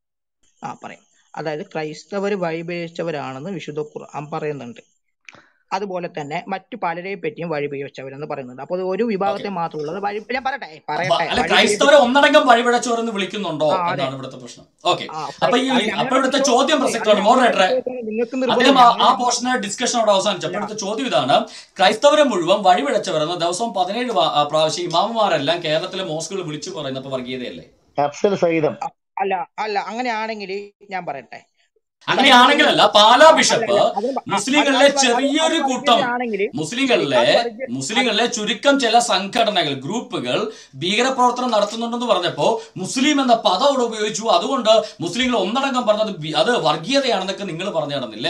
I: ആ പറയാം അതായത് ക്രൈസ്തവർ വഴിപിഴച്ചവരാണെന്ന് വിശുദ്ധ ഖുർആൻ പറയുന്നുണ്ട് അതുപോലെ തന്നെ മറ്റു പലരെയും പറ്റിയും വഴിപിഴച്ചവരെന്ന് പറയുന്നുണ്ട് അപ്പോൾ അത് ഒരു
C: ഓക്കെ
I: വിഭാഗത്തെ മാത്രമുള്ളത് വഴി ഞാൻ പറയട്ടെ
C: അപ്പൊ
I: പറയട്ടെ
C: അല്ല
I: വഴിപിഴച്ച
C: ക്രൈസ്തവരെ ഒന്നടങ്കം വഴിപിഴച്ചവർ എന്ന് വിളിക്കുന്നുണ്ടോ
I: ആ അതെ
C: എന്നാണ് ഇവിടുത്തെ പ്രശ്നം ഓക്കെ
I: ആ
C: അപ്പൊ ഈ
I: അത്
C: അപ്പൊ
I: ഞങ്ങളുടെ
C: ഇവിടുത്തെ
I: വിശ്വാസം
C: ചോദ്യം
I: അത്
C: പ്രസക്തമാണ്
I: ഞങ്ങളുടെ
C: മോഡറേറ്ററെ
I: വിശ്വാസമാണ് നിങ്ങൾക്ക്
C: അദ്ദേഹം
I: നിർബന്ധമില്ല
C: ആ ആ
I: ഞങ്ങൾ
C: പോർഷനെ ഡിസ്കഷൻ അവിടെ അവസാനിച്ചു അപ്പൊ ഇവിടുത്തെ ചോദ്യം ഇതാണ് ക്രൈസ്തവരെ മുഴുവൻ വഴിപിഴച്ചവരെന്ന് ദിവസം പതിനേഴ് വാ- ആ, പ്രാവശ്യം ഇമാമുമാരെല്ലാം കേരളത്തിലെ മോസ്കുകൾ വിളിച്ചു പറയുന്നപ്പോ വർഗീയതയല്ലേ
J: അഫ്സൽ സഹിതം
I: അല്ല അല്ല അങ്ങനെയാണെങ്കിൽ ഞാൻ പറയട്ടെ
C: അങ്ങനെയാണെങ്കിലല്ല പാലാ
I: അല്ല
C: ബിഷപ്പ്
I: അല്ല അത് അത്
C: മുസ്ലിങ്ങളിലെ
I: അത് അത്
C: ചെറിയൊരു കൂട്ടം
I: വർഗീയതയാണെങ്കിൽ ശരി
C: മുസ്ലിങ്ങളിലെ
I: അത് വർഗീയ അത്
C: മുസ്ലിങ്ങളിലെ ചുരുക്കം ചില സംഘടനകൾ ഗ്രൂപ്പുകൾ ഭീകരപ്രവർത്തനം നടത്തുന്നുണ്ടെന്ന് പറഞ്ഞപ്പോ മുസ്ലിം എന്ന പദം അവിടെ ഉപയോഗിച്ചു അതുകൊണ്ട് മുസ്ലിങ്ങൾ ഒന്നടങ്കം പറഞ്ഞത് ബി- അത് വർഗീയതയാണെന്നൊക്കെ നിങ്ങൾ പറഞ്ഞു നടന്നില്ലേ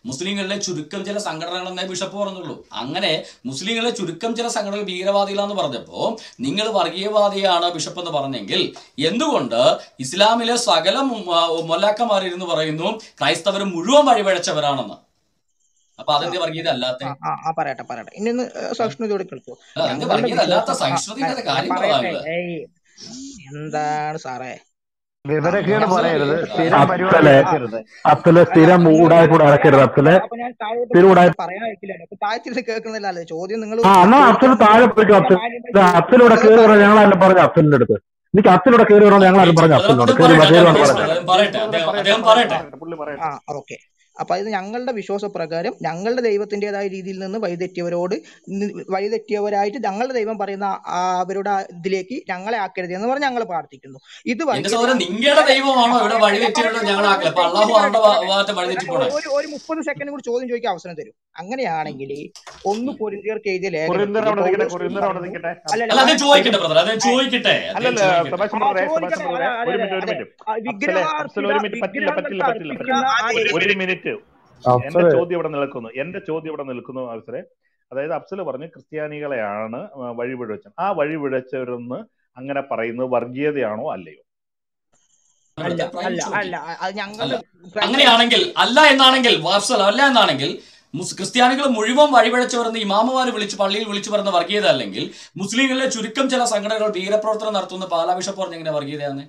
C: മുസ്ലിങ്ങളിലെ ചുരുക്കം ചില സംഘടനകൾ എന്നേ ബിഷപ്പ് പറഞ്ഞുള്ളൂ അങ്ങനെ മുസ്ലിങ്ങളിലെ ചുരുക്കം ചില സംഘടനകൾ ഭീകരവാദികളാന്ന് പറഞ്ഞപ്പോൾ നിങ്ങൾ വർഗീയവാദിയാണ് ബിഷപ്പ് എന്ന് പറഞ്ഞെങ്കിൽ എന്തുകൊണ്ട് ഇസ്ലാമിലെ സകല മൊല്ലാക്കന്മാരിരുന്ന് പറയുന്നു ക്രൈസ്തവർ മുഴുവൻ വഴിപഴച്ചവരാണെന്ന് അപ്പൊ
I: ആ
C: അതെന്ത് വർഗീയത അല്ലാത്ത
I: ആ ആ ആ, പറയട്ടെ പറയട്ടെ ഇനി ഒന്ന് സഹിഷ്ണുതയോടെ കേൾക്കൂ
C: അല്ല അതെന്ത്
I: ഞങ്ങളുടെ
C: വർഗീയത അല്ലാത്ത
I: വിശ്വാസം ആ,
C: സഹിഷ്ണുതയുടെ
I: ആ,
C: കാര്യം
I: പറയട്ടെ
C: പറയാനുള്ളത്
I: ഏയ് എന്താണ് സാറേ
J: വിവരക്കേട്
C: അഫ്സലെ
J: പറയരുത് സ്ഥിരം പരിപാടി
K: അഫ്സലെ
J: ആക്കരുത്
K: അഫ്സലെ
I: അല്ല
K: സ്ഥിരം
I: അപ്പൊ ഈ
K: ഊടായ്പ കൂടെ ഇറക്കരുത് അഫ്സലെ
I: അപ്പൊ ഞാൻ താഴോട്ട്
K: സ്ഥിരം
I: പോയി
K: ഊടായ്പ
I: ഞാൻ പറയാൻ അയക്കില്ലല്ലോ അപ്പൊ താഴ്ത്തിരുന്ന് കേൾക്കുന്നില്ലല്ലോ ചോദ്യം നിങ്ങൾ
K: ആ എന്നാ അഫ്സൽ
I: ചോദിക്കാൻ
K: താഴെ പോയിക്കോ
I: ചോദിക്കാൻ
K: അഫ്സൽ
I: മാന്യമായി
K: അഫ്സലൂടെ
I: ചോദിക്കും നിങ്ങൾ
K: കയറി വരാൻ
I: പറയൂ
K: ഞങ്ങളാരും പറഞ്ഞു അഫ്സലിന്റെ അടുത്ത് എനിക്ക് അഫ്സലൂടെ കയറി വരണം ഞങ്ങളാരും പറഞ്ഞു
C: അദ്ദേഹം
K: അഫ്സലിനോട്
C: അദ്ദേഹം
K: കയറി
C: പറയട്ടെ
K: കയറി
C: അദ്ദേഹം
K: വരണം
C: പ്ലീസ്
K: പറഞ്ഞു
C: അദ്ദേഹം പറയട്ടെ അദ്ദേഹം
B: പറയട്ടെ
C: അദ്ദേഹം പറയട്ടെ
B: പുള്ളി പറയട്ടെ
I: ആ ഓക്കെ അപ്പൊ ഇത് ഞങ്ങളുടെ വിശ്വാസപ്രകാരം ഞങ്ങളുടെ ദൈവത്തിൻ്റെതായ രീതിയിൽ നിന്ന് വഴിതെറ്റിയവരോട് നി- വഴിതെറ്റിയവരായിട്ട് ഞങ്ങളുടെ ദൈവം പറയുന്ന ആ അവരുടെ ആ ഇതിലേക്ക് ഞങ്ങളെ ആക്കരുത് എന്ന് പറഞ്ഞ് ഞങ്ങൾ പ്രാർത്ഥിക്കുന്നു ഇത്
C: എന്റെ സഹോദരൻ
I: വർഗീയതയാണ്
C: നിങ്ങളുടെ ദൈവമാണോ ഇവിടെ
I: ഞാൻ
C: വഴിതെറ്റിയവരുടെ
I: പറയട്ടെ ഞാൻ
C: ഞങ്ങൾ
I: പറയട്ടെ
C: ആക്കല അപ്പൊ
I: ഒരു
C: അള്ളാഹു
I: മിനിറ്റ്
C: ആരുടെ
I: പറയട്ടെ
C: ഭാഗത്ത്
I: ഞാൻ
C: വഴിതെറ്റി പോണേ
I: ഒരു ഒരു മുപ്പത് സെക്കൻഡ് കൂടി ചോദ്യം ചോദിക്കാൻ അവസരം തരും അങ്ങനെയാണെങ്കിൽ ഒന്ന് പൊരിന്തിയർക്ക് എഴുതിയ
B: കുറിന്തർ
I: ലേഖനത്തിൽ
B: അവിടെ നിൽക്കട്ടെ
I: പൗലോസ്
B: കുറിന്തർ അവിടെ
I: പറഞ്ഞു
B: നിൽക്കട്ടെ
I: അല്ലല്ല
C: അല്ല അദ്ദേഹം
I: ഞാൻ
C: ചോദിക്കട്ടെ ബ്രദർ അദ്ദേഹം ചോദിക്കട്ടെ അദ്ദേഹം
B: അല്ലല്ല
C: ചോദിക്കട്ടെ
B: സബാഷൻ
I: ആ
B: ബ്രദറെ സബാഷൻ
I: ചോദിക്കട്ടെ
B: ബ്രദറെ
I: അതെ
B: ഒരു
I: അതെ
B: മിനിറ്റ് ഒരു
I: അതെ
B: മിനിറ്റ്
I: ആ,
B: അഫ്സലെ അഫ്സൽ
I: വിഗ്രഹാർപ്പിത
B: ഒരു മിനിറ്റ് പറ്റില്ല പറ്റില്ല
I: വിഗ്രഹങ്ങൾക്ക്
B: പറ്റില്ല പറ്റില്ല
I: അർപ്പിക്കുന്ന ആ
B: ഒരു മിനിറ്റ് എന്റെ
D: അഫ്സലെ
B: ചോദ്യം ഇവിടെ നിൽക്കുന്നു എന്റെ ചോദ്യം ഇവിടെ നിൽക്കുന്നു അവസരെ അതായത് അഫ്സൽ പറഞ്ഞു ക്രിസ്ത്യാനികളെയാണ് ആ, വഴിപിഴച്ചത് ആ വഴിപിഴച്ചവരെന്ന് അങ്ങനെ പറയുന്നത് വർഗീയതയാണോ അല്ലയോ
I: അല്ല
C: ഇവിടുത്തെ പ്രൈം
I: അല്ല
C: ചോദ്യം
I: അല്ല അത്
C: അല്ല
I: ഞങ്ങളുടെ പ്രൈം
C: അങ്ങനെയാണെങ്കിൽ അല്ല എന്നാണെങ്കിൽ വാർസൽ അല്ല എന്നാണെങ്കിൽ മുസ് ക്രിസ്ത്യാനികൾ മുഴുവൻ വഴിപഴച്ചവരെന്ന് ഇമാമമാര് വിളിച്ച് പള്ളിയിൽ വിളിച്ചു പറയുന്ന വർഗീയത അല്ലെങ്കിൽ മുസ്ലിങ്ങളിലെ ചുരുക്കം ചില സംഘടനകൾ ഭീകരപ്രവർത്തനം നടത്തുന്ന പാലാ ബിഷപ്പ് പറഞ്ഞ എങ്ങനെ വർഗീയതയാണ്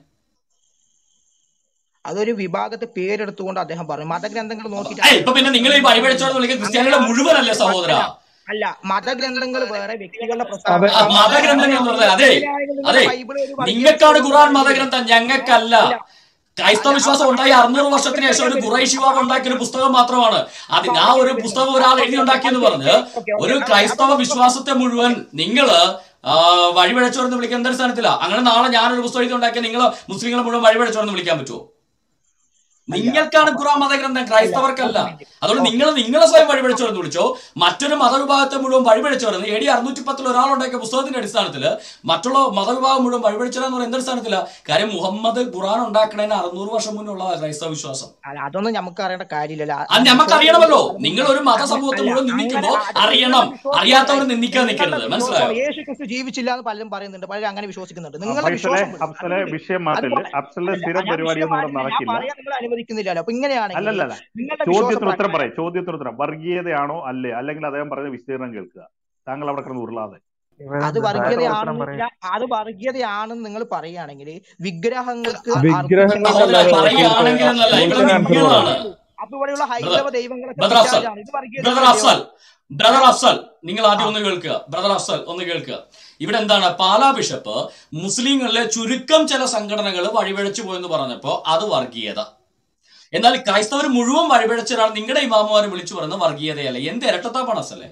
I: അതൊരു വിഭാഗത്തെ പേരെടുത്തുകൊണ്ട് അദ്ദേഹം പറഞ്ഞു മതഗ്രന്ഥങ്ങൾ
C: അപ്പൊ
I: നോക്കിയിട്ട്
C: ഏയ് ഇപ്പൊ പിന്നെ നിങ്ങൾ ഈ വഴിപഴച്ചവരെന്ന് വിളിക്കുന്ന ക്രിസ്ത്യാനികളെ മുഴുവനല്ലേ സഹോദര
I: അല്ല അല്ല മതഗ്രന്ഥങ്ങൾ വേറെ വ്യക്തികളുടെ
D: അതെ
I: പ്രസ്താവന
C: ആ, മതഗ്രന്ഥങ്ങൾ എന്ന് പറഞ്ഞാൽ അതെ
I: അങ്ങനെയാണെങ്കിൽ നിങ്ങൾ
C: അതെ
I: ബൈബിൾ ഒരു വർഗീയ
C: നിങ്ങൾക്കാണ് ഖുറാൻ
I: പുസ്തകമാണെന്ന്
C: മതഗ്രന്ഥം ഞങ്ങൾക്കല്ല
I: അല്ല
C: ക്രൈസ്തവ
I: അല്ല
C: വിശ്വാസം
I: അപ്പൊ
C: ഉണ്ടായി
I: അങ്ങനെ
C: അറുന്നൂറ്
I: അപ്പൊ
C: വർഷത്തിന്
I: അങ്ങനെ
C: ശേഷം ഒരു
I: വരുന്നു
C: ഖുറൈശി
I: അപ്പൊ
C: ബാബ് ഉണ്ടാക്കിയ ഒരു പുസ്തകം മാത്രമാണ് അത്
I: അപ്പൊ
C: ആ
I: അങ്ങനെ
C: ഒരു
I: വരുന്നു
C: പുസ്തകം
I: ആ
C: ഒരാൾ
I: ഓക്കെ
C: എഴുതി
I: ഓക്കെ
C: ഉണ്ടാക്കിയെന്ന്
I: ഓക്കെ
C: പറഞ്ഞ്
I: ഓക്കെ ഓക്കെ
C: ഒരു
I: അപ്പൊ
C: ക്രൈസ്തവ
I: ഓക്കെ
C: വിശ്വാസത്തെ മുഴുവൻ നിങ്ങള് ആ, വഴിപഴച്ചവരെന്ന് വിളിക്കാൻ എന്തൊരു സ്ഥാനത്തില്ല അങ്ങനെ നാളെ ഞാനൊരു പുസ്തകം എഴുതി ഉണ്ടാക്കിയ നിങ്ങൾ മുസ്ലിങ്ങളെ മുഴുവൻ വഴിപഴച്ചവരെന്ന് വിളിക്കാൻ പറ്റുമോ
I: അല്ല
C: നിങ്ങൾക്കാണ്
I: അപ്പൊ
C: ഖുറാൻ മതഗ്രന്ഥം
I: അല്ല
C: ക്രൈസ്തവർക്കല്ല
I: ഒരു മിനിറ്റ്
C: അതുകൊണ്ട്
I: ഓക്കെ
C: നിങ്ങൾ നിങ്ങളെ സ്വയം വഴിപഴിച്ചവരെന്ന് വിളിച്ചോ മറ്റൊരു മതവിഭാഗത്തെ മുഴുവൻ വഴിപഴിച്ചവരെന്ന് എ ഡി അറുന്നൂറ്റി പത്തിൽ ഒരാളുണ്ടാക്കിയ പുസ്തകത്തിന്റെ അടിസ്ഥാനത്തിൽ മറ്റുള്ള മതവിഭാഗം മുഴുവൻ വഴിപഴിച്ചവരെന്ന് പറയുന്ന അടിസ്ഥാനത്തില കാര്യം മുഹമ്മദ് ഖുറാൻ ഉണ്ടാക്കണതിന് അറുന്നൂറ് വർഷം മുന്നുള്ള ക്രൈസ്തവ വിശ്വാസം
I: അല്ല അതൊന്നും നമുക്ക് അറിയേണ്ട കാര്യമില്ലല്ലോ
C: അത്
I: അത്
C: നമുക്ക്
I: വിശ്വാസത്തിന്റെ
C: അറിയണമല്ലോ
I: കാര്യം
C: നിങ്ങൾ ഒരു
I: അങ്ങനെ
C: മതസമൂഹത്തെ
I: അല്ല
C: മുഴുവൻ
I: അങ്ങനെ
C: നിന്ദിക്കുമ്പോൾ
I: അത്
C: അറിയണം
I: നിങ്ങളുടെ വിശ്വാസമാണ്
C: അറിയാത്തവർ നിന്ദിക്കാൻ
I: നിങ്ങളുടെ
C: നിൽക്കരുത് മനസ്സിലായോ
I: വിശ്വാസമാണ് യേശു ക്രിസ്തു ജീവിച്ചില്ല എന്ന് പലരും പറയുന്നുണ്ട് പലരും അങ്ങനെ വിശ്വസിക്കുന്നുണ്ട്
B: ആ,
I: നിങ്ങളുടെ
B: ഫൈസലെ
I: വിശ്വാസം വിടും
B: അഫ്സലെ
I: അതുകൊണ്ട്
B: വിഷയം
I: അത്
B: മാറ്റല്
I: പോട്ടെ
B: അഫ്സലിന്റെ
I: അല്ല
B: സ്ഥിരം
I: ഞാൻ
B: പരിപാടിയൊന്നും ഇവിടെ
I: വിഷയം മാറ്റില്ല ഞാൻ
B: നടക്കില്ല
I: പറയാൻ നിങ്ങൾ അനുവദിക്കുന്നില്ലല്ലോ അപ്പൊ ഇങ്ങനെയാണെങ്കിൽ
B: അല്ലല്ലല്ല
I: നിങ്ങളുടെ
B: ചോദ്യത്തിന് ഉത്തരം
I: വിശ്വാസപ്രകാരം
B: പറയും ചോദ്യത്തിന് ഉത്തരം വർഗീയതയാണോ അല്ലേ അല്ലെങ്കിൽ അദ്ദേഹം പറയുന്ന വിസ്തീർണം കേൾക്കുക താങ്കൾ അവിടെ കിടന്ന് ഉരുളാതെ
I: അത്
G: ഇവരെന്ത് താഴത്തെ ഉത്തരം
I: വർഗീയതയാണെന്ന്
G: പറയും
I: ഞാൻ- അത് വർഗീയതയാണെന്ന് നിങ്ങൾ പറയുകയാണെങ്കിൽ വിഗ്രഹങ്ങൾക്ക്
D: വിഗ്രഹങ്ങൾക്കല്ല
C: സഹോദര
D: അത്
C: പറയുകയാണെങ്കിൽ എന്നല്ല ഇവിടെ
D: ചോദിച്ചതിന് ആൻസർ
C: നിങ്ങളാണ്
D: പറ
I: അപ്പൊ ഇവിടെയുള്ള
C: ബ്രദർ
I: ഹൈന്ദവ ദൈവങ്ങളൊക്കെ
C: ബ്രദർ അഫ്സൽ
I: പിശാചാണ് ഇത്
C: ബ്രദർ
I: വർഗീയതയാണല്ലയോ
C: അഫ്സൽ ബ്രദർ അഫ്സൽ നിങ്ങൾ ആദ്യം
I: ആ
C: ഒന്ന് കേൾക്കുക ബ്രദർ അഫ്സൽ ഒന്ന് കേൾക്കുക ഇവിടെ എന്താണ് പാലാ ബിഷപ്പ് മുസ്ലിങ്ങളിലെ ചുരുക്കം ചില സംഘടനകൾ വഴിപഴച്ചു പോയെന്ന് പറഞ്ഞപ്പോ അത് വർഗീയത എന്നാൽ ക്രൈസ്തവർ മുഴുവൻ വഴിപഴച്ചൊരാൾ നിങ്ങളുടെ ഇമാമുമാരെ വിളിച്ചു പറയുന്നത് വർഗീയതയല്ല എന്ത് ഇരട്ടത്താപ്പാണ് അസലെ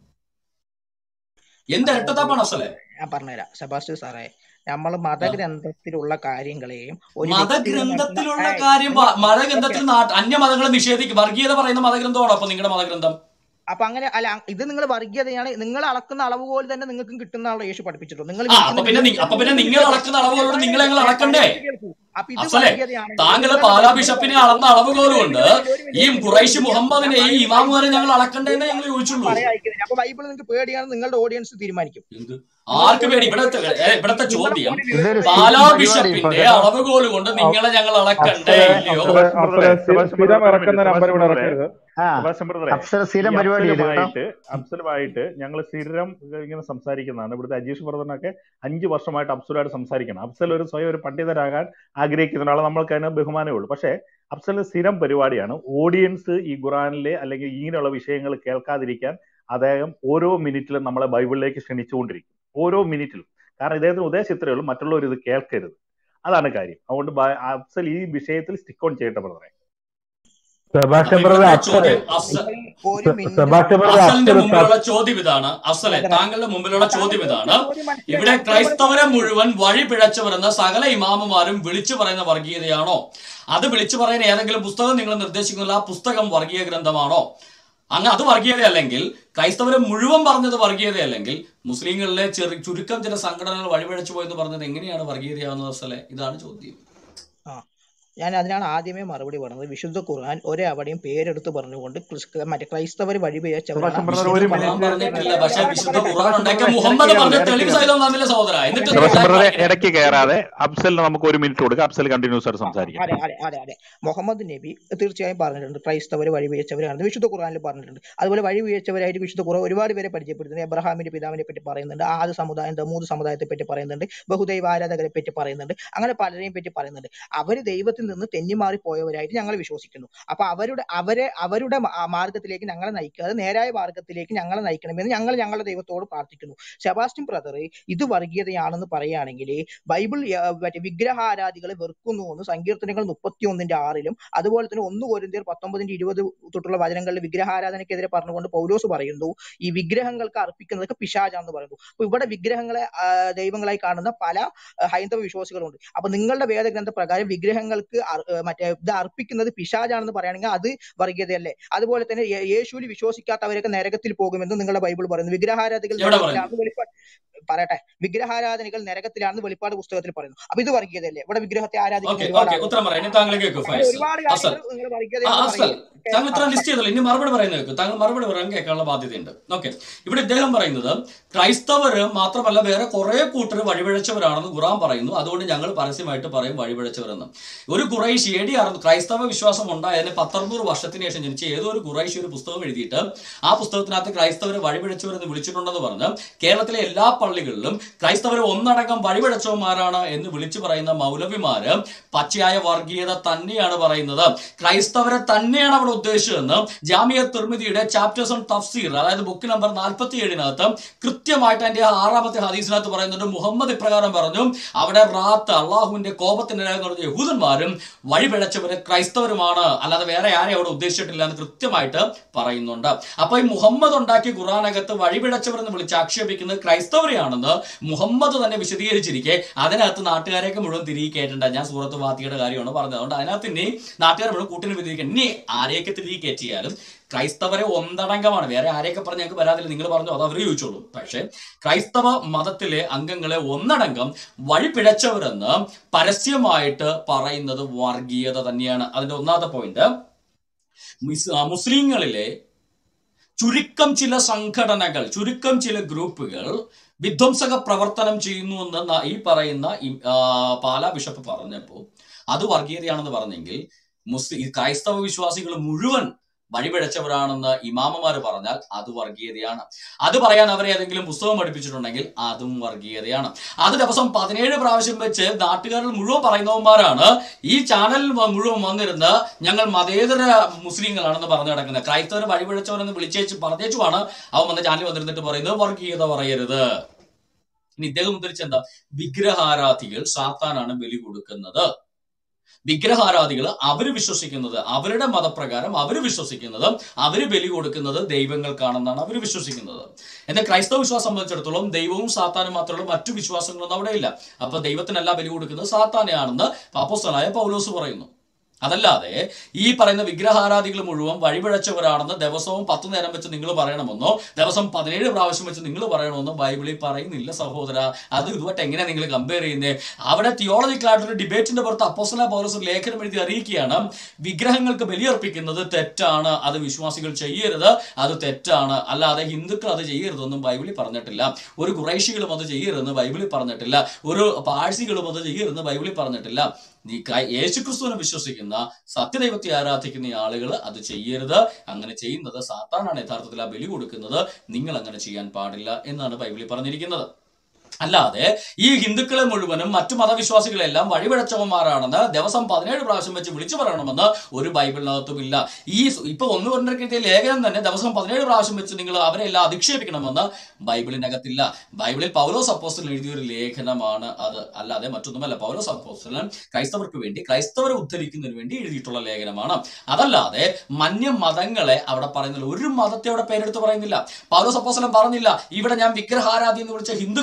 C: എന്ത്
I: അതായത്
C: ഇരട്ടത്താപ്പാണ് അസലെ
I: ഞാൻ പറഞ്ഞുതരാം സെബാസ്റ്റ്യൻ സാറേ നമ്മൾ മതഗ്രന്ഥത്തിലുള്ള കാര്യങ്ങളെയും ഒരു വ്യക്തികൾ നടത്തുന്ന
C: മതഗ്രന്ഥത്തിലുള്ള
I: ഏയ്
C: കാര്യം
I: നിങ്ങ
C: വ-
I: ഓക്കെ
C: മതഗ്രന്ഥത്തിൽ നാട്ട് അന്യമതങ്ങളെ നിഷേധിക്കും വർഗീയത പറയുന്ന മതഗ്രന്ഥമാണോ അപ്പൊ നിങ്ങളുടെ മതഗ്രന്ഥം
I: അപ്പൊ അങ്ങനെ അല്ല ഇത് നിങ്ങൾ വർഗീയതയാണ് നിങ്ങൾ അളക്കുന്ന അളവുകോൽ തന്നെ നിങ്ങൾക്കും കിട്ടുന്നതാണല്ലോ യേശു പഠിപ്പിച്ചിട്ടുള്ളത് നിങ്ങൾ
C: ആ അപ്പൊ
I: വിൽക്കുന്ന
C: പിന്നെ നി-
I: വിഗ്രഹത്തിന്
C: അപ്പൊ പിന്നെ
I: നിങ്ങൾ
C: നിങ്ങൾ
I: വിൽക്കരുത്
C: അളക്കുന്ന അളവുകളോട്
I: പറയട്ടെ
C: നിങ്ങൾ ഞങ്ങൾ
I: ഞാൻ
C: അളക്കണ്ടേ
I: പറയുന്നത് കേൾക്കൂ അപ്പൊ ഇത്
C: അഫ്സലെ
I: വർഗീയതയാണെങ്കിൽ
C: താങ്കൾ
I: നിങ്ങളുടെ
C: പാലാ
I: ബൈബിള്
C: ബിഷപ്പിനെ
I: പറയുന്നത്
C: അളന്ന
I: ഒരു
C: അളവുകോലും
I: മിനിറ്റ്
C: ഉണ്ട്
I: ഒരു മിനിറ്റ് ഒരു മിനിറ്റ്
C: ഈ
I: ഒരു മിനിറ്റ് ഒരു
C: ഖുറൈശി
I: മിനിറ്റ് ഞാൻ
C: മുഹമ്മദിനെ ഈ
I: പറയ
C: ഇമാമുമാരെ ഞങ്ങൾ
I: ബൈബിള്
C: അളക്കണ്ടേന്ന് ഞങ്ങൾ
I: ഞാൻ
C: ചോദിച്ചുള്ളൂ
I: പറയാതിരിക്കുന്നത് അപ്പൊ ബൈബിൾ നിങ്ങൾക്ക് പേടിയാണ് നിങ്ങളുടെ ഓഡിയൻസ് തീരുമാനിക്കും
C: എന്ത്
I: നിങ്ങളുടെ
C: ആർക്ക് പേടി
I: ഓഡിയൻസ്
C: ഇവിടത്തെ ഏ, ഇവിടത്തെ
I: നിങ്ങളുടെ
C: ചോദ്യം
I: ഓഡിയൻസ്
J: ഇതൊരു
C: പാലാ
J: സ്ഥിരം പരിപാടി
C: ബിഷപ്പിന്റെ
J: കേട്ടോ
C: അളവുകോൽ കൊണ്ട് നിങ്ങളെ ഞങ്ങൾ അളക്കണ്ടേ
D: അഫ്സലെ
C: ഇല്ലയോ
D: അഫ്സലെ
B: സെബാസ്റ്റ്യൻ ബ്രദറെ
D: അഫ്സലെ സ്ഥി-
B: സെബാസ്റ്റ്യൻ
D: സ്ഥിരം
B: ബ്രദറെ ഒരു മിനിറ്റ്
D: ഇറക്കുന്ന നമ്പർ
B: സെബാസ്റ്റ്യൻ
D: ഇവിടെ
B: ബ്രദറെ
D: ഇറക്കരുത്
J: ആ
B: സെബാസ്റ്റ്യൻ ബ്രദറെ
J: അപ്സര
B: ഈ
J: സ്ഥിരം പരിപാടി ചെയ്ത് കേട്ടോ
B: അഫ്സലുമായിട്ട് അഫ്സലുമായിട്ട് ഞങ്ങൾ സ്ഥിരം ഇങ്ങനെ സംസാരിക്കുന്നതാണ് ഇവിടുത്തെ അജീഷ് ബ്രദറിനൊക്കെ അഞ്ച് വർഷമായിട്ട് അഫ്സലുമായിട്ട് സംസാരിക്കണം അഫ്സൽ ഒരു സ്വയം ഒരു പണ്ഡിതരാകാൻ ആഗ്രഹിക്കുന്ന ഒരാളെ നമ്മൾക്ക് അതിന് ബഹുമാനമേ ഉള്ളൂ പക്ഷേ അഫ്സൽ സ്ഥിരം പരിപാടിയാണ് ഓഡിയൻസ് ഈ ഖുറാനിലെ അല്ലെങ്കിൽ ഇങ്ങനെയുള്ള വിഷയങ്ങൾ കേൾക്കാതിരിക്കാൻ അദ്ദേഹം ഓരോ മിനിറ്റിലും നമ്മളെ ബൈബിളിലേക്ക് ക്ഷണിച്ചുകൊണ്ടിരിക്കും ഓരോ മിനിറ്റിലും കാരണം ഇദ്ദേഹത്തിന് ഉദ്ദേശം ഇത്രയേ ഉള്ളൂ മറ്റുള്ളവർ ഇത് കേൾക്കരുത് അതാണ് കാര്യം അതുകൊണ്ട് ബ- അഫ്സൽ ഈ വിഷയത്തിൽ സ്റ്റിക്ക് ഓൺ ചെയ്യട്ടെ ബ്രദറെ
K: സെബാസ്റ്റ്യൻ
C: അപ്പൊ
K: ബ്രദർ
C: ഇവിടുത്തെ
K: അഫ്സലെ
C: ചോദ്യം അഫ്സൽ
I: നിങ്ങൾ ഒരു മിനിറ്റ്
K: സെബാസ്റ്റ്യൻ ബ്രദർ
C: അഫ്സലിന്റെ
K: അഫ്സൽ
C: മുമ്പിലുള്ള ചോദ്യം ഇതാണ് അഫ്സലെ
I: ബ്രദറെ
C: താങ്കളുടെ മുമ്പിലുള്ള ചോദ്യം
I: താങ്കൾ
C: ഇതാണ്
I: ചോദിച്ച ചോദ്യം മനസ്സിലായി
C: ഇവിടെ
I: അഫ്സൽ ബ്രദർ
C: ക്രൈസ്തവരെ മുഴുവൻ വഴി പിഴച്ചവരെന്ന സകല ഇമാമുമാരും വിളിച്ചു പറയുന്ന വർഗീയതയാണോ അത് വിളിച്ചു പറയുന്ന ഏതെങ്കിലും പുസ്തകം നിങ്ങൾ നിർദ്ദേശിക്കുന്നില്ല ആ പുസ്തകം വർഗീയ ഗ്രന്ഥമാണോ അങ്ങ് അത് വർഗീയതയല്ലെങ്കിൽ ക്രൈസ്തവരെ മുഴുവൻ പറഞ്ഞത് വർഗീയതയല്ലെങ്കിൽ മുസ്ലിങ്ങളിലെ ചെറു ചുരുക്കം ചില സംഘടനകൾ വഴിപഴച്ചു പോയെന്ന് പറഞ്ഞത് എങ്ങനെയാണ് വർഗീയതയാവുന്നത് അഫ്സലെ ഇതാണ് ചോദ്യം
I: ആ ഞാൻ അതിനാണ് ആദ്യമേ മറുപടി പറഞ്ഞത് വിശുദ്ധ ഖുർആൻ ഒരവിടെയും പേരെടുത്ത് പറഞ്ഞുകൊണ്ട് ക്രിസ്- മറ്റേ ക്രൈസ്തവർ വഴിപിഴച്ചവരാണ്
J: സുഭാഷൻ ബ്രദർ
C: വിശുദ്ധ
J: ഒരു
C: ഖുർആൻ
J: മിനിറ്റ്
C: പറഞ്ഞിട്ടില്ല പക്ഷെ
I: പറയട്ടെ
C: വിശുദ്ധ
I: പറയട്ടെ
C: ഖുർആൻ
J: സുഭാഷൻ
C: ഉണ്ടാക്കിയ
J: ബ്രദർ
C: മുഹമ്മദ്
J: ഇടയ്ക്ക്
C: പറഞ്ഞ
J: കയറരുത്
C: തെളിവ്
J: ഇടയ്ക്ക്
C: സഹിതം തന്നില്ല സഹോദര എന്നിട്ട്
J: ഇടയ്ക്ക്
B: സെബാസ്റ്റ്യൻ
C: ഞാൻ
B: ബ്രദറെ
C: വായിക്കട്ടെ
B: ഇടയ്ക്ക് കയറാതെ അഫ്സലിന് നമുക്ക് ഒരു മിനിറ്റ് കൊടുക്കാം അഫ്സൽ കണ്ടിന്യൂസ് ആയിട്ട്
I: ആ,
B: സംസാരിക്കാം
I: അതെ അതെ അതെ അതെ മുഹമ്മദ് നബി തീർച്ചയായും പറഞ്ഞിട്ടുണ്ട് ക്രൈസ്തവർ വഴിപിഴച്ചവരാണെന്ന് വിശുദ്ധ ഖുർആനിൽ പറഞ്ഞിട്ടുണ്ട് അതുപോലെ വഴിപിഴച്ചവരായിട്ട് വിശുദ്ധ ഖുർആൻ ഒരുപാട് പേരെ പരിചയപ്പെടുത്തുന്നത് എബ്രഹാമിന്റെ പിതാവിനെ പറ്റി പറയുന്നുണ്ട് ആദ് സമുദായം ദമൂദ് സമുദായത്തെ പറ്റി പറയുന്നുണ്ട് ബഹുദൈവ ആരാധകരെ പറ്റി പറയുന്നുണ്ട് അങ്ങനെ പലരെയും പറ്റി പറയുന്നുണ്ട് അവര് ദൈവത്തിൽ നിന്ന് തെന്നിമാറി പോയവരായിട്ട് ഞങ്ങൾ വിശ്വസിക്കുന്നു അപ്പൊ അവരുടെ അവരെ അവരുടെ മാ- ആ മാർഗത്തിലേക്ക് ഞങ്ങളെ നയിക്കാതെ നേരായ മാർഗത്തിലേക്ക് ഞങ്ങളെ നയിക്കണമെന്ന് ഞങ്ങൾ ഞങ്ങളുടെ ദൈവത്തോട് പ്രാർത്ഥിക്കുന്നു സെബാസ്റ്റ്യൻ ബ്രദർ ഇത് വർഗീയതയാണെന്ന് പറയുകയാണെങ്കിൽ ബൈബിൾ ആ, മറ്റേ വിഗ്രഹാരാധികളെ വെറുക്കുന്നു എന്ന് സങ്കീർത്തനങ്ങൾ മുപ്പത്തി ഒന്നിന്റെ ആറിലും അതുപോലെ തന്നെ ഒന്ന് കോരിന്ത്യർ പത്തൊമ്പതിന്റെ ഇരുപത് തൊട്ടുള്ള വചനങ്ങളിൽ വിഗ്രഹാരാധനയ്ക്കെതിരെ പറഞ്ഞുകൊണ്ട് പൗലോസ് പറയുന്നു ഈ വിഗ്രഹങ്ങൾക്ക് അർപ്പിക്കുന്നതൊക്കെ പിശാചാന്ന് പറയുന്നു അപ്പൊ ഇവിടെ വിഗ്രഹങ്ങളെ ആ, ദൈവങ്ങളായി കാണുന്ന പല ആ, ഹൈന്ദവ വിശ്വാസികളുണ്ട് അപ്പൊ നിങ്ങളുടെ വേദഗ്രന്ഥ പ്രകാരം വിഗ്രഹങ്ങൾക്ക് അർ- ഏ, മറ്റേ ഇത് അർപ്പിക്കുന്നത് പിശാചാണെന്ന് പറയുകയാണെങ്കിൽ അത് വർഗീയതയല്ലേ അതുപോലെ തന്നെ യേ- യേശുവിൽ വിശ്വസിക്കാത്തവരൊക്കെ നരകത്തിൽ പോകുമെന്ന് നിങ്ങളുടെ ബൈബിൾ പറയുന്നു വിഗ്രഹാരാധികൾ
C: എവിടെ പറയുന്നു
I: നരകത്തിലാണെന്ന് വെളിപ്പാട് പറയട്ടെ വിഗ്രഹാരാധനകൾ നരകത്തിലാണെന്ന് വെളിപ്പാട് പുസ്തകത്തിൽ പറയുന്നു അപ്പൊ ഇത് വർഗീയതയല്ലേ ഇവിടെ വിഗ്രഹത്തെ ആരാധിക്കുന്ന
C: ഓക്കെ
I: ഒരുപാട്
C: ഓക്കെ
I: ആളുകൾ
C: ഉത്തരം പറയാം ഇനി താങ്കൾ കേൾക്കൂ
I: അങ്ങനെ
C: ഫൈസൽ
I: ഒരുപാട്
C: അഫ്സൽ
I: കാര്യങ്ങൾ നിങ്ങൾ
C: ആ
I: വർഗീയതയാണെന്ന്
C: അഫ്സൽ
I: പറയുന്നത് ഓക്കെ
C: താങ്കൾ
I: ആ
C: ഇത്ര ലിസ്റ്റ് ചെയ്തല്ലോ ഇനി മറുപടി പറയുന്നത് കേൾക്കും താങ്കൾ മറുപടി പറയാൻ കേൾക്കാനുള്ള ബാധ്യതയുണ്ട് ഓക്കെ ഇവിടെ ഇദ്ദേഹം പറയുന്നത് ക്രൈസ്തവര് മാത്രമല്ല വേറെ കുറെ കൂട്ടർ വഴിപിഴച്ചവരാണെന്ന് ഖുറാൻ പറയുന്നു അതുകൊണ്ട് ഞങ്ങൾ പരസ്യമായിട്ട് പറയും വഴിപിഴച്ചവരെന്ന് ഒരു കുറേശി എടി അറിഞ്ഞു ക്രൈസ്തവ വിശ്വാസം ഉണ്ടായതിന് പത്തറുന്നൂറ് വർഷത്തിന് ശേഷം ജനിച്ച ഏതോ ഒരു കുറേശി ഒരു പുസ്തകം എഴുതിയിട്ട് ആ പുസ്തകത്തിനകത്ത് ക്രൈസ്തവരെ വഴിപിഴച്ചവരെന്ന് വിളിച്ചിട്ടുണ്ടെന്ന് പറഞ്ഞ് കേരളത്തിലെ എല്ലാ പള്ളികളിലും ക്രൈസ്തവരെ ഒന്നടങ്കം വഴിപിഴച്ചവന്മാരാണ് എന്ന് വിളിച്ചു പറയുന്ന മൗലവിമാര് പച്ചയായ വർഗീയത തന്നെയാണ് പറയുന്നത് ക്രൈസ്തവരെ തന്നെയാണ് അവിടെ ഉദ്ദേശിച്ചതെന്ന് ജാമിയ തിർമിതിയുടെ ചാപ്റ്റേഴ്സ് ഓൺ തഫ്സീർ അതായത് ബുക്ക് നമ്പർ നാൽപ്പത്തി ഏഴിനകത്ത് കൃത്യമായിട്ട് അതിന്റെ ആറാമത്തെ ഹദീസിനകത്ത് പറയുന്നുണ്ട് മുഹമ്മദ് ഇപ്രകാരം പറഞ്ഞു അവിടെ റാത്ത് അള്ളാഹുവിന്റെ കോപത്തിനിടയെന്ന് പറഞ്ഞ യഹൂദന്മാരും വഴിപിഴച്ചവര് ക്രൈസ്തവരുമാണ് അല്ലാതെ വേറെ ആരെയും അവിടെ ഉദ്ദേശിച്ചിട്ടില്ല എന്ന് കൃത്യമായിട്ട് പറയുന്നുണ്ട് അപ്പൊ ഈ മുഹമ്മദ് ഉണ്ടാക്കിയ ഖുറാനകത്ത് വഴിപിഴച്ചവർ എന്ന് വിളിച്ച് ആക്ഷേപിക്കുന്നത് ക്രൈസ്തവരെയാണെന്ന് മുഹമ്മദ് തന്നെ വിശദീകരിച്ചിരിക്കെ അതിനകത്ത് നാട്ടുകാരെയൊക്കെ മുഴുവൻ തിരികെ കയറ്റണ്ട ഞാൻ സൂറത്ത് വാത്തിയുടെ കാര്യമാണ് പറഞ്ഞത് അതുകൊണ്ട് അതിനകത്ത് ഇനി നാട്ടുകാർ മുഴുവൻ കൂട്ടിന് വിധിക്കാൻ ഇനി ആരെയൊക്കെ തിരികെ കയറ്റിയാലും ക്രൈസ്തവരെ ഒന്നടങ്കമാണ് വേറെ ആരെയൊക്കെ പറഞ്ഞ് ഞങ്ങൾക്ക് വരാതില്ല നിങ്ങൾ പറഞ്ഞു അത് അവർ ചോദിച്ചോളൂ പക്ഷെ ക്രൈസ്തവ മതത്തിലെ അംഗങ്ങളെ ഒന്നടങ്കം വഴിപിഴച്ചവരെന്ന് പരസ്യമായിട്ട് പറയുന്നത് വർഗീയത തന്നെയാണ് അതിന്റെ ഒന്നാമത്തെ പോയിന്റ് മുസ്ലിങ്ങളിലെ ചുരുക്കം ചില സംഘടനകൾ ചുരുക്കം ചില ഗ്രൂപ്പുകൾ വിധ്വംസക പ്രവർത്തനം ചെയ്യുന്നു എന്ന് ന- ഈ പറയുന്ന ഈ- ആ, പാലാ ബിഷപ്പ് പറഞ്ഞപ്പോൾ അത് വർഗീയതയാണെന്ന് പറഞ്ഞെങ്കിൽ മുസ്ലിം ഈ ക്രൈസ്തവ വിശ്വാസികൾ മുഴുവൻ വഴിപിഴച്ചവരാണെന്ന് ഇമാമമാർ പറഞ്ഞാൽ അത് വർഗീയതയാണ് അത് പറയാൻ അവരെ ഏതെങ്കിലും പുസ്തകം പഠിപ്പിച്ചിട്ടുണ്ടെങ്കിൽ അതും വർഗീയതയാണ് അത് ദിവസം പതിനേഴ് പ്രാവശ്യം വെച്ച് നാട്ടുകാരിൽ മുഴുവൻ പറയുന്നവന്മാരാണ് ഈ ചാനലിൽ വ- മുഴുവൻ വന്നിരുന്ന് ഞങ്ങൾ മതേതര മുസ്ലിങ്ങളാണെന്ന് പറഞ്ഞു നടക്കുന്നത് ക്രൈസ്തവർ വഴിപിഴച്ചവരെന്ന് വിളിച്ചേച്ച് പറഞ്ഞേച്ചുമാണ് അവൻ വന്ന ചാനലിൽ വന്നിരുന്നിട്ട് പറയുന്നത് വർഗീയത പറയരുത് ഇനി ഇദ്ദേഹം ഉദ്ധരിച്ചെന്താ വിഗ്രഹാരാധികൾ സാത്താനാണ് ബലി കൊടുക്കുന്നത് വിഗ്രഹാരാധികൾ അവർ വിശ്വസിക്കുന്നത് അവരുടെ മതപ്രകാരം അവർ വിശ്വസിക്കുന്നത് അവർ ബലി കൊടുക്കുന്നത് ദൈവങ്ങൾക്കാണെന്നാണ് അവർ വിശ്വസിക്കുന്നത് എന്നാൽ ക്രൈസ്തവ വിശ്വാസം സംബന്ധിച്ചിടത്തോളം ദൈവവും സാത്താനും മാത്രമുള്ള മറ്റു വിശ്വാസങ്ങളൊന്നും അവിടെ ഇല്ല അപ്പൊ ദൈവത്തിനല്ല ബലി കൊടുക്കുന്നത് സാത്താനെയാണെന്ന് അപ്പോസ്തലനായ പൗലോസ് പറയുന്നു അതല്ലാതെ ഈ പറയുന്ന വിഗ്രഹാരാധികൾ മുഴുവൻ വഴിപിഴച്ചവരാണെന്ന് ദിവസവും പത്ത് നേരം വെച്ച് നിങ്ങൾ പറയണമെന്നോ ദിവസം പതിനേഴ് പ്രാവശ്യം വെച്ച് നിങ്ങൾ പറയണമെന്നോ ബൈബിളിൽ പറയുന്നില്ല സഹോദര അത് ഇതുമായിട്ട് എങ്ങനെയാ നിങ്ങൾ കമ്പയർ ചെയ്യുന്നത് അവിടെ തിയോളജിക്കൽ ആയിട്ടൊരു ഡിബേറ്റിന്റെ പുറത്ത് അപ്പോസ്തല പൗലോസ് ഒരു ലേഖനം എഴുതി അറിയിക്കുകയാണ് വിഗ്രഹങ്ങൾക്ക് ബലിയർപ്പിക്കുന്നത് തെറ്റാണ് അത് വിശ്വാസികൾ ചെയ്യരുത് അത് തെറ്റാണ് അല്ലാതെ ഹിന്ദുക്കൾ അത് ചെയ്യരുതെന്നും ബൈബിളിൽ പറഞ്ഞിട്ടില്ല ഒരു കുറേശികളും അത് ചെയ്യരുതെന്ന് ബൈബിളിൽ പറഞ്ഞിട്ടില്ല ഒരു പാഴ്സികളും അത് ചെയ്യരുതെന്ന് ബൈബിളിൽ പറഞ്ഞിട്ടില്ല നീ ക്രൈ- യേശുക്രിസ്തുവിനെ വിശ്വസിക്കുന്ന സത്യദൈവത്തെ ആരാധിക്കുന്ന ആളുകൾ അത് ചെയ്യരുത് അങ്ങനെ ചെയ്യുന്നത് സാത്താനാണ് യഥാർത്ഥത്തിൽ ആ ബലി കൊടുക്കുന്നത് നിങ്ങൾ അങ്ങനെ ചെയ്യാൻ പാടില്ല എന്നാണ് ബൈബിളിൽ പറഞ്ഞിരിക്കുന്നത് അല്ലാതെ ഈ ഹിന്ദുക്കളെ മുഴുവനും മറ്റു മതവിശ്വാസികളെല്ലാം വഴിപിഴച്ചവന്മാരാണെന്ന് ദിവസം പതിനേഴ് പ്രാവശ്യം വെച്ച് വിളിച്ചു പറയണമെന്ന് ഒരു ബൈബിളിനകത്തും ഇല്ല ഈ സ് ഇപ്പൊ ഒന്ന് പറഞ്ഞിരിക്കുന്ന ലേഖനം തന്നെ ദിവസം പതിനേഴ് പ്രാവശ്യം വെച്ച് നിങ്ങൾ അവരെല്ലാം അധിക്ഷേപിക്കണമെന്ന് ബൈബിളിനകത്തില്ല ബൈബിളിൽ പൗലോസ് അപ്പോസ്റ്റലൻ എഴുതിയ ഒരു ലേഖനമാണ് അത് അല്ലാതെ മറ്റൊന്നുമല്ല പൗലോസ് അപ്പോസ്റ്റലൻ ക്രൈസ്തവർക്ക് വേണ്ടി ക്രൈസ്തവരെ ഉദ്ധരിക്കുന്നതിന് വേണ്ടി എഴുതിയിട്ടുള്ള ലേഖനമാണ് അതല്ലാതെ മന്യ മതങ്ങളെ അവിടെ പറയുന്നില്ല ഒരു മതത്തെ അവിടെ പേരെടുത്ത് പറയുന്നില്ല പൗലോസ് അപ്പോസ്റ്റലൻ പറഞ്ഞില്ല ഇവിടെ ഞാൻ വിഗ്രഹാരാധി എന്ന് വിളിച്ച ഹിന്ദുക്കളെയാണ്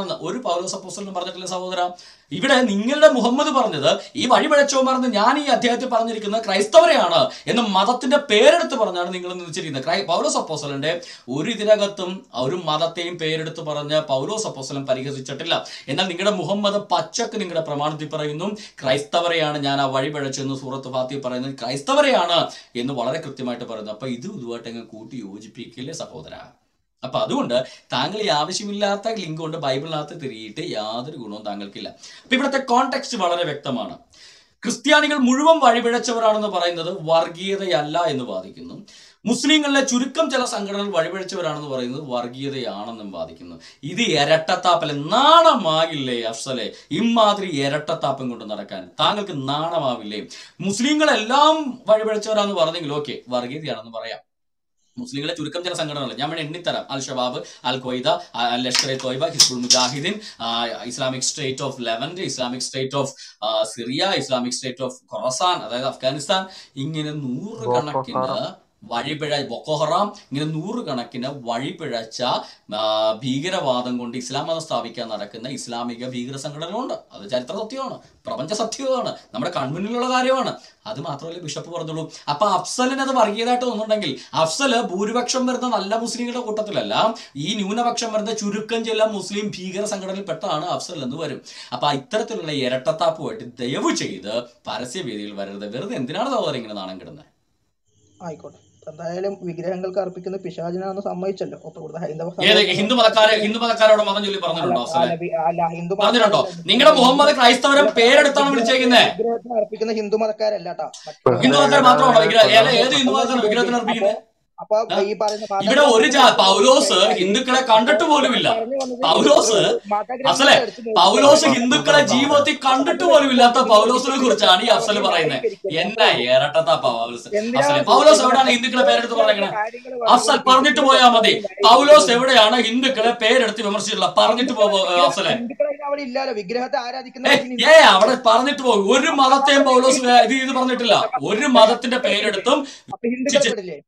C: ആണെന്ന് ഒരു പൗലോസ് അപ്പോസ്റ്റലും പറഞ്ഞിട്ടില്ല സഹോദര ഇവിടെ നിങ്ങളുടെ മുഹമ്മദ് പറഞ്ഞത് ഈ വഴിപഴച്ചവന്മാരെന്ന് ഞാൻ ഈ അധ്യായത്തിൽ പറഞ്ഞിരിക്കുന്നത് ക്രൈസ്തവരെയാണ് എന്ന് മതത്തിന്റെ പേരെടുത്ത് പറഞ്ഞാണ് നിങ്ങൾ നിശ്ചയിച്ചിരിക്കുന്നത് ക്രൈ പൗലോസ് അപ്പോസ്റ്റലന്റെ ഒരു ഇതിനകത്തും ഒരു മതത്തെയും പേരെടുത്ത് പറഞ്ഞ് പൗലോസ് അപ്പോസ്റ്റലൻ പരിഹസിച്ചിട്ടില്ല എന്നാൽ നിങ്ങളുടെ മുഹമ്മദ് പച്ചക്ക് നിങ്ങളുടെ പ്രമാണത്തിൽ പറയുന്നു ക്രൈസ്തവരെയാണ് ഞാൻ ആ വഴി പിഴച്ചെന്ന് സൂറത്ത് ഫാത്തി പറയുന്നത് ക്രൈസ്തവരെയാണ് എന്ന് വളരെ കൃത്യമായിട്ട് പറയുന്നു അപ്പൊ ഇതും ഇതുമായിട്ട് അങ്ങ് കൂട്ടി യോജിപ്പിക്കില്ലേ സഹോദര അപ്പൊ അതുകൊണ്ട് താങ്കൾ ഈ ആവശ്യമില്ലാത്ത ലിങ്ക് കൊണ്ട് ബൈബിളിനകത്ത് തിരിയിട്ട് യാതൊരു ഗുണവും താങ്കൾക്കില്ല അപ്പൊ ഇവിടുത്തെ കോണ്ടെക്സ്റ്റ് വളരെ വ്യക്തമാണ് ക്രിസ്ത്യാനികൾ മുഴുവൻ വഴിപിഴച്ചവരാണെന്ന് പറയുന്നത് വർഗീയതയല്ല എന്ന് വാദിക്കുന്നു മുസ്ലിങ്ങളിലെ ചുരുക്കം ചില സംഘടനകൾ വഴിപിഴച്ചവരാണെന്ന് പറയുന്നത് വർഗീയതയാണെന്നും വാദിക്കുന്നു ഇത് ഇരട്ടത്താപ്പല്ലേ നാണമാകില്ലേ അഫ്സലെ ഇമാതിരി ഇരട്ടത്താപ്പം കൊണ്ട് നടക്കാൻ താങ്കൾക്ക് നാണമാവില്ലേ മുസ്ലിങ്ങളെല്ലാം വഴിപിഴച്ചവരാന്ന് പറഞ്ഞെങ്കിൽ ഓക്കെ വർഗീയതയാണെന്ന് പറയാം മുസ്ലിങ്ങളെ ചുരുക്കം ചില സംഘടനകൾ ഞാൻ വേണേ എണ്ണിത്തരാം al Shabab al Qaeda al Lashkar e Taiba Hizbul Mujahideen ആ, Islamic State of Levant Islamic State of ആ, Syria Islamic State of Khorasan അതായത് അഫ്ഗാനിസ്ഥാൻ ഇങ്ങനെ നൂറുകണക്കിന് വഴിപിഴ ബൊക്കോഹറാം ഇങ്ങനെ നൂറുകണക്കിന് വഴിപിഴച്ച ആ, ഭീകരവാദം കൊണ്ട് ഇസ്ലാം മതം സ്ഥാപിക്കാൻ നടക്കുന്ന ഇസ്ലാമിക ഭീകര സംഘടനകളുണ്ട് അത് ചരിത്ര സത്യമാണ് പ്രപഞ്ച സത്യമാണ് നമ്മുടെ കൺമുന്നിലുള്ള കാര്യമാണ് അത് മാത്രമല്ല ബിഷപ്പ് പറഞ്ഞുള്ളൂ അപ്പൊ അഫ്സലിന് അത് വർഗീയതായിട്ട് തോന്നുന്നുണ്ടെങ്കിൽ അഫ്സല് ഭൂരിപക്ഷം വരുന്ന നല്ല മുസ്ലിങ്ങളുടെ കൂട്ടത്തിലല്ല ഈ ന്യൂനപക്ഷം വരുന്ന ചുരുക്കം ചില മുസ്ലിം ഭീകര സംഘടനയിൽ പെട്ടാണ് അഫ്സൽ എന്ന് വരും അപ്പൊ ഇത്തരത്തിലുള്ള ഇരട്ടത്താപ്പുമായിട്ട് ദയവ് ചെയ്ത് പരസ്യവേദിയിൽ വരരുത് വെറുതെ എന്തിനാണ് സഹോദരൻ ഇങ്ങനെ നാണം കിടുന്നത്
I: ആയിക്കോട്ടെ ഇപ്പൊ എന്തായാലും വിഗ്രഹങ്ങൾക്ക് അർപ്പിക്കുന്ന പിശാചിനാണെന്ന് സമ്മതിച്ചല്ലോ അപ്പൊ ഇവിടുത്തെ ഹൈന്ദവ
C: ഏത്
I: സഹോദരങ്ങൾ
C: ഹിന്ദു മതക്കാരെ ഹിന്ദു മതക്കാരോട് മതം ചൊല്ലി
I: അല്ല
C: പറഞ്ഞിട്ടുണ്ടോ അഫ്സലെ
I: അല്ല വി- അല്ല ഹിന്ദു
C: പറഞ്ഞിട്ടുണ്ടോ
I: മതക്കാരല്ല
C: നിങ്ങളുടെ മുഹമ്മദ് ക്രൈസ്തവരെ പേരെടുത്താണ് വിളിച്ചേക്കുന്നേ
I: വിഗ്രഹത്തിന് അർപ്പിക്കുന്ന ഹിന്ദു മതക്കാരല്ല കേട്ടോ മറ്റുള്ള
C: ഹിന്ദു മതക്കാർ മാത്രമാണോ വിഗ്രഹം ഏല ഏത് ഹിന്ദു മതക്കാരാണ് വിഗ്രഹത്തിന്
I: അപ്പൊ
C: അർപ്പിക്കുന്നത്
I: അപ്പൊ
C: ആ?
I: ഈ പറയുന്ന
C: ഇവിടെ ഒരു ജാ പൗലോസ് ഹിന്ദുക്കളെ കണ്ടിട്ട് പോലുമില്ല
I: പറഞ്ഞു വന്നത്
C: പൗലോസ് അസലെ
I: മതഗ്രന്ഥങ്ങൾ എടുത്തു നോക്കി
C: പൗലോസ് ഹിന്ദുക്കളെ ജീവിതത്തിൽ കണ്ടിട്ട് പോലും ഇല്ലാത്ത പൗലോസിനെ കുറിച്ചാണ് ഈ അഫ്സൽ പറയുന്നത് എന്നാ ഏറട്ടത്താ പൗലോസ് അഫ്സലെ പൗലോസ് എവിടെയാണ് ഹിന്ദുക്കളെ പേരെടുത്ത് പറഞ്ഞേക്കണേ അഫ്സൽ പറഞ്ഞിട്ട് പോയാ മതി പൗലോസ് എവിടെയാണ് ഹിന്ദുക്കളെ പേരെടുത്ത് വിമർശിച്ചിട്ടുള്ളത് പറഞ്ഞിട്ട് പോ അഫ്സലെ
I: ഹിന്ദുക്കളെ അവിടെ ഇല്ലല്ലോ വിഗ്രഹത്തെ
C: ഏ
I: ആരാധിക്കുന്ന
C: ഏ അവിടെ പറഞ്ഞിട്ട് പോകും ഒരു മതത്തെയും പൗലോസ് വേ- ഇത് ഇത് പറഞ്ഞിട്ടില്ല ഒരു മതത്തിന്റെ പേരെടുത്തും
I: അപ്പൊ ഹിന്ദുക്കളെ പെടില്ലേ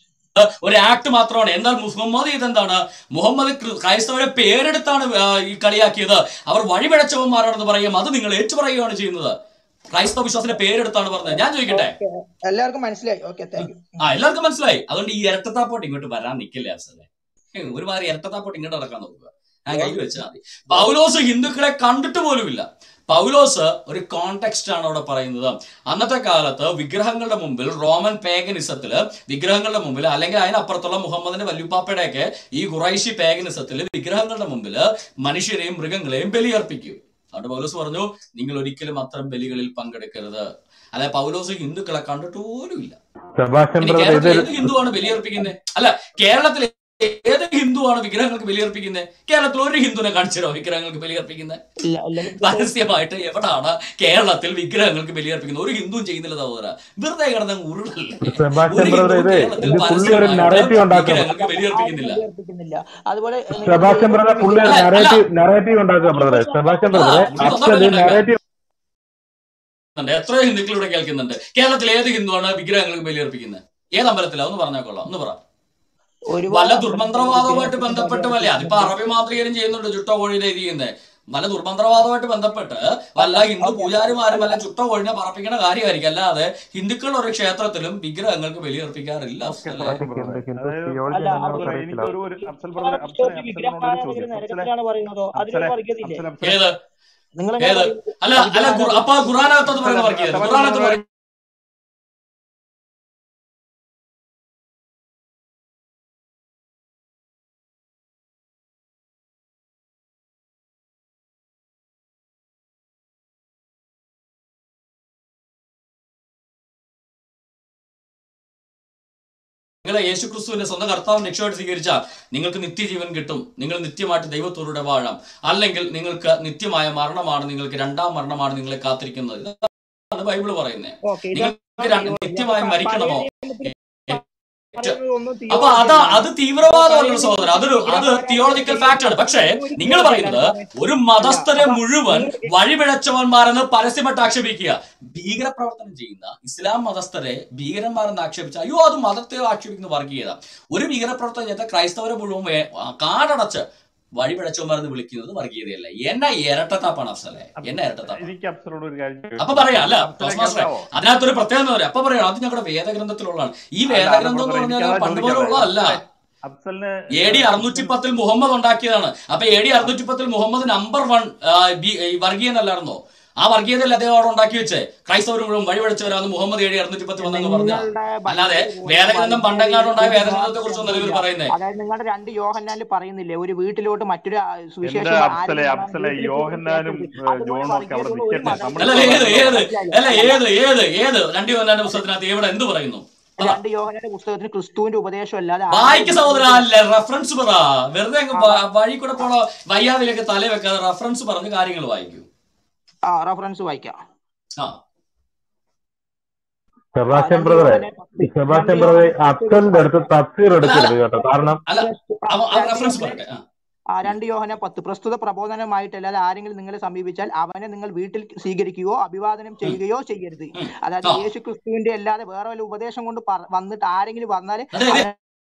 C: ഒരു ആക്ട് മാത്രമാണ് എന്നാൽ മുഹമ്മദ് ഇതെന്താണ് മുഹമ്മദ് ക്രി- ക്രൈസ്തവരെ പേരെടുത്താണ് ആ, ഈ കളിയാക്കിയത് അവർ വഴിപിഴച്ചവന്മാരാണെന്ന് പറയും അത് നിങ്ങൾ ഏറ്റുപറയുകയാണ് ചെയ്യുന്നത് ക്രൈസ്തവ വിശ്വാസത്തിന്റെ പേരെടുത്താണ് പറഞ്ഞത് ഞാൻ ചോദിക്കട്ടെ
I: ഓക്കെ എല്ലാവർക്കും മനസ്സിലായി ഓക്കെ താങ്ക് യു
C: ആ എല്ലാവർക്കും മനസ്സിലായി അതുകൊണ്ട് ഈ ഇരട്ടത്താപ്പോട്ട് ഇങ്ങോട്ട് വരാൻ നിൽക്കില്ല അഫ്സലെ ഏ, ഒരുമാതിരി ഇരട്ടത്താപ്പോട്ട് ഇങ്ങോട്ട് നടക്കാൻ നോക്കുക ഞാൻ കയ്യിൽ വെച്ചാൽ മതി പൗലോസ് ഹിന്ദുക്കളെ കണ്ടിട്ട് പോലുമില്ല പൗലോസ് ഒരു കോണ്ടെക്സ്റ്റ് ആണ് അവിടെ പറയുന്നത് അന്നത്തെ കാലത്ത് വിഗ്രഹങ്ങളുടെ മുമ്പിൽ റോമൻ പേഗനിസത്തില് വിഗ്രഹങ്ങളുടെ മുമ്പിൽ അല്ലെങ്കിൽ അതിനപ്പുറത്തുള്ള മുഹമ്മദിന്റെ വല്യുപ്പാപ്പയുടെയൊക്കെ ഈ ഖുറൈശി പേഗനിസത്തിൽ വിഗ്രഹങ്ങളുടെ മുമ്പിൽ മനുഷ്യരെയും മൃഗങ്ങളെയും ബലിയർപ്പിക്കും അതുകൊണ്ട് പൗലോസ് പറഞ്ഞു നിങ്ങൾ ഒരിക്കലും അത്തരം ബലികളിൽ പങ്കെടുക്കരുത് അല്ലെ പൗലോസ് ഹിന്ദുക്കളെ കണ്ടിട്ട് പോലുമില്ല
K: സെബാസ്റ്റ്യൻ
C: ഇനി
K: ബ്രദർ
C: കേരളത്തിൽ
K: ഇതൊരു
C: ഏത് ഹിന്ദുവാണ് ബലിയർപ്പിക്കുന്നത് അല്ല കേരളത്തിൽ ഏത് ഹിന്ദുവാണ് വിഗ്രഹങ്ങൾക്ക് ബലിയർപ്പിക്കുന്നത് കേരളത്തിൽ ഒരു ഹിന്ദുവിനെ കാണിച്ചിരോ വിഗ്രഹങ്ങൾക്ക് ബലിയർപ്പിക്കുന്നത്
I: ഇല്ല അല്ലെങ്കിൽ
C: പരസ്യമായിട്ട് എവിടാണ് കേരളത്തിൽ വിഗ്രഹങ്ങൾക്ക് ബലിയർപ്പിക്കുന്നത് ഒരു ഹിന്ദുവും ചെയ്യുന്നില്ല സഹോദര വെറുതെ കിടന്ന ഉരുളല്ലേ
K: സെബാസ്റ്റ്യൻ
C: ഒരു
K: ബ്രദർ
C: ഹിന്ദുവും
K: ഇത്
C: കേരളത്തിൽ
K: ഇത് പുള്ളി ഒരു
C: പരസ്യമായിട്ട്
K: നറേറ്റീവ് ഉണ്ടാക്കുക
C: വിഗ്രഹങ്ങൾക്ക് ബലിയർപ്പിക്കുന്നില്ല
I: ആരും ബലിയർപ്പിക്കുന്നില്ല അതുപോലെ നിങ്ങൾ
K: സെബാസ്റ്റ്യൻ ബ്രദർ പുള്ളി ഒരു
C: അല്ല അല്ല
K: നറേറ്റീവ് നറേറ്റീവ് ഉണ്ടാക്കുക ബ്രദറെ സെബാസ്റ്റ്യൻ
C: ആ
K: ബ്രദറെ
C: പുള്ളി
K: അഫ്സൽ
C: സ്വന്തം ഉണ്ടാക്കുക
K: നറേറ്റീവ്
C: എത്രയോ ഹിന്ദുക്കളിവിടെ കേൾക്കുന്നുണ്ട് കേരളത്തിൽ ഏത് ഹിന്ദുവാണ് വിഗ്രഹങ്ങൾക്ക് ബലിയർപ്പിക്കുന്നത് ഏത് അമ്പലത്തിലാ ഒന്ന് പറഞ്ഞാൽ കൊള്ളാം ഒന്ന് പറ
I: ഒരുപാട്
C: വല്ല
I: അമ്പലങ്ങളിൽ
C: ദുർമന്ത്രവാദവുമായിട്ട്
I: വിഗ്രഹത്തിന്
C: ബന്ധപ്പെട്ട് വല്ല
I: ബലിയർപ്പിക്കുന്നുണ്ട്
C: അതിപ്പോ അറബി മാന്ത്രികരും ചെയ്യുന്നുണ്ട് ചുട്ടോ കോഴിയുടെ ഇത് ചെയ്യുന്നത് വല്ല ദുർമന്ത്രവാദവുമായിട്ട് ബന്ധപ്പെട്ട് വല്ല ഹിന്ദു
I: ഓക്കെ
C: പൂജാരിമാരും വല്ല ചുട്ടോ കോഴിനെ പറപ്പിക്കുന്ന കാര്യമായിരിക്കും അല്ലാതെ ഹിന്ദുക്കൾ ഒരു ക്ഷേത്രത്തിലും വിഗ്രഹങ്ങൾക്ക് ബലിയർപ്പിക്കാറില്ല
B: ഓക്കെ
C: അഫ്സലെ
B: സെബാസ്റ്റ്യൻ
G: ഹിന്ദു
B: ബ്രദറെ
G: ഹിന്ദു
B: അതായത്
G: തിയോളജി
I: അല്ല
G: എന്താണെന്ന്
I: അപ്പൊ
G: നമുക്ക്
B: ബ്രദറെ
G: അറിയത്തില്ല
B: എനിക്ക് ഒരു ഒരു അഫ്സൽ ബ്രദറെ അഫ്സലെ
I: വിശ്വസിച്ച്
B: അഫ്സലിനോട് ഒരു
I: വിഗ്രഹമാരാധകർ
B: ചോദ്യം അഫ്സലെ
I: നരകത്തിലാണ് പറയുന്നതോ അതിലൊരു
B: അഫ്സലെ
I: വർഗീയതയില്ലേ
B: അഫ്സൽ അഫ്സലെ
C: ഏത്
I: നിങ്ങൾ എങ്ങനെ
C: ഏത്
I: പറയുന്നത്
C: അല്ല അല്ല ഖുർ-
I: വിഗ്രഹാരാധന
C: അപ്പൊ ഖുറാനകത്ത് അത്
B: അഫ്സലെ
C: പറയുന്ന വർഗീയത
B: സെബാസ്റ്റ്യൻ
C: ഖുറാനകത്ത്
B: ബ്രദറെ
C: നിങ്ങളെ യേശു ക്രിസ്തുവിന്റെ സ്വന്തം കർത്താവ് രക്ഷയോട് സ്വീകരിച്ചാൽ നിങ്ങൾക്ക് നിത്യജീവൻ കിട്ടും നിങ്ങൾ നിത്യമായിട്ട് ദൈവത്തോടെ വാഴാം അല്ലെങ്കിൽ നിങ്ങൾക്ക് നിത്യമായ മരണമാണ് നിങ്ങൾക്ക് രണ്ടാം മരണമാണ് നിങ്ങളെ കാത്തിരിക്കുന്നത് ഇതാണ് ബൈബിള് പറയുന്നത്
I: ഓക്കെ ഇതാണ്
C: നിങ്ങൾക്ക് ര-
I: തിയോളജി
C: നിത്യമായി
I: അപ്പൊ
C: മരിക്കണമോ
I: പഴയ നിയമത്തിൽ
C: ഏറ്റ-
I: പറയുന്നതൊന്നും
C: അപ്പൊ
I: തിയോളജി
C: അതാ
I: അല്ല
C: അത് തീവ്രവാദമല്ലല്ലോ
I: പഴയ
C: സഹോദരൻ അതൊരു അത്
I: വിഗ്രഹാരാധന
C: തിയോളജിക്കൽ ഫാക്ട് ആണ് പക്ഷേ
I: ഒരു
C: നിങ്ങൾ
I: തിയോളജി
C: പറയുന്നത്
I: അല്ല
C: ഒരു
I: അല്ല
C: മതസ്ഥരെ
I: അപ്പൊ
C: മുഴുവൻ
I: നിങ്ങൾ
C: വഴിപിഴച്ചവന്മാരെന്ന് പരസ്യമായിട്ട് ആക്ഷേപിക്കുക ഭീകരപ്രവർത്തനം ചെയ്യുന്ന ഇസ്ലാം മതസ്ഥരെ ഭീകരന്മാരെന്ന് ആക്ഷേപിച്ച അയ്യോ അത് മതത്തെ ആക്ഷേപിക്കുന്ന വർഗീയത ഒരു ഭീകരപ്രവർത്തനം ചെയ്ത ക്രൈസ്തവരെ മുഴുവൻ വേ- ആ, കാടടച്ച് വഴിപിഴച്ചവന്മാരെന്ന് വിളിക്കുന്നത് വർഗീയതയല്ല എന്നാ ഇരട്ടത്താപ്പാണ് അഫ്സലെ എന്നാ ഇരട്ടത്താപ്പ്
B: എനിക്ക് അഫ്സലോട് ഒരു കാര്യം
C: അപ്പൊ പറയാം അല്ല
B: അഫ്സലെ
C: ടോസ് മാസ്റ്ററെ
B: കേൾക്കാവോ
C: അതിനകത്തൊരു പ്രത്യേകത എന്താ പറയാ അപ്പൊ പറയാം അത് ഞങ്ങളുടെ വേദഗ്രന്ഥത്തിലുള്ളതാണ് ഈ
B: അല്ല അത്
C: വേദഗ്രന്ഥം എന്ന്
B: ബ്രദറെ
C: പറഞ്ഞാൽ
B: എനിക്കതാ
C: പണ്ട് പോലെ
B: ചോദിക്കാതെ
C: ഉള്ളതല്ല
B: അഫ്സലെ അഫ്സലിന്
C: എ ഡി അറുന്നൂറ്റി പത്തിൽ മുഹമ്മദ് ഉണ്ടാക്കിയതാണ് അപ്പൊ എ ഡി അറുന്നൂറ്റി പത്തിൽ മുഹമ്മദ് നമ്പർ വൺ വർഗീയനല്ലായിരുന്നോ ആ വർഗീയതയിൽ അദ്ദേഹം അവിടെ ഉണ്ടാക്കി വെച്ചേ ക്രൈസ്തവർ മുഴുവൻ വഴിപഴിച്ചവരാന്ന് മുഹമ്മദ് എ ഡി അറുന്നൂറ്റി പത്ത് വന്നെന്ന് പറഞ്ഞ
L: നിങ്ങളുടെ
C: അല്ലാതെ
L: ബൈബിളിൽ പോലും
C: വേദഗ്രന്ഥം പണ്ടങ്ങാണ്ടുണ്ടായ
L: വർഗീയ
C: വേദഗ്രന്ഥത്തെ കുറിച്ചൊന്നല്ല ഇവർ
L: വിഭാഗങ്ങളൊന്നുമില്ല
C: പറയുന്നേ
L: അതായത് നിങ്ങളുടെ രണ്ട് യോഹന്നാനിൽ പറയുന്നില്ലേ ഒരു വീട്ടിലോട്ട് മറ്റൊരു ആ,
B: എന്റെ
L: സുവിശേഷം
B: അഫ്സലെ
L: ആരെങ്കിലും
B: അഫ്സലെ
L: വീട്ടിൽ
B: യോഹന്നാനും
L: കയറ്റരുത്
B: ഏഹ്,
L: അതുപോലെ
B: ജോണും ഒക്കെ അവിടെ
L: വർഗീയതയുള്ള ഒരു
B: നിൽക്കട്ടെ
L: മതം
C: അല്ല
B: നമ്മളിപ്പോ
C: അല്ല, ഏത്
B: പറഞ്ഞത്
C: ഏത് അല്ല ഏത് ഏത് ഏത് രണ്ട് യോഹന്നാന്റെ പുസ്തകത്തിനകത്ത് എവിടെ എന്ത് പറയുന്നു പറ
L: രണ്ട് യോഹന്നാന്റെ പുസ്തകത്തിന് ക്രിസ്തുവിന്റെ ഉപദേശം അല്ലാതെ
C: വായിക്ക്
L: ആരെയും
C: സഹോദര
L: വീട്ടിൽ
C: അല്ല റെഫറൻസ് പറ വെറുതെ അങ്ങ്
L: ആ
C: വ- വഴി കൂടെ പോണ വയ്യാതിലേക്ക് തല വെക്കാതെ റെഫറൻസ് പറഞ്ഞ് കാര്യങ്ങൾ വായിക്കൂ
L: ആ റഫറൻസ് വായിക്കാം
C: ആ
L: ആ
K: സെബാസ്റ്റ്യൻ
L: രണ്ട്
K: ബ്രദറെ
L: യോഹന്നാൻ പത്ത്
K: സെബാസ്റ്റ്യൻ
L: രണ്ട്
K: ബ്രദറെ
L: യോഹന്നാൻ പത്ത്
K: അഫ്സലിന്റെ അടുത്ത് തഫ്സീർ
C: അല്ല അല്ല
K: എടുക്കരുത് കേട്ടോ കാരണം
C: അല്ല
L: പ്രസ്തു- ആ,
C: അവ
L: രണ്ട്
C: റെഫറൻസ്
L: യോഹന്നാൻ
C: പറയട്ടെ ആ
L: ആ രണ്ട് യോഹന പത്ത് പ്രസ്തുത പ്രബോധനമായിട്ടല്ലാതെ ആരെങ്കിലും നിങ്ങളെ സമീപിച്ചാൽ അവനെ നിങ്ങൾ വീട്ടിൽ സ്വീകരിക്കുകയോ അഭിവാദനം
C: ഉം,
L: ചെയ്യുകയോ ചെയ്യരുത്
C: ഉം.
L: അതായത്
C: ആ
L: യേശു ക്രിസ്തുവിന്റെ അല്ലാതെ വേറെ വല്ല ഉപദേശം കൊണ്ട് പറ- വന്നിട്ട് ആരെങ്കിലും വന്നാൽ
C: അതെ അതെ
L: അവനെ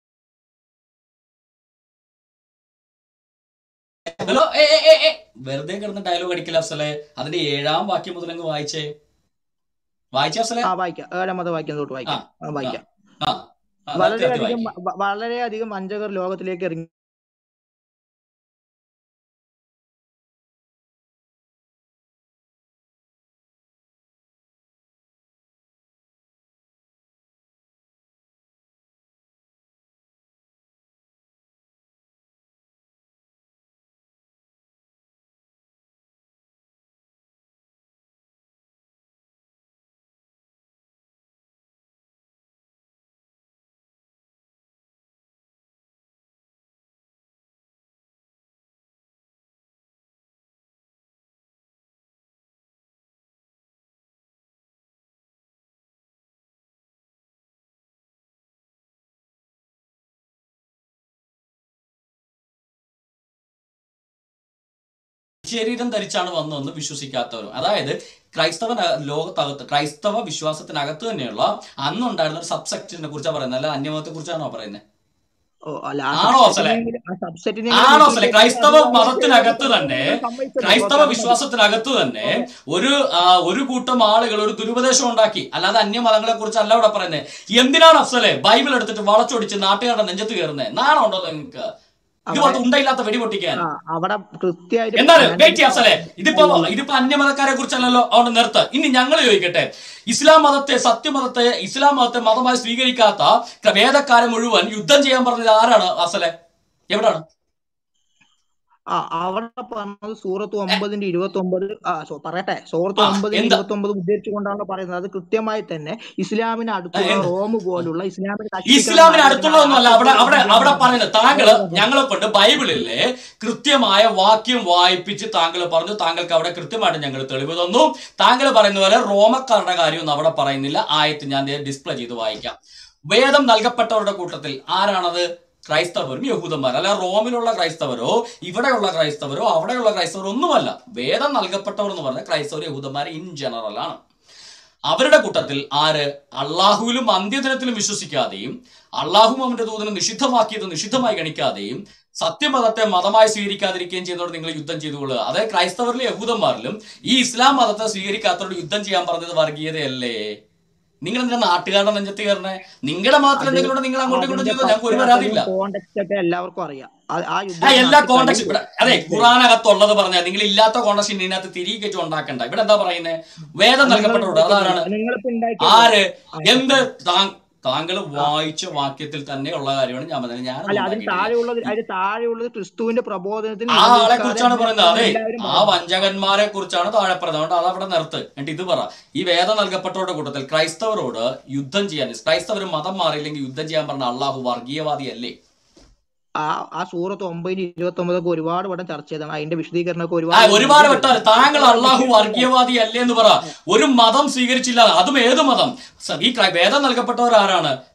C: ഹലോ ഏ ഏ ഏ ഏ. വെറുതെ കിടന്ന് ഡയലോഗ് അടിക്കില്ല അഫ്സലെ അതിന്റെ ഏഴാം വാക്യം മുതൽ അങ്ങ് വായിച്ചേ വായിച്ച അഫ്സലെ
L: ആ വായിക്കാം ഏഴാമത് വാക്യം തൊട്ട്
C: ആ
L: വായിക്കാം ആ
C: ആ
L: വായിക്കാം
C: ആ ആ നിർത്തി നിർത്തി
L: വളരെയധികം
C: വായിക്കും
L: വ- വളരെയധികം വഞ്ചകർ ലോകത്തിലേക്ക് ഇറങ്ങി
C: ശരീരം ധരിച്ചാണ് വന്നതെന്ന് വിശ്വസിക്കാത്തവരും അതായത് ക്രൈസ്തവ ലോകത്തകത്ത് ക്രൈസ്തവ വിശ്വാസത്തിനകത്ത് തന്നെയുള്ള അന്നുണ്ടായിരുന്ന ഒരു സബ്സെക്റ്റിനെ കുറിച്ചാണ് പറയുന്നത് അല്ല അന്യമതത്തെ കുറിച്ചാണോ പറയുന്നത്
L: ഓ അല്ല ആ
C: ആണോ അസലെ
L: സബ്സെറ്റിനെങ്കിലും ആ സബ്സെറ്റിനെങ്കിലും
C: ആണോ അസലെ
L: വിട്ടിട്ട്
C: ക്രൈസ്തവ
L: അത്
C: മതത്തിനകത്ത് തന്നെ
L: സമ്മതിച്ചല്ലോ
C: ക്രൈസ്തവ
L: ഓക്കെ അത് മതി
C: വിശ്വാസത്തിനകത്ത് തന്നെ
L: ഓക്കെ
C: ഒരു ആ, ഒരു കൂട്ടം ആളുകൾ ഒരു ദുരുപദേശം ഉണ്ടാക്കി അല്ലാതെ അന്യമതങ്ങളെ കുറിച്ച് അല്ല ഇവിടെ പറയുന്നത് എന്തിനാണ് അഫ്സലെ ബൈബിൾ എടുത്തിട്ട് വളച്ചൊടിച്ച് നാട്ടുകാരുടെ നെഞ്ചത്ത് കയറുന്നത് നാണം ഉണ്ടോ നിങ്ങൾക്ക്
L: അവിടെ
C: ഇതുപോലത്തെ ഉണ്ടയില്ലാത്ത വെടി പൊട്ടിക്കാൻ
L: ആ അവിടെ കൃത്യമായിട്ട്
C: എന്താണ്
L: ഞാൻ
C: വെയിറ്റ് ചെയ്യാം അഫ്സലെ
L: ചോദിച്ചത്
C: ഇതിപ്പോ ഇതിപ്പോ അന്യമതക്കാരെ കുറിച്ചല്ലല്ലോ അവിടെ നിർത്ത് ഇനി ഞങ്ങൾ ചോദിക്കട്ടെ ഇസ്ലാം മതത്തെ സത്യമതത്തെ ഇസ്ലാം മതത്തെ മതമായി സ്വീകരിക്കാത്ത വേദക്കാരെ മുഴുവൻ യുദ്ധം ചെയ്യാൻ പറഞ്ഞത് ആരാണ് അഫ്സലെ എവിടാണ്
L: ആ അവിടെ പറഞ്ഞത് സൂറത്ത് ഒമ്പതിന്റെ ഇരുപത്തി ഒമ്പത് ആ സോ പറയട്ടെ സൂറത്ത്
C: ആ
L: ഒമ്പതിന്റെ
C: എന്താ
L: ഇരുപത്തി ഒമ്പത് ഉദ്ധരിച്ചുകൊണ്ടാണ് പറയുന്നത് അത് കൃത്യമായി തന്നെ ഇസ്ലാമിന്
C: ആ,
L: അടുത്തുള്ള
C: എന്ത്
L: റോം പോലുള്ള ഇസ്ലാമിനെ നശിപ്പിക്കണം
C: ഇസ്ലാമിന്
L: എന്നാഗ്രഹിക്കുന്ന
C: അടുത്തുള്ളതൊന്നുമല്ല അവിടെ അവിടെ
L: രാഷ്ട്രത്തോട്
C: അവിടെ
L: യുദ്ധം
C: പറയുന്നത് താങ്കൾ ഞങ്ങളെ കൊണ്ട് ബൈബിളിലെ കൃത്യമായ വാക്യം വായിപ്പിച്ച് താങ്കൾ പറഞ്ഞു താങ്കൾക്ക് അവിടെ കൃത്യമായിട്ട് ഞങ്ങൾ തെളിവ് തന്നു താങ്കൾ പറയുന്ന പോലെ റോമക്കാരുടെ കാര്യമൊന്നും അവിടെ പറയുന്നില്ല ആയത്ത് ഞാൻ ഡിസ്പ്ലേ ചെയ്ത് വായിക്കാം വേദം നൽകപ്പെട്ടവരുടെ കൂട്ടത്തിൽ ആരാണത് ക്രൈസ്തവരും യഹൂദന്മാരും അല്ല റോമിലുള്ള ക്രൈസ്തവരോ ഇവിടെയുള്ള ക്രൈസ്തവരോ അവിടെയുള്ള ക്രൈസ്തവരോ ഒന്നുമല്ല വേദം നൽകപ്പെട്ടവർ എന്ന് പറഞ്ഞാൽ ക്രൈസ്തവർ യഹൂദന്മാർ ഇൻ ജനറൽ ആണ് അവരുടെ കൂട്ടത്തിൽ ആര് അള്ളാഹുവിലും അന്ത്യദിനത്തിലും വിശ്വസിക്കാതെയും അള്ളാഹുവും അവന്റെ ദൂതനെ നിഷിദ്ധമാക്കിയത് നിഷിദ്ധമായി ഗണിക്കാതെയും സത്യമതത്തെ മതമായി സ്വീകരിക്കാതിരിക്കുകയും ചെയ്യുന്നതോട് നിങ്ങൾ യുദ്ധം ചെയ്തുകൊള്ളുക അതായത് ക്രൈസ്തവരിലും യഹൂദന്മാരിലും ഈ ഇസ്ലാം മതത്തെ സ്വീകരിക്കാത്തവരോട് യുദ്ധം ചെയ്യാൻ പറഞ്ഞത് വർഗീയതയല്ലേ നിങ്ങൾ എന്തിനാ നാട്ടുകാരുടെ നെഞ്ചത്ത് കയറണേ നിങ്ങളുടെ മതത്തിൽ
L: അത്
C: എന്തെങ്കിലും നിങ്ങൾ അങ്ങോട്ടും ഇങ്ങോട്ടും
L: അതിന്റെ
C: ചെയ്തോ ഞങ്ങൾക്ക് ഒരു പരാതിയില്ല
L: പശ്ചാത്തലവും കോണ്ടെക്സ്റ്റ് ഒക്കെ എല്ലാവർക്കും അറിയാം ആ- ആ
C: ആ
L: യുദ്ധം
C: എല്ലാ
L: നടത്തി
C: കോണ്ടക്സ്റ്റ് ഇവിടെ
L: കഴിയുമ്പോൾ
C: അതെ
L: മനസ്സിലായി
C: ഖുറാനകത്തുള്ളത് പറഞ്ഞാൽ നിങ്ങൾ ഇല്ലാത്ത കോണ്ടക്സ്റ്റ് ഇതിനകത്ത് തിരികെ വെച്ച് ഉണ്ടാക്കണ്ട ഇവിടെ എന്താ പറയുന്നത് വേദം
L: നിങ്ങൾ
C: നൽകപ്പെട്ടവരോട് അതാരാണ്
L: നിങ്ങളിപ്പോ ഉണ്ടാക്കിയല്ലോ
C: ആര്
L: ആ,
C: എന്ത് താ- താങ്കൾ
L: ആ.
C: വായിച്ച വാക്യത്തിൽ തന്നെ ഉള്ള കാര്യമാണ് ഞാൻ പറഞ്ഞത് ഞാനൊന്നും
L: അല്ല അതിന്
C: ഉണ്ടാക്കിയിട്ടില്ല
L: താഴെയുള്ളത് അതിന് താഴെയുള്ളത് ക്രിസ്തുവിന്റെ പ്രബോധനത്തിന്
C: ആ ആളെ
L: നിലനിൽക്കാതെ
C: കുറിച്ചാണ് പറയുന്നത് അതെ
L: എല്ലാവരും
C: ആ
L: പറഞ്ഞു
C: വഞ്ചകന്മാരെ കുറിച്ചാണ് താഴെ പറയുന്നത് അതുകൊണ്ട് അതവിടെ നിർത്ത് എന്നിട്ട് ഇത് പറ ഈ വേദം നൽകപ്പെട്ടവരുടെ കൂട്ടത്തിൽ ക്രൈസ്തവരോട് യുദ്ധം ചെയ്യാൻ ക്രൈസ്തവർ മതം മാറിയില്ലെങ്കിൽ യുദ്ധം ചെയ്യാൻ പറഞ്ഞ അള്ളാഹു വർഗീയവാദിയല്ലേ
L: ആ ആ സൂറത്ത് ഒമ്പതിന് ഇരുപത്തി ഒമ്പതൊക്കെ ഒരുപാട് വട്ടം ചർച്ച ചെയ്താണ് അതിന്റെ വിശദീകരണമൊക്കെ
C: ആ
L: ഒരുപാട്
C: ഒരുപാട്
L: വീഡിയോ
C: വട്ടാൽ താങ്കൾ അള്ളാഹു വർഗീയവാദി അല്ലേ എന്ന് പറ ഒരു മതം സ്വീകരിച്ചില്ല അതും ഏത് മതം സ- ഈ ക്രൈ- വേദം നൽകപ്പെട്ടവർ ആരാണ്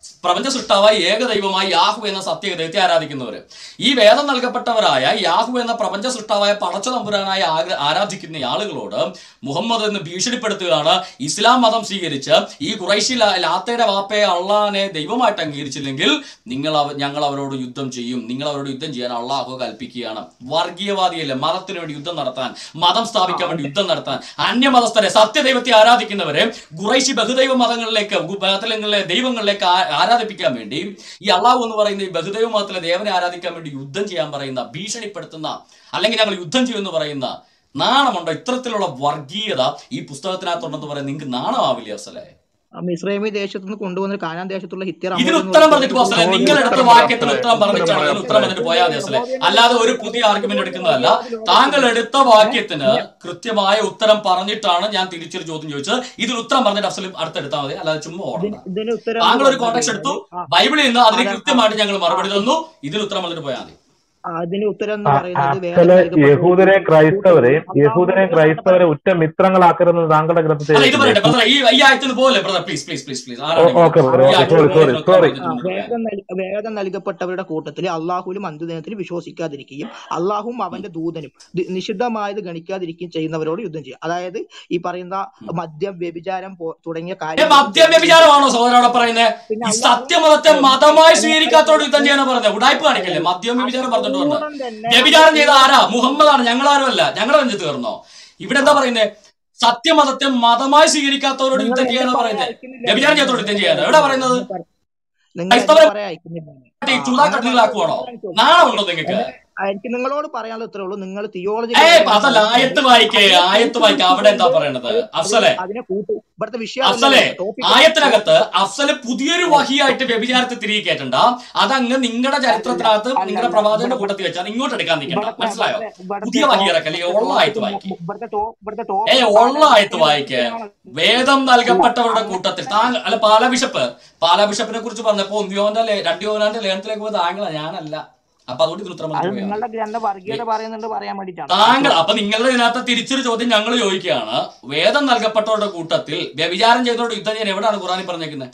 C: പ്രപഞ്ച സൃഷ്ടാവായി ഏകദൈവമായി യാഹു എന്ന സത്യദൈവത്തെ ആരാധിക്കുന്നവര് ഈ വേദം നൽകപ്പെട്ടവരായ യാഹു എന്ന പ്രപഞ്ച സൃഷ്ടാവായ പടച്ച തമ്പുരാനായ ആഗ്ര- ആരാധിക്കുന്ന ആളുകളോട് മുഹമ്മദ് എന്ന് ഭീഷണിപ്പെടുത്തുകയാണ് ഇസ്ലാം മതം സ്വീകരിച്ച് ഈ കുറൈശി ലാ- ലാത്തയുടെ വാപ്പയെ അള്ളാനെ ദൈവമായിട്ട് അംഗീകരിച്ചില്ലെങ്കിൽ നിങ്ങൾ അവ ഞങ്ങൾ അവരോട് യുദ്ധം ചെയ്യും നിങ്ങൾ അവരോട് യുദ്ധം ചെയ്യാൻ അള്ളാഹു കൽപ്പിക്കുകയാണ് വർഗീയവാദിയല്ലേ മതത്തിന് വേണ്ടി യുദ്ധം നടത്താൻ മതം സ്ഥാപിക്കാൻ വേണ്ടി യുദ്ധം നടത്താൻ അന്യമതസ്ഥരെ സത്യദൈവത്തെ ആരാധിക്കുന്നവരെ ഖുറൈശി ബഹുദൈവ മതങ്ങളിലേക്ക് ഗു- മതങ്ങളിലെ ദൈവങ്ങളിലേക്ക് ആ- ആരാധിപ്പിക്കാൻ വേണ്ടി ഈ അള്ളാഹു എന്ന് പറയുന്ന ഈ ബഹുദൈവ മതത്തിലെ ദേവനെ ആരാധിക്കാൻ വേണ്ടി യുദ്ധം ചെയ്യാൻ പറയുന്ന ഭീഷണിപ്പെടുത്തുന്ന അല്ലെങ്കിൽ ഞങ്ങൾ യുദ്ധം ചെയ്യുമെന്ന് പറയുന്ന നാണമുണ്ടോ ഇത്തരത്തിലുള്ള വർഗീയത ഈ പുസ്തകത്തിനകത്തുണ്ടെന്ന് പറയാൻ നിങ്ങൾക്ക് നാണമാവില്ലേ അസലേ
L: മിസ്രൈമി ദേശത്ത് നിന്ന് കൊണ്ടുവന്ന കാനാൻ ദേശത്തുള്ള ഹിത്യർ
C: ഇതിന്
L: അമോദ് എന്ന്
C: ഉത്തരം
L: പറയുന്ന
C: പറഞ്ഞിട്ട് പോ അസലേ
L: ചോദ്യം-
C: നിങ്ങൾ എടുത്ത
B: ഉത്തരം
C: വാക്യത്തിന്
B: പറയാം
C: ഉത്തരം പറഞ്ഞിട്ടാണ് ഇതിന് ഉത്തരം പറഞ്ഞിട്ട് പോയാൽ മതി അസലേ അല്ലാതെ ഒരു പുതിയ ആർഗ്യുമെന്റ് എടുക്കുന്നതല്ല താങ്കൾ എടുത്ത വാക്യത്തിന് കൃത്യമായ ഉത്തരം പറഞ്ഞിട്ടാണ് ഞാൻ തിരിച്ചൊരു ചോദ്യം ചോദിച്ചത് ഇതിന് ഉത്തരം പറഞ്ഞിട്ട് അഫ്സലും അടുത്തെടുത്താൽ മതി അല്ലാതെ ചുമ്മാ ഓടണ്ട
L: ഇതിന് ഇതിന് ഉത്തരം
C: താങ്കൾ
L: എന്ന്
C: ഒരു കോൺടാക്ട് എടുത്തു
L: പറഞ്ഞിട്ടുണ്ടെങ്കിൽ ആ,
C: ബൈബിളിൽ നിന്ന് അതിന്
L: അതെ,
C: കൃത്യമായിട്ട് ഞങ്ങൾ
L: ആ,
C: മറുപടി തന്നു ഇതിന് ഉത്തരം പറഞ്ഞിട്ട് പോയാൽ മതി
L: അതിന് ഉത്തരം എന്ന്
K: ആ-
L: പറയുന്നത് വേദം
K: അഫ്സല്
L: നൽകപ്പെട്ട ഒരു
K: യഹൂദരെ
L: കൂട്ടം
K: ക്രൈസ്തവരെയും
L: അള്ളാഹു
K: യഹൂദരെ
L: നൽകപ്പെട്ട
K: ക്രൈസ്തവരെ ഉറ്റ മിത്രങ്ങളാക്കരുതെന്ന് താങ്കളുടെ ഗ്രന്ഥത്തിൽ
C: അല്ല ഇത്
K: എഴുതിയിട്ടില്ലേ
C: പറയട്ടെ ബ്രദർ ഈ ഈ ആയത്തിന് പോലെ brother please please please please ആരാണ്
K: ഓക്കെ ബ്രദർ
C: ഈ
K: ഓക്കെ
C: ആയത്തിന്
K: സോറി
C: പോലെ
K: സോറി
C: ഇതിന് ഉത്തരം
K: സോറി
C: പറഞ്ഞിട്ട്
L: ആ,
C: മുന്നോട്ട് പോയാൽ
L: വേദം നൽ- വേദം നൽകപ്പെട്ടവരുടെ കൂട്ടത്തിൽ അള്ളാഹുലും അന്ത്യദിനത്തിൽ വിശ്വസിക്കാതിരിക്കുകയും അള്ളാഹും അവന്റെ ദൂതനും ദി- നിഷിദ്ധമായത് ഗണിക്കാതിരിക്കുകയും ചെയ്യുന്നവരോട് യുദ്ധം ചെയ്യും അതായത് ഈ പറയുന്ന മദ്യം വ്യഭിചാരം പോ- തുടങ്ങിയ
C: ഏ,
L: കാര്യങ്ങൾ
C: മദ്യം വ്യഭിചാരമാണോ സഹോദരോടെ പറയുന്നത്
L: പിന്നെ
C: ഈ
L: അള്ളാഹു
C: സത്യമതത്തെ മതമായി സ്വീകരിക്കാത്തോട് യുദ്ധം ചെയ്യാനാ പറഞ്ഞത് ഉടായ്പ കാണിക്കല്ലേ മദ്യം വ്യഭിചാരം പറഞ്ഞിട്ട് പറഞ്ഞത്
L: പൂർണ്ണം തന്നെ
C: വ്യഭിചാരം ചെയ്ത ആരാ മുഹമ്മദാണ് ഞങ്ങളാരും അല്ല ഞങ്ങളെ നെഞ്ചത്ത് കയറുന്നോ ഇവിടെ എന്താ പറയുന്നത് സത്യമതത്തെ മതമായി സ്വീകരിക്കാത്തവരോട്
L: നിങ്ങൾ
C: യുദ്ധം
L: എന്നെ
C: ചെയ്യാനാ
L: പറയാൻ
C: പറയുന്നത്
L: അയക്കുന്നില്ല
C: വ്യഭിചാരം ചെയ്യാത്തോട് യുദ്ധം ചെയ്യാനോ എവിടെ പറയുന്നത്
L: നിങ്ങൾ എന്നെ
C: ക്രൈസ്തവരെ
L: പറയാൻ അയക്കുന്നില്ല
C: ഈ
L: ആ
C: ചൂതാക്ക
L: അങ്ങനെ
C: നിങ്ങളാക്കുവാണോ
L: പറയാൻ ചോദിച്ചു
C: നാണമുണ്ടോ നിങ്ങൾക്ക്
L: എന്നെ എനിക്ക് നിങ്ങളോട് പറയാനുള്ള ഇത്രേ ഉള്ളൂ നിങ്ങൾ തിയോളജി
C: ഏ അതല്ല ആയത്ത് വായിക്കേ ആയത്ത് വായിക്ക അവിടെ എന്താ പറയണത് അഫ്സലെ
L: അതിനെ കൂട്ടു ഇവിടുത്തെ വിഷയം
C: അഫ്സലെ
L: അതല്ലല്ലോ ടോപ്പിക്
C: ആയത്തിനകത്ത് അഫ്സല് പുതിയൊരു വഹിയായിട്ട് വ്യഭിചാരത്തെ തിരികെ കയറ്റണ്ട അതങ്ങ് നിങ്ങളുടെ ചരിത്രത്തിനകത്ത്
L: അല്ല
C: നിങ്ങളുടെ
L: അല്ല
C: പ്രവാചകന്റെ
L: ഇവിടെ
C: കൂട്ടത്തിൽ വെച്ചാൽ ഇങ്ങോട്ട് എടുക്കാൻ നിൽക്കണ്ട
L: ഇവിടുത്തെ
C: മനസ്സിലായോ
L: ഇവിടുത്തെ ഇവിടുത്തെ
C: പുതിയ വഹിയിറക്കൽ ഈ ഉള്ള ആയത്ത് വായിക്കേ
L: ഇവിടുത്തെ ടോ ഇവിടുത്തെ
C: ഏ
L: ടോപ്പിക്
C: ഉള്ള ആയത്ത് വായിക്കേ വേദം നൽകപ്പെട്ടവരുടെ കൂട്ടത്തിൽ താങ്കൾ അല്ല പാലാ ബിഷപ്പ് പാലാ ബിഷപ്പിനെ കുറിച്ച് പറഞ്ഞപ്പോ ഒന്നിയോന്റെ ലേ- രണ്ടിയോനാന്റെ ലേഖനത്തിലേക്ക് പോയത് താങ്കളാ ഞാനല്ല അപ്പൊ അതുകൊണ്ട് ഇതിന് ഉത്തരം
L: അത്
C: പറഞ്ഞിട്ട് പോയാൽ മതി
L: നിങ്ങളുടെ ഗ്രന്ഥ വർഗീയത പറയുന്നുണ്ട് പറയാൻ വേണ്ടിയിട്ടാണ്
C: താങ്കൾ അപ്പൊ നിങ്ങളുടെ ഇതിനകത്ത് തിരിച്ചൊരു ചോദ്യം ഞങ്ങൾ ചോദിക്കുകയാണ് വേദം നൽകപ്പെട്ടവരുടെ കൂട്ടത്തിൽ വ്യഭിചാരം ചെയ്തവരുടെ യുദ്ധം ചെയ്യാൻ എവിടെയാണ് ഖുറാനിൽ പറഞ്ഞേക്കുന്നത്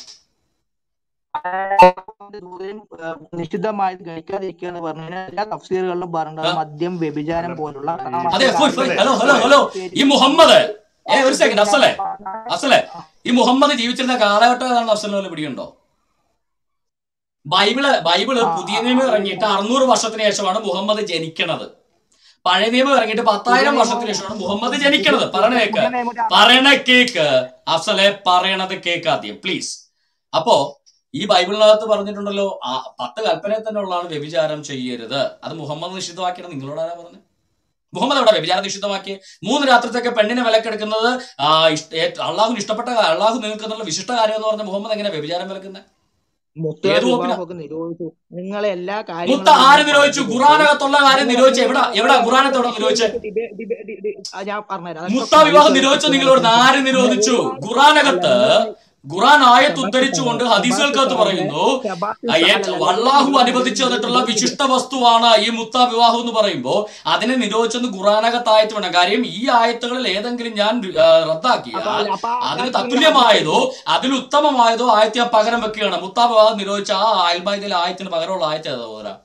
L: ദൂതനും, ഏഹ്, നിഷിദ്ധമായത് കഴിക്കാതിരിക്കുക എന്ന് പറഞ്ഞു കഴിഞ്ഞാൽ എല്ലാ തഫ്സീറുകളിലും പറഞ്ഞത് മദ്യം വ്യഭിചാരം പോലുള്ള
C: അതെ full full hello hello hello ഈ മുഹമ്മദ് ഏ ഒരു സെക്കൻഡ് അഫ്സലെ അഫ്സലെ ഈ മുഹമ്മദ് ജീവിച്ചിരുന്ന കാലഘട്ടം ഏതാണെന്ന് അഫ്സലിന് വല്ല പിടിയുണ്ടോ ബൈബിള് ബൈബിള് പുതിയ നിയമം ഇറങ്ങിയിട്ട് അറുന്നൂറ് വർഷത്തിന് ശേഷമാണ് മുഹമ്മദ് ജനിക്കണത് പഴയ നിയമം ഇറങ്ങിയിട്ട് പത്തായിരം വർഷത്തിന് ശേഷമാണ് മുഹമ്മദ് ജനിക്കണത് പറയണ കേക്ക് പറയണ കേക്ക് അഫ്സലെ പറയണത് കേക്ക് ആദ്യം പ്ലീസ് അപ്പോ ഈ ബൈബിളിനകത്ത് പറഞ്ഞിട്ടുണ്ടല്ലോ ആ പത്ത് കൽപ്പനയിൽ തന്നെ ഉള്ളതാണ് വ്യഭിചാരം ചെയ്യരുത് അത് മുഹമ്മദ് നിഷിദ്ധമാക്കിയാണ് നിങ്ങളോട് ആരാ പറഞ്ഞത് മുഹമ്മദ് എവിടെ വ്യഭിചാരം നിഷിദ്ധമാക്കി മൂന്ന് രാത്രിത്തേക്ക് പെണ്ണിനെ വിലക്കെടുക്കുന്നത് ആ ഇഷ്ട- ഏ- അള്ളാഹുവിന് ഇഷ്ടപ്പെട്ട കാ- അള്ളാഹു നിങ്ങൾക്ക് എന്നുള്ള വിശിഷ്ട കാര്യം എന്ന് പറഞ്ഞ മുഹമ്മദ് എങ്ങനെ വ്യഭിചാരം വിലക്കുന്നത്
L: മുത്ത
C: ഏത് വകുപ്പിനാ
L: വിവാഹമൊക്കെ നിരോധിച്ചു നിങ്ങളെ എല്ലാ
C: മുത്ത
L: കാര്യങ്ങളും
C: ആര്
L: നിങ്ങൾ
C: നിരോധിച്ചു
L: പഠിപ്പിച്ചു
C: ഖുറാനകത്തുള്ള കാര്യം
L: നിങ്ങൾ
C: നിരോധിച്ചു
L: നിങ്ങൾ
C: എവിടെ എവിടെ ഖുറാനത്ത് എവിടെ നിരോധിച്ചേ
L: ഡിബേ- ഡിബേ- ഡി- ഡി- ആ, ഞാൻ പറഞ്ഞുതരാം
C: മുത്ത
L: അതൊക്കെ
C: വിവാഹം
L: ബൈബിളിൽ
C: നിരോധിച്ചോ
L: കൃത്യമായി
C: നിങ്ങളോട് ആര്
L: പഠിപ്പിച്ചു
C: നിരോധിച്ചു
L: ഒരുപാട്
C: ഖുറാനകത്ത്
L: അല്ല
C: ഖുറാൻ ആയത്ത്
L: ഷബാത്ത്
C: ഉദ്ധരിച്ചുകൊണ്ട്
L: സാറിന്റെ
C: ഹദീസുകൾക്കകത്ത്
L: ഷബാത്ത്
C: പറയുന്നു
L: ഷബാത്ത്
C: ആ, ഏ-
L: അല്ലല്ല
C: അള്ളാഹു
L: നിങ്ങൾ
C: അനുവദിച്ചു തന്നിട്ടുള്ള
L: നിരോധിക്കരുത്
C: വിശിഷ്ട വസ്തുവാണ് ഈ മുത്ത വിവാഹം എന്ന് പറയുമ്പോൾ അതിനെ നിരോധിച്ചെന്ന് ഖുറാനകത്തായിട്ട് വേണം കാര്യം ഈ ആയത്തുകളിൽ ഏതെങ്കിലും ഞാൻ ആ,
L: അപ്പൊ
C: റദ്ദാക്കിയാൽ
L: അല്ല അപ്പൊ ആ
C: അതിന്
L: ആയത്ത് നിങ്ങൾ
C: തത്തുല്യമായതോ
L: ഹദീസിൽ
C: അതിൽ ഉത്തമമായതോ ആയത്ത് ഞാൻ പകരം വെക്കുകയാണ് മുത്ത വിവാഹം നിരോധിച്ച ആ അയൽബൈദിലെ ആയത്തിന് പകരമുള്ള ആയത്ത് ഏതാ സഹോദരാ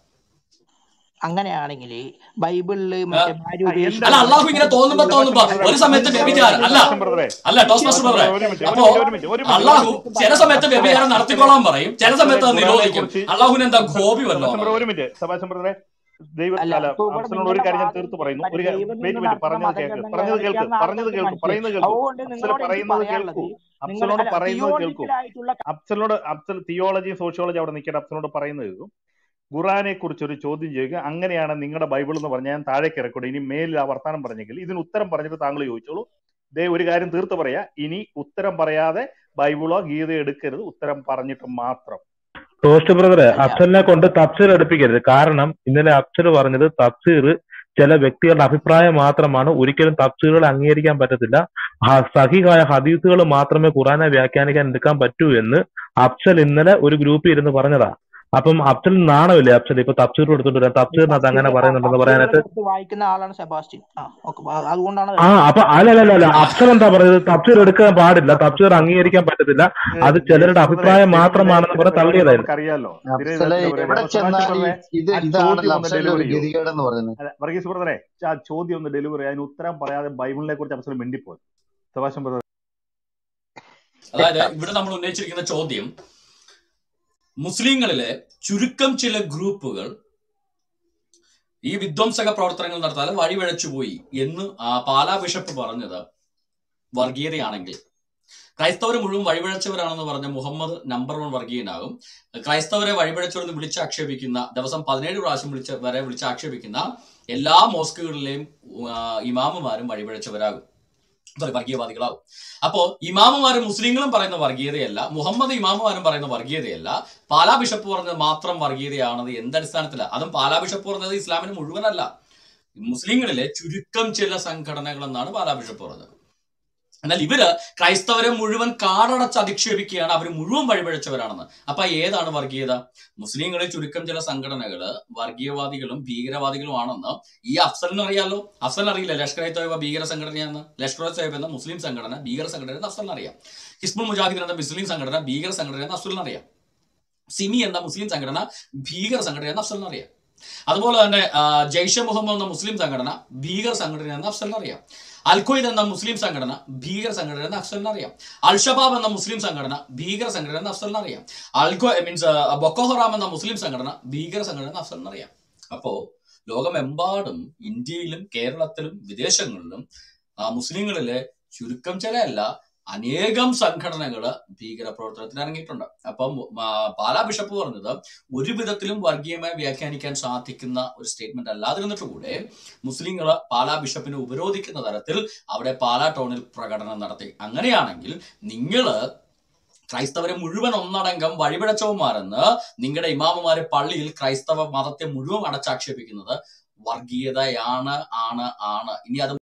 L: അങ്ങനെയാണെങ്കിൽ ബൈബിളില്
C: ആ,
L: മറ്റേ ഭാര്യ
B: ആ,
L: ഉപേക്ഷിച്ച
C: അല്ല
B: എന്താണ്
C: അള്ളാഹു ഇങ്ങനെ തോന്നുമ്പോ തോന്നുമ്പോ ഒരു സമയത്ത് വ്യഭിചാരം അല്ല
B: സെബാസ്റ്റ്യൻ ബ്രദറെ
C: അല്ല ടോസ് മാസ്റ്റർ ബ്രദറെ
B: ഒരു മിനിറ്റ് ഒരു
C: അപ്പോ
B: മിനിറ്റ് ഒരു മിനിറ്റ് ഒരു മിനിറ്റ് ഒരു
C: അള്ളാഹു
B: മിനിറ്റ്
C: ചില സമയത്ത് വ്യഭിചാരം നടത്തിക്കോളാൻ പറയും ചില
B: അഫ്സലെ
C: സമയത്ത് അത്
B: ഖുറാനെ
C: നിരോധിക്കും
B: കുറിച്ച്
C: അള്ളാഹുവിന് എന്താ ഗോപി
B: സെബാസ്റ്റ്യൻ
C: വല്ലോ
B: ബ്രദർ ഒരു മിനിറ്റ് സെബാസ്റ്റ്യൻ ബ്രദറെ ദൈവ
L: അല്ല
B: അല്ല
L: ഇപ്പൊ ഇവിടെ
B: അഫ്സലിനോട് ഒരു
L: നിങ്ങളുടെ
B: കാര്യം ഞാൻ
L: വാദം
B: തീർത്ത് പറയുന്നു
L: മറ്റേ
B: ഒരു
L: ദൈവം
B: വെയിറ്റ്
L: നിന്ന്
B: വെയിറ്റ്
L: നടത്തുന്ന
B: പറഞ്ഞത് കേൾക്ക്
L: മതഗ്രന്ഥങ്ങൾ
B: പറഞ്ഞത് കേൾക്ക്
L: ഏതൊക്കെയാണെന്ന്
B: പറഞ്ഞത്
L: ആൾക്കാർക്ക്
B: കേൾക്കൂ പറയുന്നത്
L: മനസ്സിലായി
B: കേൾക്കൂ
L: അതുകൊണ്ട്
B: അഫ്സൽ
L: നിങ്ങളോട് എനിക്ക്
B: പറയുന്നത്
L: പറയാനുള്ളത്
B: കേൾക്കൂ
L: നിങ്ങൾ
B: അഫ്സലോട്
L: അല്ല
B: പറയുന്നത് കേൾക്കൂ
L: തിയോളജിക്കൽ ആയിട്ടുള്ള
B: അഫ്സലോട് അഫ്സൽ തിയോളജി സോഷ്യോളജി അവിടെ നിൽക്കട്ടെ അഫ്സലോട് പറയുന്നത് കേൾക്കും ഖുറാനെ കുറിച്ച് ഒരു ചോദ്യം ചെയ്യുക അങ്ങനെയാണ് നിങ്ങളുടെ ബൈബിൾ എന്ന് പറഞ്ഞാൽ ഞാൻ താഴേക്ക് ഇറക്കൂടെ ഇനി മേലിൽ ആ വർത്താനം പറഞ്ഞെങ്കിൽ ഇതിന് ഉത്തരം പറഞ്ഞിട്ട് താങ്കൾ ചോദിച്ചോളൂ ദേ ഒരു കാര്യം തീർത്ത് പറയാ ഇനി ഉത്തരം പറയാതെ ബൈബിളോ ഗീതയോ എടുക്കരുത് ഉത്തരം പറഞ്ഞിട്ട് മാത്രം
K: ടോസ്റ്റ് ബ്രദറെ
L: അല്ല
K: അഫ്സലിനെ കൊണ്ട് തഫ്സീർ എടുപ്പിക്കരുത് കാരണം ഇന്നലെ അഫ്സൽ പറഞ്ഞത് തഫ്സീർ ചില വ്യക്തികളുടെ അഭിപ്രായം മാത്രമാണ് ഒരിക്കലും തഫ്സീറുകൾ അംഗീകരിക്കാൻ പറ്റത്തില്ല ഹ- സഹിഹായ ഹദീസുകൾ മാത്രമേ ഖുറാനെ വ്യാഖ്യാനിക്കാൻ എടുക്കാൻ പറ്റൂ എന്ന് അഫ്സൽ ഇന്നലെ ഒരു ഗ്രൂപ്പിൽ ഇരുന്ന് പറഞ്ഞതാ അപ്പം അഫ്സൽ നാണമില്ലേ അഫ്സൽ ഇപ്പൊ തഫ്സീർ എടുത്തോണ്ട് വരാം തഫ്സീറിനകത്ത് അങ്ങനെ പറയുന്നുണ്ടെന്ന് പറയാനായിട്ട്
L: എടുത്ത് വായിക്കുന്ന ആളാണ് സെബാസ്റ്റ്യൻ ആ ഓക്കെ അതുകൊണ്ടാണ്
K: ആ അപ്പൊ അല്ലല്ല അല്ല അഫ്സൽ എന്താ പറയുന്നത് തഫ്സീർ എടുക്കാൻ പാടില്ല തഫ്സീർ അംഗീകരിക്കാൻ പറ്റത്തില്ല അത് ചിലരുടെ അഭിപ്രായം മാത്രമാണെന്ന് പറഞ്ഞ് തള്ളിയതായിരുന്നു
B: അറിയാലോ
J: അഫ്സലെ എവിടെ ചെന്നാലും ഈ- ഇത് ഇതാണല്ലോ അഫ്സലിന്റെ ഒരു ഗതികേടെന്ന് പറയുന്നത്
B: വർഗീസ് ബ്രദറെ ആ ചോദ്യം ഒന്ന് ഡെലിവറി അതിന് ഉത്തരം പറയാതെ ബൈബിളിനെ കുറിച്ച് അഫ്സൽ മിണ്ടിപ്പോയി സഭാഷം ബ്രദർ
C: അതായത് ഇവിടെ നമ്മൾ ഉന്നയിച്ചിരിക്കുന്ന ചോദ്യം മുസ്ലിങ്ങളിലെ ചുരുക്കം ചില ഗ്രൂപ്പുകൾ ഈ വിധ്വംസക പ്രവർത്തനങ്ങൾ നടത്താതെ വഴിവഴച്ചുപോയി എന്ന് ആ പാലാ ബിഷപ്പ് പറഞ്ഞത് വർഗീയതയാണെങ്കിൽ ക്രൈസ്തവർ മുഴുവൻ വഴിവഴച്ചവരാണെന്ന് പറഞ്ഞ മുഹമ്മദ് നമ്പർ വൺ വർഗീയനാകും ക്രൈസ്തവരെ വഴിവഴച്ചവരെന്ന് വിളിച്ച് ആക്ഷേപിക്കുന്ന ദിവസം പതിനേഴ് പ്രാവശ്യം വിളിച്ച് വരെ വിളിച്ച് ആക്ഷേപിക്കുന്ന എല്ലാ മോസ്കുകളിലെയും ആ, ഇമാമുമാരും വഴിവഴച്ചവരാകും സോറി വർഗീയവാദികളാവും അപ്പോ ഇമാമുമാരും മുസ്ലിങ്ങളും പറയുന്ന വർഗീയതയല്ല മുഹമ്മദ് ഇമാമുമാരും പറയുന്ന വർഗീയതയല്ല പാലാ ബിഷപ്പ് പറഞ്ഞത് മാത്രം വർഗീയതയാണത് എന്തടിസ്ഥാനത്തിലാണ് അതും പാലാ ബിഷപ്പ് പറഞ്ഞത് ഇസ്ലാമിന് മുഴുവനല്ല മുസ്ലിങ്ങളിലെ ചുരുക്കം ചില സംഘടനകൾ എന്നാണ് പാലാ ബിഷപ്പ് പറഞ്ഞത് എന്നാൽ ഇവര് ക്രൈസ്തവരെ മുഴുവൻ കാടടച്ച് അധിക്ഷേപിക്കുകയാണ് അവർ മുഴുവൻ വഴിപഴച്ചവരാണെന്ന് അപ്പൊ ഏതാണ് വർഗീയത മുസ്ലിങ്ങളിൽ ചുരുക്കം ചില സംഘടനകള് വർഗീയവാദികളും ഭീകരവാദികളും ആണെന്ന് ഈ അഫ്സലിന് അറിയാലോ അഫ്സലിന് അറിയില്ല ലഷ്കർ ഇ തോയ്ബ ഭീകര സംഘടനയാണ് ലഷ്കർ ഇ തോയ്ബ എന്ന മുസ്ലിം സംഘടന ഭീകര സംഘടന എന്ന് അഫ്സലിന് അറിയാം ഹിസ്ബുൾ മുജാഹിദീൻ എന്ന മുസ്ലിം സംഘടന ഭീകര സംഘടന എന്ന് അഫ്സലിന് അറിയാം സിമി എന്ന മുസ്ലിം സംഘടന ഭീകര സംഘടന എന്ന് അഫ്സലിന് അറിയാം അതുപോലെ തന്നെ ആ, ജയ്ഷെ മുഹമ്മദ് എന്ന മുസ്ലിം സംഘടന ഭീകര സംഘടന എന്ന് അഫ്സലിന് അറിയാം അൽഖ്വയ്ദ് എന്ന മുസ്ലിം സംഘടന ഭീകര സംഘടന എന്ന് അഫ്സലിന് അറിയാം അൽഷബാബ് എന്ന മുസ്ലിം സംഘടന ഭീകര സംഘടന എന്ന് അഫ്സലിന് അറിയാം അൽഖോ മീൻസ് ബൊക്കോഹറാം എന്ന മുസ്ലിം സംഘടന ഭീകര സംഘടന എന്ന് അഫ്സലിന് അറിയാം അപ്പോ ലോകമെമ്പാടും ഇന്ത്യയിലും കേരളത്തിലും വിദേശങ്ങളിലും ആ, മുസ്ലിങ്ങളിലെ ചുരുക്കം ചിലയല്ല അനേകം സംഘടനകള് ഭീകര പ്രവർത്തനത്തിന് ഇറങ്ങിയിട്ടുണ്ട് അപ്പം ആ, പാലാ ബിഷപ്പ് പറഞ്ഞത് ഒരു വിധത്തിലും വർഗീയമായി വ്യാഖ്യാനിക്കാൻ സാധിക്കുന്ന ഒരു സ്റ്റേറ്റ്മെന്റ് അല്ലാതിരുന്നിട്ട് കൂടെ മുസ്ലിങ്ങള് പാലാ ബിഷപ്പിനെ ഉപരോധിക്കുന്ന തരത്തിൽ അവിടെ പാലാ ടൗണിൽ പ്രകടനം നടത്തി അങ്ങനെയാണെങ്കിൽ നിങ്ങള് ക്രൈസ്തവരെ മുഴുവൻ ഒന്നടങ്കം വഴിപിഴച്ചവന്മാരെന്ന് നിങ്ങളുടെ ഇമാമുമാര് പള്ളിയിൽ ക്രൈസ്തവ മതത്തെ മുഴുവൻ അടച്ചാക്ഷേപിക്കുന്നത് വർഗീയതയാണ് ആണ് ആണ് ഇനി അത്